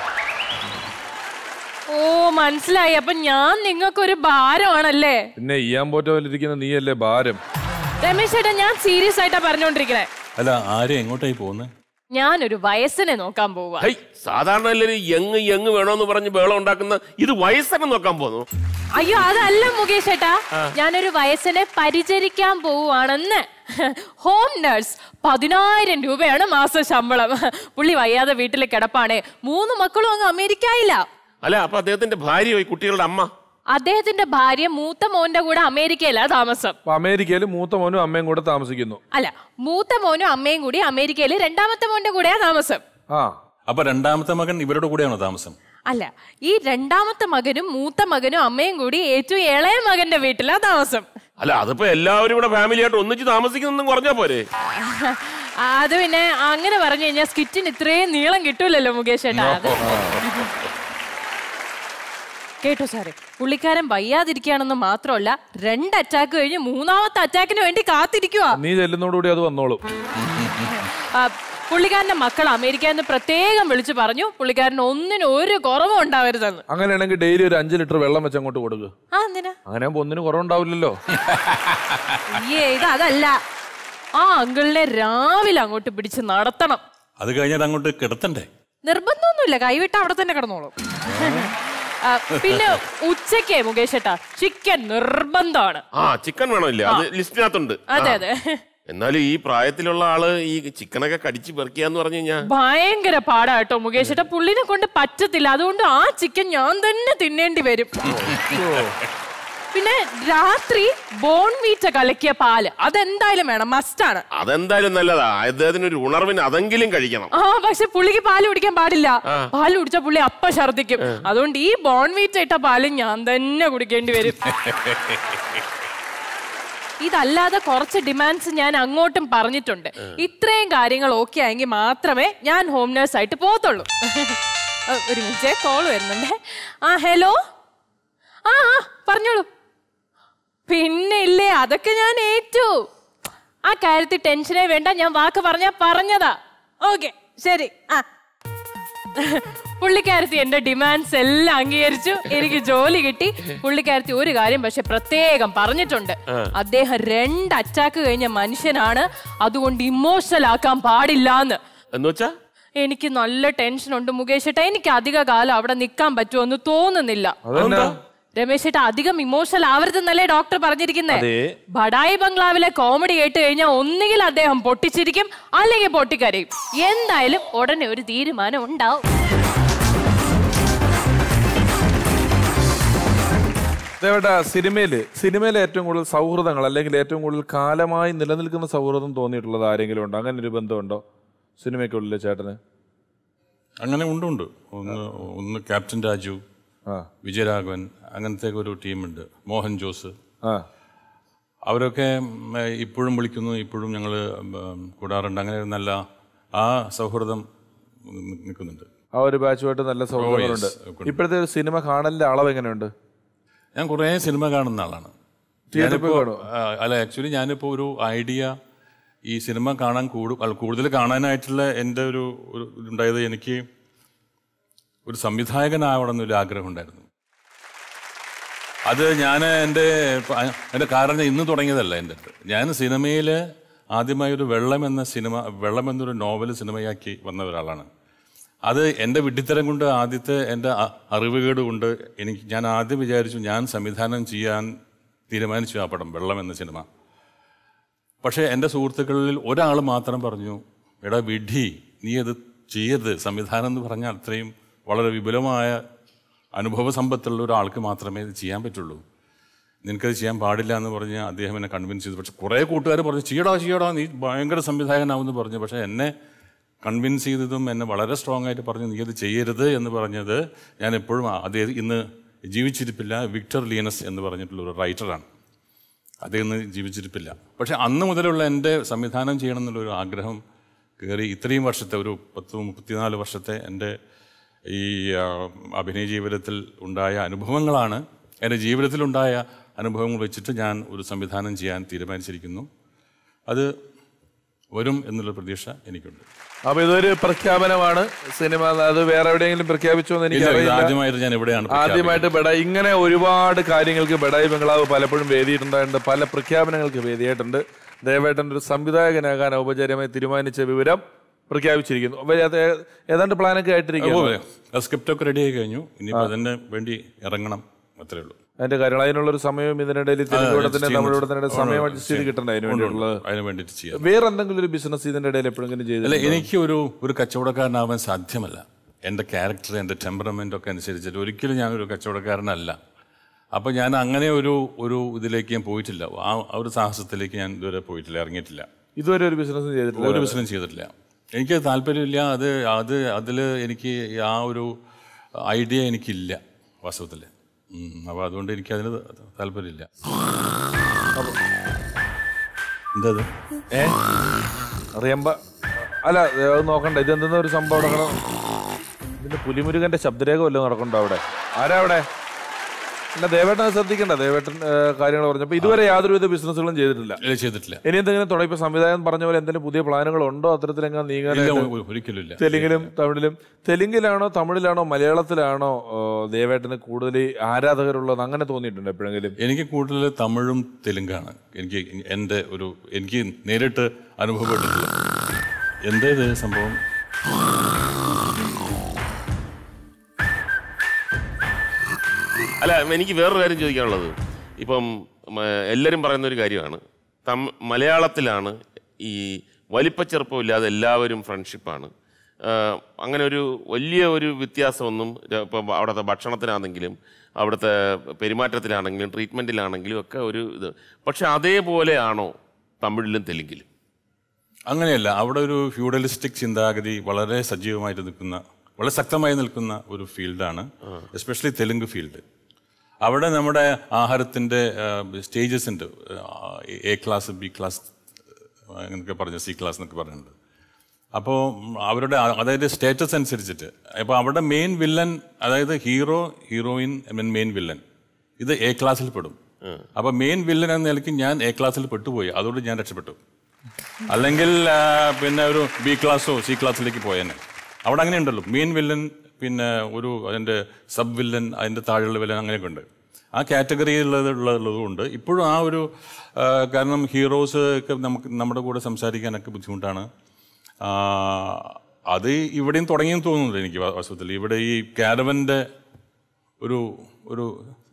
ഓ മനസ്സിലായി അപ്പൊ ഞാൻ നിങ്ങൾക്കൊരു ഭാരമാണല്ലേ പിന്നെ ഇയാൻ പോറ്റ പോലിരിക്കുന്ന നീയല്ലേ ഭാരം രമേശ് ചേട്ടാ ഞാൻ സീരിയസ് ആയിട്ടാ പറഞ്ഞോണ്ടിരിക്കണേ അല്ല ആരും എങ്ങോട്ടായി പോകുന്നത് ഞാനൊരു വയസ്സിനെ നോക്കാൻ പോവുക ഹൈ സാധാരണ എല്ലാവരും യങ് യങ് വേണോന്ന് പറഞ്ഞ് ബഹളം ഉണ്ടാക്കുന്ന ഇത് വയസ്സനെ നോക്കാൻ പോന്നു അയ്യോ അതല്ല മുകേഷ് ചേട്ടാ ഞാനൊരു വയസ്സിനെ പരിചരിക്കാൻ പോവുകയാണെന്ന് ഹോം നഴ്സ് പതിനായിരം രൂപയാണ് മാസ ശമ്പളം പുള്ളി വയ്യാതെ വീട്ടിൽ കിടപ്പാണേ മൂന്ന് മക്കളും അങ്ങ് അമേരിക്കയില്ല അല്ല അപ്പൊ അദ്ദേഹത്തിന്റെ ഭാര്യയോ ഈ കുട്ടികളുടെ അമ്മ അദ്ദേഹത്തിന്റെ ഭാര്യ മൂത്ത മോന്റെ കൂടെ അമേരിക്കയിലാ താമസം അപ്പൊ അമേരിക്കയിൽ മൂത്ത മോനും അമ്മയും കൂടെ താമസിക്കുന്നു അല്ല മൂത്ത മോനും അമ്മയും കൂടി അമേരിക്കയിൽ രണ്ടാമത്തെ മോന്റെ കൂടെയാ താമസം ആ അപ്പൊ രണ്ടാമത്തെ മകൻ ഇവരുടെ കൂടെയാണോ താമസം അല്ല ഈ രണ്ടാമത്തെ മകനും മൂത്ത മകനും അമ്മയും കൂടി ഏറ്റവും ഇളയ മകന്റെ വീട്ടിലാ താമസം അല്ല അതിപ്പോ എല്ലാവരും കൂടെ ഫാമിലി ആയിട്ട് ഒന്നിച്ച് താമസിക്കുന്നൊന്നും കുറഞ്ഞാ പോരെ അത് പിന്നെ അങ്ങനെ പറഞ്ഞു കഴിഞ്ഞാൽ സ്കിറ്റിന് ഇത്രയും നീളം കിട്ടൂലല്ലോ മുകേഷ് ചേട്ടാ അത് കേട്ടോ സാറേ പുള്ളിക്കാരൻ വയ്യാതിരിക്കുകയാണെന്ന് മാത്രമല്ല രണ്ട് അറ്റാക്ക് കഴിഞ്ഞ് മൂന്നാമത്തെ അറ്റാക്കിന് വേണ്ടി കാത്തിരിക്കുക നീ ചെല്ലുന്നതോടുകൂടി അത് വന്നോളും പുള്ളിക്കാരന്റെ മക്കൾ അമേരിക്കയിൽ നിന്ന് പ്രത്യേകം വിളിച്ചു പറഞ്ഞു പുള്ളിക്കാരൻ ഒന്നിനും ഒരു കുറവും ഉണ്ടാവരുതെന്ന് അങ്ങനെയാണെങ്കിൽ ഡെയിലി ഒരു അഞ്ച് ലിറ്റർ വെള്ളം വെച്ച് അങ്ങോട്ട് കൊടുക്കുക ആ എന്തിനാ അങ്ങനെ ആകുമ്പോ ഒന്നിനും കുറവുണ്ടാവില്ലല്ലോ അയ്യേ ഇത് അതല്ല ആ അങ്കിളിനെ രാവിലെ അങ്ങോട്ട് പിടിച്ച് നടത്തണം അത് കഴിഞ്ഞാൽ അങ്ങോട്ട് കിടത്തണ്ടേ നിർബന്ധമൊന്നുമില്ല കൈവിട്ട് അവിടെ തന്നെ കിടന്നോളൂ ആ, പിന്നെ ഉച്ചയ്ക്ക് മുകേഷ് ഏട്ടാ ചിക്കൻ നിർബന്ധമാണ് ആ ചിക്കൻ വേണമില്ല അത് ലിസ്റ്റിനകത്തുണ്ട് അതെ ആ. അതെ എന്നാലും ഈ പ്രായത്തിലുള്ള ആള് ഈ ചിക്കനൊക്കെ കടിച്ച് പെറുക്കിയാന്ന് പറഞ്ഞു കഴിഞ്ഞാൽ ഭയങ്കര പാടാ കേട്ടോ മുകേഷ് ഏട്ടാ പുള്ളിനെ കൊണ്ട് പറ്റത്തില്ല അതുകൊണ്ട് ആ ചിക്കൻ ഞാൻ തന്നെ തിന്നേണ്ടി വരും പിന്നെ രാത്രി ബോൺവീറ്റ കലക്കിയ പാല് അതെന്തായാലും വേണം മസ്റ്റാണ് അതെന്തായാലും നല്ലതാ അദ്ദേഹത്തിന് ഒരു ഉണർവിന് അതെങ്കിലും കഴിക്കണം ആ പക്ഷെ പുള്ളിക്ക് പാല് കുടിക്കാൻ പാടില്ല ആ. പാല് കുടിച്ച പുള്ളി അപ്പ ഛർദിക്കും അതുകൊണ്ട് ഈ ബോൺവീറ്റ ഇട്ട പാല് ഞാൻ തന്നെ കുടിക്കേണ്ടി വരും ഇതല്ലാതെ കുറച്ച് ഡിമാൻഡ്സ് ഞാൻ അങ്ങോട്ടും പറഞ്ഞിട്ടുണ്ട് ഇത്രയും കാര്യങ്ങൾ ഓക്കെ ആയെങ്കിൽ മാത്രമേ ഞാൻ ഹോം നേഴ്സ് ആയിട്ട് പോകത്തുള്ളൂ ആ, ഒരു മിനിറ്റ് കോൾ വരുന്നുണ്ടേ ആ ഹലോ ആ ആ പറഞ്ഞോളൂ പിന്നെ ഇല്ലേ അതൊക്കെ ഞാൻ ഏറ്റു ആ കാര്യത്തിൽ ടെൻഷനേ വേണ്ട ഞാൻ വാക്ക് പറഞ്ഞാ പറഞ്ഞതാ ഓക്കെ ശരി ആ പുള്ളിക്കാരത്തി എന്റെ ഡിമാൻഡ്സ് എല്ലാം അംഗീകരിച്ചു എനിക്ക് ജോലി കിട്ടി പുള്ളിക്കാരത്തി ഒരു കാര്യം പക്ഷെ പ്രത്യേകം പറഞ്ഞിട്ടുണ്ട് ആ. അദ്ദേഹം രണ്ട് അറ്റാക്ക് കഴിഞ്ഞ മനുഷ്യനാണ് അതുകൊണ്ട് ഇമോഷണൽ ആക്കാൻ പാടില്ലാന്ന് എന്ന് വെച്ചാ എനിക്ക് നല്ല ടെൻഷൻ ഉണ്ട് മുകേഷ് ഏട്ടാ എനിക്ക് അധിക കാലം അവിടെ നിൽക്കാൻ പറ്റുമെന്ന് തോന്നുന്നില്ല അതെന്നാ? രമേശ് ചേട്ടാ അധികം ഇമോഷണൽ ആവരുതെന്നല്ലേ ഡോക്ടർ പറഞ്ഞിരിക്കുന്നത് അതെ. ബഡായി ബംഗ്ലാവിലെ കോമഡി കേട്ട് കഴിഞ്ഞാൽ ഒന്നുകിൽ അദ്ദേഹം പൊട്ടിച്ചിരിക്കും അല്ലെങ്കിൽ പൊട്ടിക്കരയും എന്തായാലും ഉടനെ ഒരു തീരുമാനം ഉണ്ടാവും ദേവേട്ട സിനിമയിൽ സിനിമയിലെ ഏറ്റവും കൂടുതൽ സൗഹൃദങ്ങൾ അല്ലെങ്കിൽ ഏറ്റവും കൂടുതൽ കാലമായി നിലനിൽക്കുന്ന സൗഹൃദം തോന്നിയിട്ടുള്ളത് ആരെങ്കിലും ഉണ്ടോ അങ്ങനെ ഒരു ബന്ധമുണ്ടോ സിനിമയ്ക്കുള്ളിലെ ചേട്ടന് അങ്ങനെ ഉണ്ട് ഉണ്ട് ഒന്ന് ഒന്ന് ക്യാപ്റ്റൻ രാജു വിജയരാഘവൻ അങ്ങനത്തെ ഒരു ടീമുണ്ട് മോഹൻ ജോസ് അവരൊക്കെ ഉം, ഇപ്പോഴും വിളിക്കുന്നു ഇപ്പോഴും ഞങ്ങൾ കൂടാറുണ്ട് അങ്ങനെ ഒരു നല്ല ആ സൗഹൃദം നി- നിൽക്കുന്നുണ്ട് ആ ഒരു ബാച്ചുമായിട്ട് നല്ല സൗഹൃദങ്ങളുണ്ട് ഉണ്ട്. ഇപ്പോഴത്തെ ഒരു സിനിമ കാണലിന്റെ അളവ് എങ്ങനെയുണ്ട് ഞാൻ കുറേ സിനിമ കാണുന്ന ആളാണ് തിയേറ്ററിൽ പോയി ഞാനിപ്പോ, ആ, അല്ല ആക്ച്വലി ഞാനിപ്പോൾ ഒരു ഐഡിയ ഈ സിനിമ കാണാൻ കൂടു അല്ല, കൂടുതൽ കാണാനായിട്ടുള്ള എൻ്റെ ഒരു ഒരു ഉണ്ടായത് എനിക്ക് ഒരു സംവിധായകനാവണം എന്നൊരു ആഗ്രഹം ഉണ്ടായിരുന്നു അത് ഞാൻ എൻ്റെ എൻ്റെ കാരണം ഇന്ന് തുടങ്ങിയതല്ല എൻ്റെ അടുത്ത് ഞാൻ സിനിമയിൽ ആദ്യമായി ഒരു വെള്ളം എന്ന സിനിമ വെള്ളം എന്നൊരു നോവൽ സിനിമയാക്കി വന്ന ഒരാളാണ് അത് എൻ്റെ വിഡ്ഢിത്തരം കൊണ്ട് ആദ്യത്തെ എൻ്റെ അ- അറിവുകേട് കൊണ്ട് എനിക്ക് ഞാൻ ആദ്യം വിചാരിച്ചു ഞാൻ സംവിധാനം ചെയ്യാൻ തീരുമാനിച്ചു ആ പടം വെള്ളം എന്ന സിനിമ പക്ഷേ എൻ്റെ സുഹൃത്തുക്കളിൽ ഒരാൾ മാത്രം പറഞ്ഞു എടാ വിഡ്ഢി നീ അത് ചെയ്യരുത് സംവിധാനം എന്ന് പറഞ്ഞാൽ അത്രയും വളരെ വിപുലമായ അനുഭവ സമ്പത്തുള്ള ഒരാൾക്ക് മാത്രമേ ഇത് ചെയ്യാൻ പറ്റുള്ളൂ നിനക്കത് ചെയ്യാൻ പാടില്ല എന്ന് പറഞ്ഞ് അദ്ദേഹം എന്നെ കൺവിൻസ് ചെയ്തു പക്ഷെ കുറേ കൂട്ടുകാർ പറഞ്ഞു ചെയ്യടാ ചെയ്യടാ നീ ഭയങ്കര സംവിധായകനാവെന്ന് പറഞ്ഞു പക്ഷേ എന്നെ കൺവിൻസ് ചെയ്തതും എന്നെ വളരെ സ്ട്രോങ് ആയിട്ട് പറഞ്ഞു നീ അത് ചെയ്യരുത് എന്ന് പറഞ്ഞത് ഞാൻ എപ്പോഴും അദ്ദേഹം ഇന്ന് ജീവിച്ചിരിപ്പില്ല വിക്ടർ ലിയനസ് എന്ന് പറഞ്ഞിട്ടുള്ള ഒരു റൈറ്ററാണ് അദ്ദേഹം ഇന്ന് ജീവിച്ചിരിപ്പില്ല പക്ഷെ അന്ന് മുതലുള്ള എൻ്റെ സംവിധാനം ചെയ്യണം എന്നുള്ളൊരു ആഗ്രഹം കയറി ഇത്രയും വർഷത്തെ ഒരു പത്ത് മുപ്പത്തിനാല് വർഷത്തെ എൻ്റെ ഈ ആ, അഭിനയ ജീവിതത്തിൽ ഉണ്ടായ അനുഭവങ്ങളാണ് എൻ്റെ ജീവിതത്തിലുണ്ടായ അനുഭവങ്ങൾ വെച്ചിട്ട് ഞാൻ ഒരു സംവിധാനം ചെയ്യാൻ തീരുമാനിച്ചിരിക്കുന്നു അത് വരും എന്നുള്ള പ്രതീക്ഷ എനിക്കുണ്ട് അപ്പൊ ഇതൊരു പ്രഖ്യാപനമാണ് സിനിമ അത് വേറെ എവിടെയെങ്കിലും പ്രഖ്യാപിച്ചോ എന്ന് എനിക്ക് ഇല്ല, ഇത് അറിയില്ല. ആദ്യമായിട്ട് ഞാൻ ഇവിടെയാണ് ആദ്യമായിട്ട് ബഡായി ഇങ്ങനെ ഒരുപാട് കാര്യങ്ങൾക്ക് ബഡായി ബംഗ്ലാവ് പലപ്പോഴും വേദിയിട്ടുണ്ടായിട്ടുണ്ട് പല പ്രഖ്യാപനങ്ങൾക്ക് വേദിയായിട്ടുണ്ട് ദേവേട്ടൻ ഒരു സംവിധായകനാകാൻ ഔപചാരികമായി തീരുമാനിച്ച വിവരം പ്രഖ്യാപിച്ചിരിക്കുന്നു അപ്പൊ അത് ഏതാണ്ട് പ്ലാനൊക്കെ ആയിട്ടിരിക്കുന്നു സ്ക്രിപ്റ്റൊക്കെ റെഡി ആയി കഴിഞ്ഞു ഇനിയിപ്പോൾ അതിന് വേണ്ടി ഇറങ്ങണം അത്രേ ഉള്ളൂ അതിന്റെ കാര്യം അതിനുള്ള ഒരു സമയം ഇതിനിടയിൽ തെലുങ്കൂടത്തിന്റെ തമിഴോടത്തിന്റെ സമയം അഡ്ജസ്റ്റ് ചെയ്ത് കിട്ടണ്ടേ അതിന് വേണ്ടിയുള്ളത് അതിന് വേണ്ടിയിട്ട് ചെയ്യാം വേറെ എന്തെങ്കിലും ഒരു ബിസിനസ് ഇതിന്റെ ഇടയിൽ എപ്പോഴെങ്കിലും അല്ല ചെയ്തിട്ടുണ്ടോ? എനിക്ക് ഒരു ഒരു കച്ചവടക്കാരനാവാൻ സാധ്യമല്ല എൻ്റെ ക്യാരക്ടർ എൻ്റെ ടെമ്പറമെൻ്റ് ഒക്കെ അനുസരിച്ചിട്ട് ഒരിക്കലും ഞാനൊരു കച്ചവടക്കാരനല്ല അപ്പോൾ ഞാൻ അങ്ങനെ ഒരു ഒരു ഇതിലേക്ക് ഞാൻ പോയിട്ടില്ല ആ ആ ഒരു സാഹസത്തിലേക്ക് ഞാൻ ഇതുവരെ പോയിട്ടില്ല ഇറങ്ങിയിട്ടില്ല ഇതുവരെ ഒരു ബിസിനസ് ചെയ്തിട്ടില്ല ഒരു ബിസിനസ് ചെയ്തിട്ടില്ല എനിക്ക് താല്പര്യമില്ല അത് അത് അതിൽ എനിക്ക് ആ ഒരു ഐഡിയ എനിക്കില്ല വാസ്തവത്തിൽ അപ്പോൾ അതുകൊണ്ട് എനിക്ക് അതിന് താല്പര്യമില്ല എന്താ അത്? ഏ അറിയമ്പ അല്ല അത് നോക്കണ്ട ഇതെന്തെന്ന ഒരു സംഭവം നടക്കണം ഇതിന്റെ പുലിമുരുകന്റെ ശബ്ദരേഖ വല്ലതും നടക്കണ്ടോ അവിടെ ആരാ അവിടെ അല്ല ദേവേട്ടൻ അത് ശ്രദ്ധിക്കണ്ട ദേവേട്ടൻ ഏ, കാര്യങ്ങൾ പറഞ്ഞപ്പോ ഇതുവരെ യാതൊരുവിധ ബിസിനസ്സുകളും ചെയ്തിട്ടില്ല ഇല്ല, ചെയ്തിട്ടില്ല ഇനി എന്തെങ്കിലും തുടങ്ങി ഇപ്പൊ സംവിധായകൻ പറഞ്ഞ പോലെ എന്തെങ്കിലും പുതിയ പ്ലാനുകൾ ഉണ്ടോ അത്തരത്തിലെങ്ങനെ ഇല്ല, നീങ്ങാൻ ഒ- ഒരിക്കലും ഇല്ല തെലുങ്കിലും തമിഴിലും തെലുങ്കിലാണോ തമിഴിലാണോ മലയാളത്തിലാണോ ഓ, ദേവേട്ടന് കൂടുതൽ ആരാധകരുള്ളത് അങ്ങനെ തോന്നിയിട്ടുണ്ട് എപ്പോഴെങ്കിലും എനിക്ക് കൂടുതൽ തമിഴും തെലുങ്കാണ് എനിക്ക് എൻ്റെ ഒരു എനിക്ക് നേരിട്ട് അനുഭവപ്പെട്ടിട്ടില്ല എന്താ ഇത് സംഭവം അല്ല എനിക്ക് വേറൊരു കാര്യം ചോദിക്കാനുള്ളത് ഇപ്പം മ, എല്ലാവരും പറയുന്ന ഒരു കാര്യമാണ് തം മലയാളത്തിലാണ് ഈ വലിപ്പച്ചെറുപ്പമില്ലാതെ എല്ലാവരും ഫ്രണ്ട്ഷിപ്പാണ് ആഹ് അങ്ങനെ ഒരു വലിയ ഒരു വ്യത്യാസമൊന്നും ര- ഇപ്പം അവിടുത്തെ ഭക്ഷണത്തിനാണെങ്കിലും അവിടുത്തെ പെരുമാറ്റത്തിലാണെങ്കിലും ട്രീറ്റ്മെൻറ്റിലാണെങ്കിലും ഒക്കെ ഒരു ഇത് പക്ഷെ അതേപോലെയാണോ തമിഴിലും തെലുങ്കിലും അങ്ങനെയല്ല അവിടെ ഒരു ഫ്യൂഡലിസ്റ്റിക് ചിന്താഗതി വളരെ സജീവമായിട്ട് നിൽക്കുന്ന വളരെ ശക്തമായി നിൽക്കുന്ന ഒരു ഫീൽഡാണ് എസ്പെഷ്യലി തെലുങ്ക് ഫീൽഡ് അവിടെ നമ്മുടെ ആഹാരത്തിൻ്റെ സ്റ്റേജസ് ഉണ്ട് എ ക്ലാസ് ബി ക്ലാസ് എന്നൊക്കെ പറഞ്ഞ് സി ക്ലാസ് എന്നൊക്കെ പറഞ്ഞിട്ടുണ്ട് അപ്പോൾ അവരുടെ ആ- അതായത് സ്റ്റേറ്റസ് അനുസരിച്ചിട്ട് അപ്പോൾ അവിടെ മെയിൻ വില്ലൻ അതായത് ഹീറോ ഹീറോയിൻ മെയിൻ വില്ലൻ ഇത് എ ക്ലാസ്സിൽ പെടും അപ്പോൾ മെയിൻ വില്ലൻ എന്ന നിലയ്ക്ക് ഞാൻ എ ക്ലാസ്സിൽ പെട്ടുപോയി അതുകൊണ്ട് ഞാൻ രക്ഷപ്പെട്ടു അല്ലെങ്കിൽ ആ, പിന്നെ ഒരു ബി ക്ലാസ്സോ സി ക്ലാസ്സിലേക്ക് പോയേനെ അവിടെ അങ്ങനെ ഉണ്ടല്ലോ മെയിൻ വില്ലൻ പിന്നെ ഒരു അതിൻ്റെ സബ് വില്ലൻ അതിൻ്റെ താഴെയുള്ള വില്ലൻ അങ്ങനെയൊക്കെ ഉണ്ട് ആ കാറ്റഗറിയിലുള്ളത് ഉള്ളതുകൊണ്ട് ഇപ്പോഴും ആ ഒരു ആ, കാരണം ഹീറോസ് ഒക്കെ നമുക്ക് നമ്മുടെ കൂടെ സംസാരിക്കാനൊക്കെ ബുദ്ധിമുട്ടാണ് ആ, അത് ഇവിടെയും തുടങ്ങിയെന്ന് തോന്നുന്നുണ്ട് എനിക്ക് വാ- വാസ്തവത്തിൽ ഇവിടെ ഈ കാരവൻ്റെ ഒരു ഒരു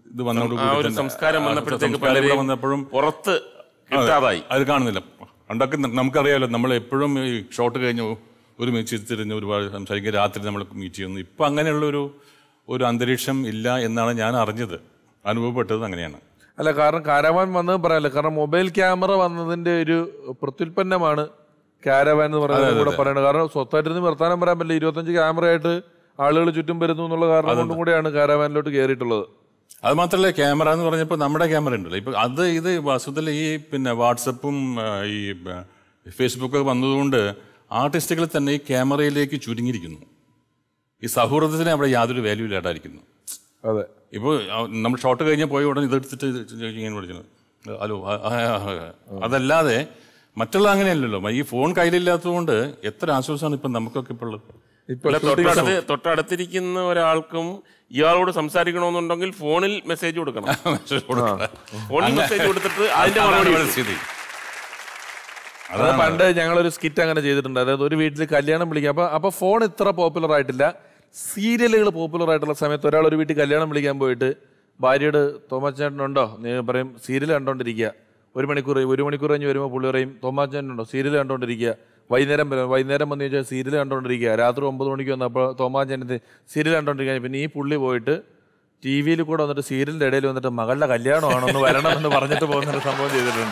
ഇത് വന്നോട് ആ ഒരു സംസ്കാരം വന്നപ്പോഴത്തേക്ക് പലരെയും വന്നപ്പോഴും പുറത്ത് അതെ, കിട്ടാതായി അത് കാണുന്നില്ല പണ്ടൊക്കെ ന- നമുക്കറിയാമല്ലോ നമ്മൾ എപ്പോഴും ഈ ഷോട്ട് കഴിഞ്ഞ് ഒരു മീച്ച് തിരിഞ്ഞ് ഒരുപാട് സംസാരിക്കുക രാത്രി നമ്മൾ മീറ്റ് ചെയ്യുന്നു ഇപ്പം അങ്ങനെയുള്ളൊരു ഒരു അന്തരീക്ഷം ഇല്ല എന്നാണ് ഞാൻ അറിഞ്ഞത് അനുഭവപ്പെട്ടത് അങ്ങനെയാണ് അല്ല കാരണം കാരവാൻ വന്നത് പറയാല്ല കാരണം മൊബൈൽ ക്യാമറ വന്നതിന്റെ ഒരു പ്രത്യുൽപ്പന്നമാണ് കാരവാൻ എന്ന് പറയുന്നത് അതെ, കൂടെ അതെ. പറയുന്നത് കാരണം സ്വത്തായിട്ടിരുന്ന് വർത്താനം പറയാൻ പറ്റില്ല ഇരുപത്തഞ്ച് ക്യാമറയായിട്ട് ആളുകൾ ചുറ്റും വരുന്നു എന്നുള്ള കാരണം കൊണ്ടും കൂടെയാണ് കാരവാനിലോട്ട് കയറിയിട്ടുള്ളത് അത് മാത്രമല്ല ക്യാമറ എന്ന് പറഞ്ഞപ്പോൾ നമ്മുടെ ക്യാമറ ഉണ്ടല്ലോ ഇപ്പം അത് ഇത് വാസ്തവത്തിൽ ഈ പിന്നെ വാട്സപ്പും ആ, ഈ ആ, ഫേസ്ബുക്കൊക്കെ വന്നതുകൊണ്ട് ആർട്ടിസ്റ്റുകൾ തന്നെ ഈ ക്യാമറയിലേക്ക് ചുരുങ്ങിയിരിക്കുന്നു ഈ സൗഹൃദത്തിന് അവിടെ യാതൊരു വാല്യൂ ഇല്ലാണ്ടായിരിക്കുന്നു അതെ ഇപ്പോൾ നമ്മൾ ഷോട്ട് കഴിഞ്ഞ് പോയ ഉടനെ ഇതെടുത്തിട്ട് ഇത് ഇങ്ങനെ വിളിക്കുന്നത് ഹലോ ആ, ആ, ആ, ആ. അതല്ലാതെ മറ്റുള്ള അങ്ങനെയല്ലല്ലോ ഈ ഫോൺ കയ്യിലില്ലാത്തതുകൊണ്ട് എത്ര ആശ്വാസമാണ് ഇപ്പം നമുക്കൊക്കെ ഇപ്പോൾ ഉള്ളത് അല്ല, തൊട്ടടുത്ത് തൊട്ടടുത്തിരിക്കുന്ന ഒരാൾക്കും ഇയാളോട് സംസാരിക്കണമെന്നുണ്ടെങ്കിൽ ഫോണിൽ മെസ്സേജ് കൊടുക്കണം ഫോണിൽ അങ്ങനെ- മെസ്സേജ് കൊടുത്തിട്ട് അതിന്റെ അതാണ് മറുപടി ഇവിടെ കിട്ടും. സ്ഥിതി. അത് അതാണ് പണ്ട് ഞങ്ങളൊരു സ്കിറ്റ് അങ്ങനെ ചെയ്തിട്ടുണ്ട് അതായത് ഒരു വീട്ടിൽ കല്യാണം വിളിക്കുക അപ്പൊ അപ്പൊ ഫോൺ ഇത്ര പോപ്പുലർ ആയിട്ടില്ല സീരിയലുകൾ പോപ്പുലർ ആയിട്ടുള്ള സമയത്ത് ഒരാൾ ഒരു വീട്ടിൽ കല്യാണം വിളിക്കാൻ പോയിട്ട് ഭാര്യയോട് തോമാച്ചേട്ടനുണ്ടോ നീ പറയും സീരിയൽ കണ്ടോണ്ടിരിക്കുക ഒരു മണിക്കൂർ ഒരു മണിക്കൂർ കഴിഞ്ഞ് വരുമ്പോൾ പുള്ളി പറയും തോമാച്ചേട്ടനുണ്ടോ സീരിയൽ കണ്ടോണ്ടിരിക്കുക വൈകുന്നേരം വരും വൈകുന്നേരം വന്നു ചോദിച്ചാൽ സീരിയൽ കണ്ടോണ്ടിരിക്കുക രാത്രി ഒമ്പത് മണിക്ക് വന്നപ്പോൾ തോമാച്ചേട്ടൻ സീരിയൽ കണ്ടോണ്ടിരിക്കുക പിന്നെ ഈ പുള്ളി പോയിട്ട് ടി വിയിൽ കൂടെ വന്നിട്ട് സീരിയലിന്റെ ഇടയിൽ വന്നിട്ട് മകളുടെ കല്യാണമാണോ ഒന്ന് വരണം എന്ന് പറഞ്ഞിട്ട് പോകുന്ന ഒരു സംഭവം ചെയ്തിട്ടുണ്ട്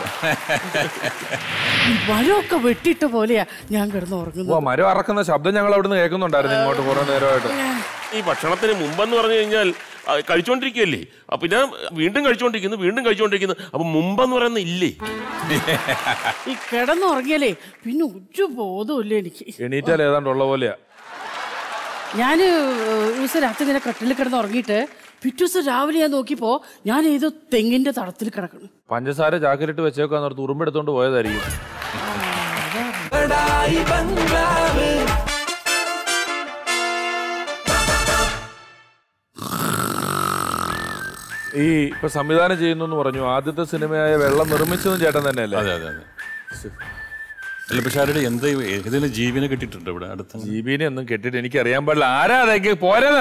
മരമൊക്കെ വെട്ടിയിട്ട പോലെയാ ഞാൻ കിടന്ന് ഓ ഉറങ്ങുന്നത് മരം അറക്കുന്ന ശബ്ദം ഞങ്ങൾ അവിടുന്ന് കേൾക്കുന്നുണ്ടായിരുന്നു ഇങ്ങോട്ട് കുറെ നേരമായിട്ട് ഈ ഭക്ഷണത്തിന് മുമ്പെന്ന് പറഞ്ഞു കഴിഞ്ഞാൽ ആ, കഴിച്ചുകൊണ്ടിരിക്കുകയല്ലേ അപ്പൊ പിന്നെ വീണ്ടും കഴിച്ചുകൊണ്ടിരിക്കുന്നു വീണ്ടും കഴിച്ചുകൊണ്ടിരിക്കുന്നു അപ്പൊ മുമ്പെന്ന് പറയുന്ന ഇല്ലേ ഈ കിടന്നുറങ്ങിയാലേ പിന്നെ ഒരു ബോധമില്ല എനിക്ക് എണീറ്റാൽ ഏതാണ്ട് ഉള്ള പോലെയാ ഞാൻ ദിവസം രാത്രി ഇങ്ങനെ കട്ടിൽ കിടന്ന് ഉറങ്ങിയിട്ട് പിറ്റേ ദിവസം രാവിലെ ഞാൻ നോക്കിയപ്പോ ഞാൻ ഏതോ തെങ്ങിന്റെ തടത്തിൽ കിടക്കണം പഞ്ചസാര ചാക്കിലിട്ട് വെച്ചേക്കാന്ന് ഓർത്ത് ഉറുമ്പെടുത്തോണ്ട് പോയതായിരിക്കും ഈ ഇപ്പൊ സംവിധാനം ചെയ്യുന്നു എന്ന് പറഞ്ഞു ആദ്യത്തെ സിനിമയായ വെള്ളം നിർമ്മിച്ചതും ചേട്ടൻ തന്നെയല്ലേ അതെ അതെ അതെ അല്ല പക്ഷെ ആരുടെ എന്താ ഏതെങ്കിലും ജീവനെ കിട്ടിയിട്ടുണ്ട് ഇവിടെ അടുത്ത ജീബിനെ ഒന്നും കെട്ടിട്ട് എനിക്ക് അറിയാൻ പാടില്ല ആരാ അതൊക്കെ പോരത്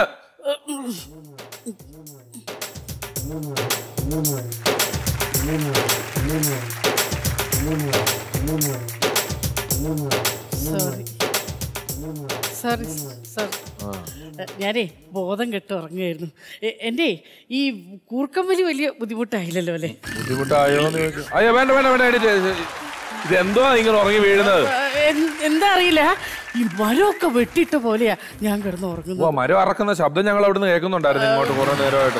സോറി സോറി സോറി ഞാനേ ബോധം കെട്ട് ഉറങ്ങുമായിരുന്നു എ- എൻ്റെ ഈ കൂർക്കമ്പലി വലിയ ബുദ്ധിമുട്ടായില്ലല്ലോ അല്ലേ ബുദ്ധിമുട്ടായോ എന്ന് ചോദിച്ചു അയ്യോ വേണ്ട വേണ്ട വേണ്ട എണീറ്റ്. ഇത് എന്തോ ഇങ്ങനെ ഉറങ്ങി വീഴുന്നത് ആ, എൻ- എന്താ അറിയില്ല ഈ മരമൊക്കെ വെട്ടിയിട്ട പോലെയാ ഞാൻ കിടന്ന് ഓ ഉറങ്ങുന്നത് മരം അറക്കുന്ന ശബ്ദം ഞങ്ങൾ അവിടുന്ന് കേൾക്കുന്നുണ്ടായിരുന്നു ഇങ്ങോട്ട് കുറെ നേരമായിട്ട്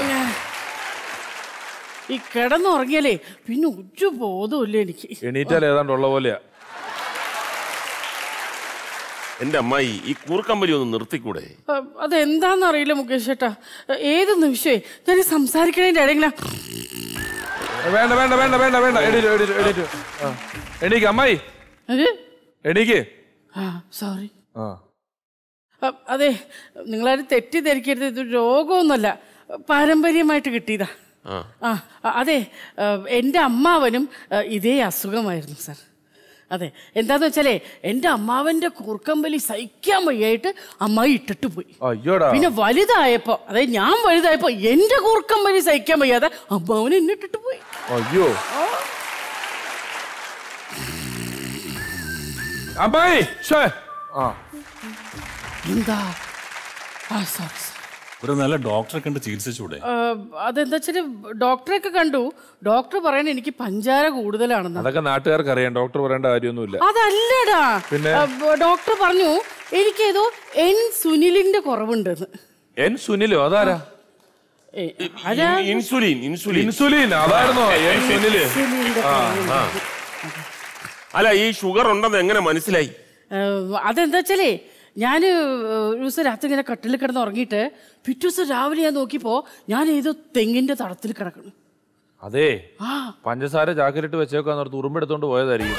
ഈ കിടന്നുറങ്ങിയാലേ പിന്നെ ഒരു ബോധമില്ല എനിക്ക് എണീറ്റാൽ ഏതാണ്ട് ഉള്ള പോലെയാ എന്റെ അമ്മായി ഈ കൂർക്കമ്പലി ഒന്ന് നിർത്തിക്കൂടെ ആ, അതെന്താന്ന് അറിയില്ല മുകേഷ് ചേട്ടാ ഏത് നിമിഷമേ ഞാൻ ഈ സംസാരിക്കണതിന്റെ ഇടയിലാ വേണ്ട വേണ്ട വേണ്ട വേണ്ട വേണ്ട എണീറ്റു എണീറ്റു എണീറ്റു ആ. എണീക്ക് അമ്മായി എണീക്ക് ആ സോറി ആ അതെ നിങ്ങളാരും തെറ്റിദ്ധരിക്കരുത് ഇത് രോഗമൊന്നുമല്ല പാരമ്പര്യമായിട്ട് കിട്ടിയതാ ആ ആ അ- അതെ ആ, എൻ്റെ അമ്മാവനും ആ, ഇതേ അസുഖമായിരുന്നു സാർ അതെ എന്താന്ന് വെച്ചാലേ എൻ്റെ അമ്മാവന്റെ കൂർക്കമ്പലി സഹിക്കാൻ വയ്യായിട്ട് അമ്മായി ഇട്ടിട്ട് പോയി അയ്യോടാ പിന്നെ വലുതായപ്പോ അതായത് ഞാൻ വലുതായപ്പോ എന്റെ കൂർക്കമ്പലി സഹിക്കാൻ വയ്യാതെ അമ്മാവൻ എന്നെ ഇട്ടിട്ട് പോയി അയ്യോ അമ്മായി ശ്ശേ. ആ എന്താ ആ സോറി ഒരു നല്ല ഡോക്ടറെ കണ്ട് ചികിത്സിച്ചൂടെ അതെന്താ വെച്ചാല് ഡോക്ടറെയൊക്കെ കണ്ടു ഡോക്ടർ പറയണ എനിക്ക് പഞ്ചാര കൂടുതലാണെന്ന് അതൊക്കെ നാട്ടുകാർക്ക് അറിയാം ഡോക്ടർ പറയേണ്ട കാര്യമൊന്നുമില്ല അതല്ലടാ പിന്നെ? ആ, ബ- ഡോക്ടർ പറഞ്ഞു എനിക്കേതോ എൻ സുനിലിന്റെ കുറവുണ്ടെന്ന് എൻ സുനിലോ അതാരാ ഏ, ആരാ? ഇൻസുലിൻ ഇൻസുലിൻ ഇൻസുലിൻ അതായിരുന്നോ എൻ സുനില് സുനിലിന്റെ ആ, കുറവുണ്ട്. ആ. അല്ല ഈ ഷുഗർ ഉണ്ടെന്ന് എങ്ങനെ മനസ്സിലായി ആ, അതെന്താ വെച്ചാലേ ഞാൻ ഒരു ദിവസം രാത്രി ഇങ്ങനെ കട്ടിൽ കിടന്ന് ഉറങ്ങിയിട്ട് പിറ്റേ ദിവസം രാവിലെ ഞാൻ നോക്കിയപ്പോ ഞാൻ ഏതോ തെങ്ങിന്റെ തടത്തിൽ കിടക്കണം അതെ ആ പഞ്ചസാര ചാക്കിലിട്ട് വെച്ചേക്കാന്ന് ഓർത്ത് ഉറുമ്പെടുത്തോണ്ട് പോയതായിരിക്കും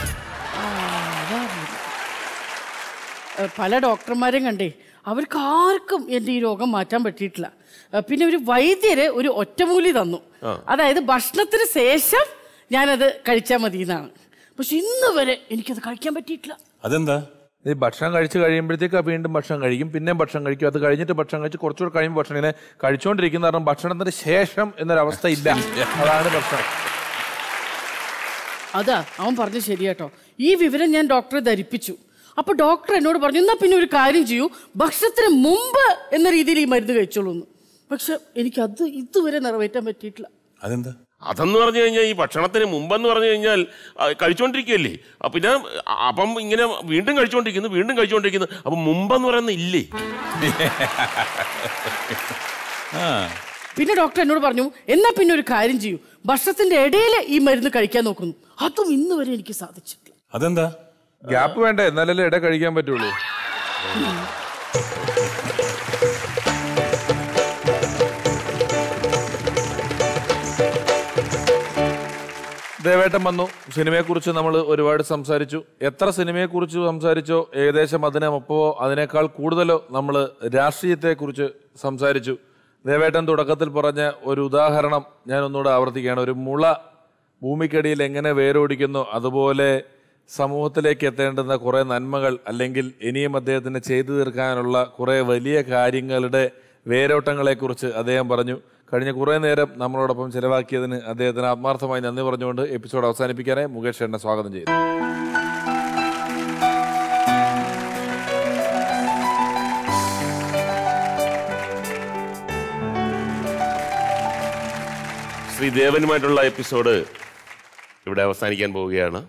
ഏഹ് പല ഡോക്ടർമാരെയും കണ്ടേ അവർക്ക് ആർക്കും എൻ്റെ ഈ രോഗം മാറ്റാൻ പറ്റിയിട്ടില്ല ഏഹ് പിന്നെ ഒരു വൈദ്യര് ഒരു ഒറ്റമൂലി തന്നു ആ. അതായത് ഭക്ഷണത്തിന് ശേഷം ഞാനത് കഴിച്ചാൽ മതി എന്നാണ് പക്ഷെ ഇന്ന് വരെ എനിക്കത് കഴിക്കാൻ പറ്റിയിട്ടില്ല അതെന്താ ഈ ഭക്ഷണം കഴിച്ച് കഴിയുമ്പോഴത്തേക്ക് വീണ്ടും ഭക്ഷണം കഴിക്കും പിന്നെയും ഭക്ഷണം കഴിക്കും അത് കഴിഞ്ഞിട്ട് ഭക്ഷണം കഴിച്ച് കുറച്ചുകൂടെ കഴിയുമ്പോൾ ഭക്ഷണം ഇങ്ങനെ കഴിച്ചുകൊണ്ടിരിക്കുന്ന കാരണം ഭക്ഷണത്തിന് ശേഷം എന്നൊരവസ്ഥ ഇല്ല അതാണ് ഭക്ഷണം അതാ അവൻ പറഞ്ഞു ശരിയാട്ടോ ഈ വിവരം ഞാൻ ഡോക്ടറെ ധരിപ്പിച്ചു അപ്പൊ ഡോക്ടർ എന്നോട് പറഞ്ഞു എന്നാ പിന്നെ ഒരു കാര്യം ചെയ്യൂ ഭക്ഷണത്തിന് മുമ്പ് എന്ന രീതിയിൽ ഈ മരുന്ന് കഴിച്ചോളൂ എന്ന് പക്ഷെ എനിക്ക് അത് ഇതുവരെ നിറവേറ്റാൻ പറ്റിയിട്ടില്ല അതെന്താ അതെന്ന് പറഞ്ഞു കഴിഞ്ഞാൽ ഈ ഭക്ഷണത്തിന് മുമ്പെന്ന് പറഞ്ഞു കഴിഞ്ഞാൽ ആ, കഴിച്ചുകൊണ്ടിരിക്കുകയല്ലേ അപ്പൊ പിന്നെ അ- അപ്പം ഇങ്ങനെ വീണ്ടും കഴിച്ചുകൊണ്ടിരിക്കുന്നു വീണ്ടും കഴിച്ചുകൊണ്ടിരിക്കുന്നു അപ്പൊ മുമ്പെന്ന് പറയുന്ന ഇല്ലേ പിന്നെ ഡോക്ടർ എന്നോട് പറഞ്ഞു എന്നാ പിന്നെ ഒരു കാര്യം ചെയ്യൂ ഭക്ഷണത്തിന്റെ ഇടയിൽ ഈ മരുന്ന് കഴിക്കാൻ നോക്കുന്നു അതും ഇന്ന് വരെ എനിക്ക് സാധിച്ചിട്ടില്ല അതെന്താ ഗ്യാപ്പ് വേണ്ടേ എന്നാലല്ലേ ഇട കഴിക്കാൻ പറ്റുള്ളൂ ദേവേട്ടൻ വന്നു സിനിമയെക്കുറിച്ച് നമ്മൾ ഒരുപാട് സംസാരിച്ചു എത്ര സിനിമയെക്കുറിച്ച് സംസാരിച്ചോ ഏകദേശം അതിനെ ഒപ്പമോ അതിനേക്കാൾ കൂടുതലോ നമ്മൾ രാഷ്ട്രീയത്തെക്കുറിച്ച് സംസാരിച്ചു ദേവേട്ടൻ തുടക്കത്തിൽ പറഞ്ഞ ഒരു ഉദാഹരണം ഞാൻ ഒന്നുകൂടെ ആവർത്തിക്കുകയാണ് ഒരു മുള ഭൂമിക്കടിയിൽ എങ്ങനെ വേരോടിക്കുന്നു അതുപോലെ സമൂഹത്തിലേക്ക് എത്തേണ്ടുന്ന കുറേ നന്മകൾ അല്ലെങ്കിൽ ഇനിയും അദ്ദേഹത്തിന് ചെയ്തു തീർക്കാനുള്ള കുറേ വലിയ കാര്യങ്ങളുടെ വേരോട്ടങ്ങളെക്കുറിച്ച് അദ്ദേഹം പറഞ്ഞു കഴിഞ്ഞ കുറേ നേരം നമ്മളോടൊപ്പം ചിലവാക്കിയതിന് അദ്ദേഹത്തിന് ആത്മാർത്ഥമായി നന്ദി പറഞ്ഞുകൊണ്ട് എപ്പിസോഡ് അവസാനിപ്പിക്കാനായി മുകേഷ് ചേട്ടനെ സ്വാഗതം ചെയ്യുന്നു ശ്രീ ദേവനുമായിട്ടുള്ള എപ്പിസോഡ് ഇവിടെ അവസാനിക്കാൻ പോവുകയാണ്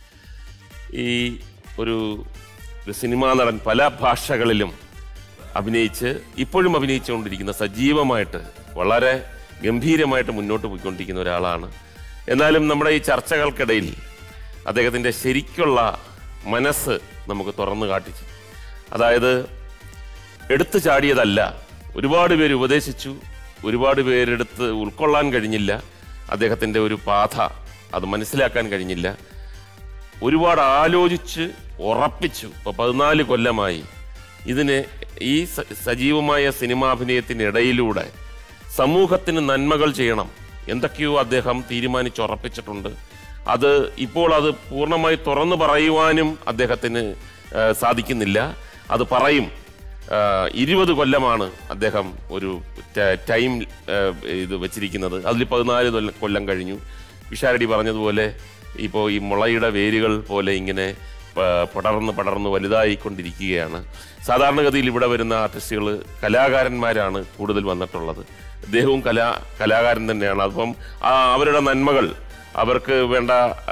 ഈ ഒരു ഒരു സിനിമാ നടൻ പല ഭാഷകളിലും അഭിനയിച്ച് ഇപ്പോഴും അഭിനയിച്ചുകൊണ്ടിരിക്കുന്ന സജീവമായിട്ട് വളരെ ഗംഭീരമായിട്ട് മുന്നോട്ട് പോയിക്കൊണ്ടിരിക്കുന്ന ഒരാളാണ് എന്നാലും നമ്മുടെ ഈ ചർച്ചകൾക്കിടയിൽ അദ്ദേഹത്തിൻ്റെ ശരിക്കുള്ള മനസ്സ് നമുക്ക് തുറന്നു കാട്ടിച്ചു അതായത് എടുത്തു ചാടിയതല്ല ഒരുപാട് പേര് ഉപദേശിച്ചു ഒരുപാട് പേരെടുത്ത് ഉൾക്കൊള്ളാൻ കഴിഞ്ഞില്ല അദ്ദേഹത്തിൻ്റെ ഒരു പാത അത് മനസ്സിലാക്കാൻ കഴിഞ്ഞില്ല ഒരുപാട് ആലോചിച്ച് ഉറപ്പിച്ചു ഇപ്പോൾ പതിനാല് കൊല്ലമായി ഇതിന് ഈ സ- സജീവമായ സിനിമാഭിനയത്തിനിടയിലൂടെ സമൂഹത്തിന് നന്മകൾ ചെയ്യണം എന്തൊക്കെയോ അദ്ദേഹം തീരുമാനിച്ചുറപ്പിച്ചിട്ടുണ്ട് അത് ഇപ്പോൾ അത് പൂർണ്ണമായി തുറന്നു പറയുവാനും അദ്ദേഹത്തിന് ആ, സാധിക്കുന്നില്ല അത് പറയും ആ, ഇരുപത് കൊല്ലമാണ് അദ്ദേഹം ഒരു ട- ടൈം ആ, ഇത് വെച്ചിരിക്കുന്നത് അതിൽ പതിനാല് കൊല്ലം- കൊല്ലം കഴിഞ്ഞു വിഷാരടി പറഞ്ഞതുപോലെ ഇപ്പോൾ ഈ മുളയുടെ വേരുകൾ പോലെ ഇങ്ങനെ പ- പടർന്ന് പടർന്ന് വലുതായിക്കൊണ്ടിരിക്കുകയാണ് സാധാരണഗതിയിൽ ഇവിടെ വരുന്ന ആർട്ടിസ്റ്റുകൾ കലാകാരന്മാരാണ് കൂടുതൽ വന്നിട്ടുള്ളത് അദ്ദേഹവും കലാ കലാകാരൻ തന്നെയാണ് അപ്പം ആ അവരുടെ നന്മകൾ അവർക്ക് വേണ്ട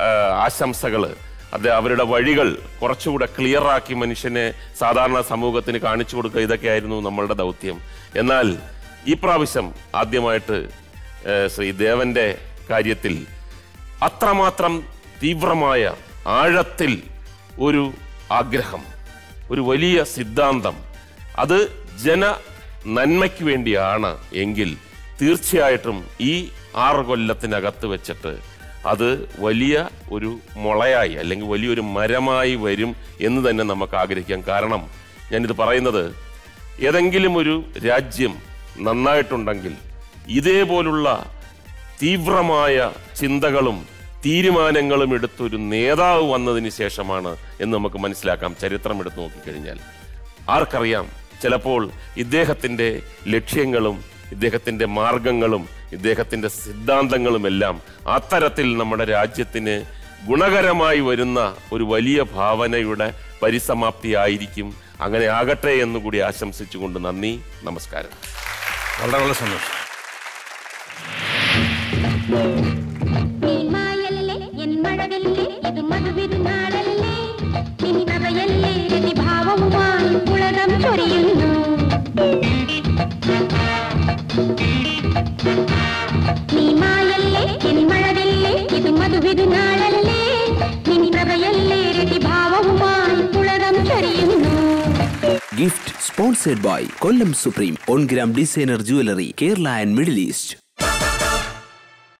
ആശംസകൾ അത് അവരുടെ വഴികൾ കുറച്ചുകൂടെ ക്ലിയറാക്കി മനുഷ്യനെ സാധാരണ സമൂഹത്തിന് കാണിച്ചു കൊടുക്കുക ഇതൊക്കെയായിരുന്നു നമ്മളുടെ ദൗത്യം എന്നാൽ ഈ പ്രാവശ്യം ആദ്യമായിട്ട് ഏഹ്, ശ്രീ ദേവന്റെ കാര്യത്തിൽ അത്രമാത്രം തീവ്രമായ ആഴത്തിൽ ഒരു ആഗ്രഹം ഒരു വലിയ സിദ്ധാന്തം അത് ജന നന്മയ്ക്ക് വേണ്ടിയാണ് എങ്കിൽ തീർച്ചയായിട്ടും ഈ ആറ് കൊല്ലത്തിനകത്ത് വെച്ചിട്ട് അത് വലിയ ഒരു മുളയായി അല്ലെങ്കിൽ വലിയൊരു മരമായി വരും എന്ന് തന്നെ നമുക്ക് ആഗ്രഹിക്കാം കാരണം ഞാനിത് പറയുന്നത് ഏതെങ്കിലും ഒരു രാജ്യം നന്നായിട്ടുണ്ടെങ്കിൽ ഇതേപോലുള്ള തീവ്രമായ ചിന്തകളും തീരുമാനങ്ങളും എടുത്തൊരു നേതാവ് വന്നതിന് ശേഷമാണ് എന്ന് നമുക്ക് മനസ്സിലാക്കാം ചരിത്രം എടുത്തു നോക്കിക്കഴിഞ്ഞാൽ ആർക്കറിയാം ചിലപ്പോൾ ഇദ്ദേഹത്തിൻ്റെ ലക്ഷ്യങ്ങളും ഇദ്ദേഹത്തിൻ്റെ മാർഗങ്ങളും ഇദ്ദേഹത്തിൻ്റെ സിദ്ധാന്തങ്ങളുമെല്ലാം അത്തരത്തിൽ നമ്മുടെ രാജ്യത്തിന് ഗുണകരമായി വരുന്ന ഒരു വലിയ ഭാവനയുടെ പരിസമാപ്തിയായിരിക്കും അങ്ങനെ ആകട്ടെ എന്നുകൂടി ആശംസിച്ചുകൊണ്ട് നന്ദി നമസ്കാരം വളരെ വളരെ സന്തോഷം നീ മായല്ലേ എൻ മഴവില്ലേ ഇത് മധുവിരുന്നാളല്ലേ ഇനി കഥയല്ലേ രതിഭാവവുമായി ഉലകം ചൊരിയുന്നു നീ മായല്ലേ എൻ മഴവില്ലേ ഇത് മധുവിരുന്നാളല്ലേ ഇനി കഥയല്ലേ രതിഭാവവുമായി ഉലകം ചൊരിയുന്നു Gift sponsored by Kollam Supreme, On Gram Designer Jewelry, Kerala and Middle East.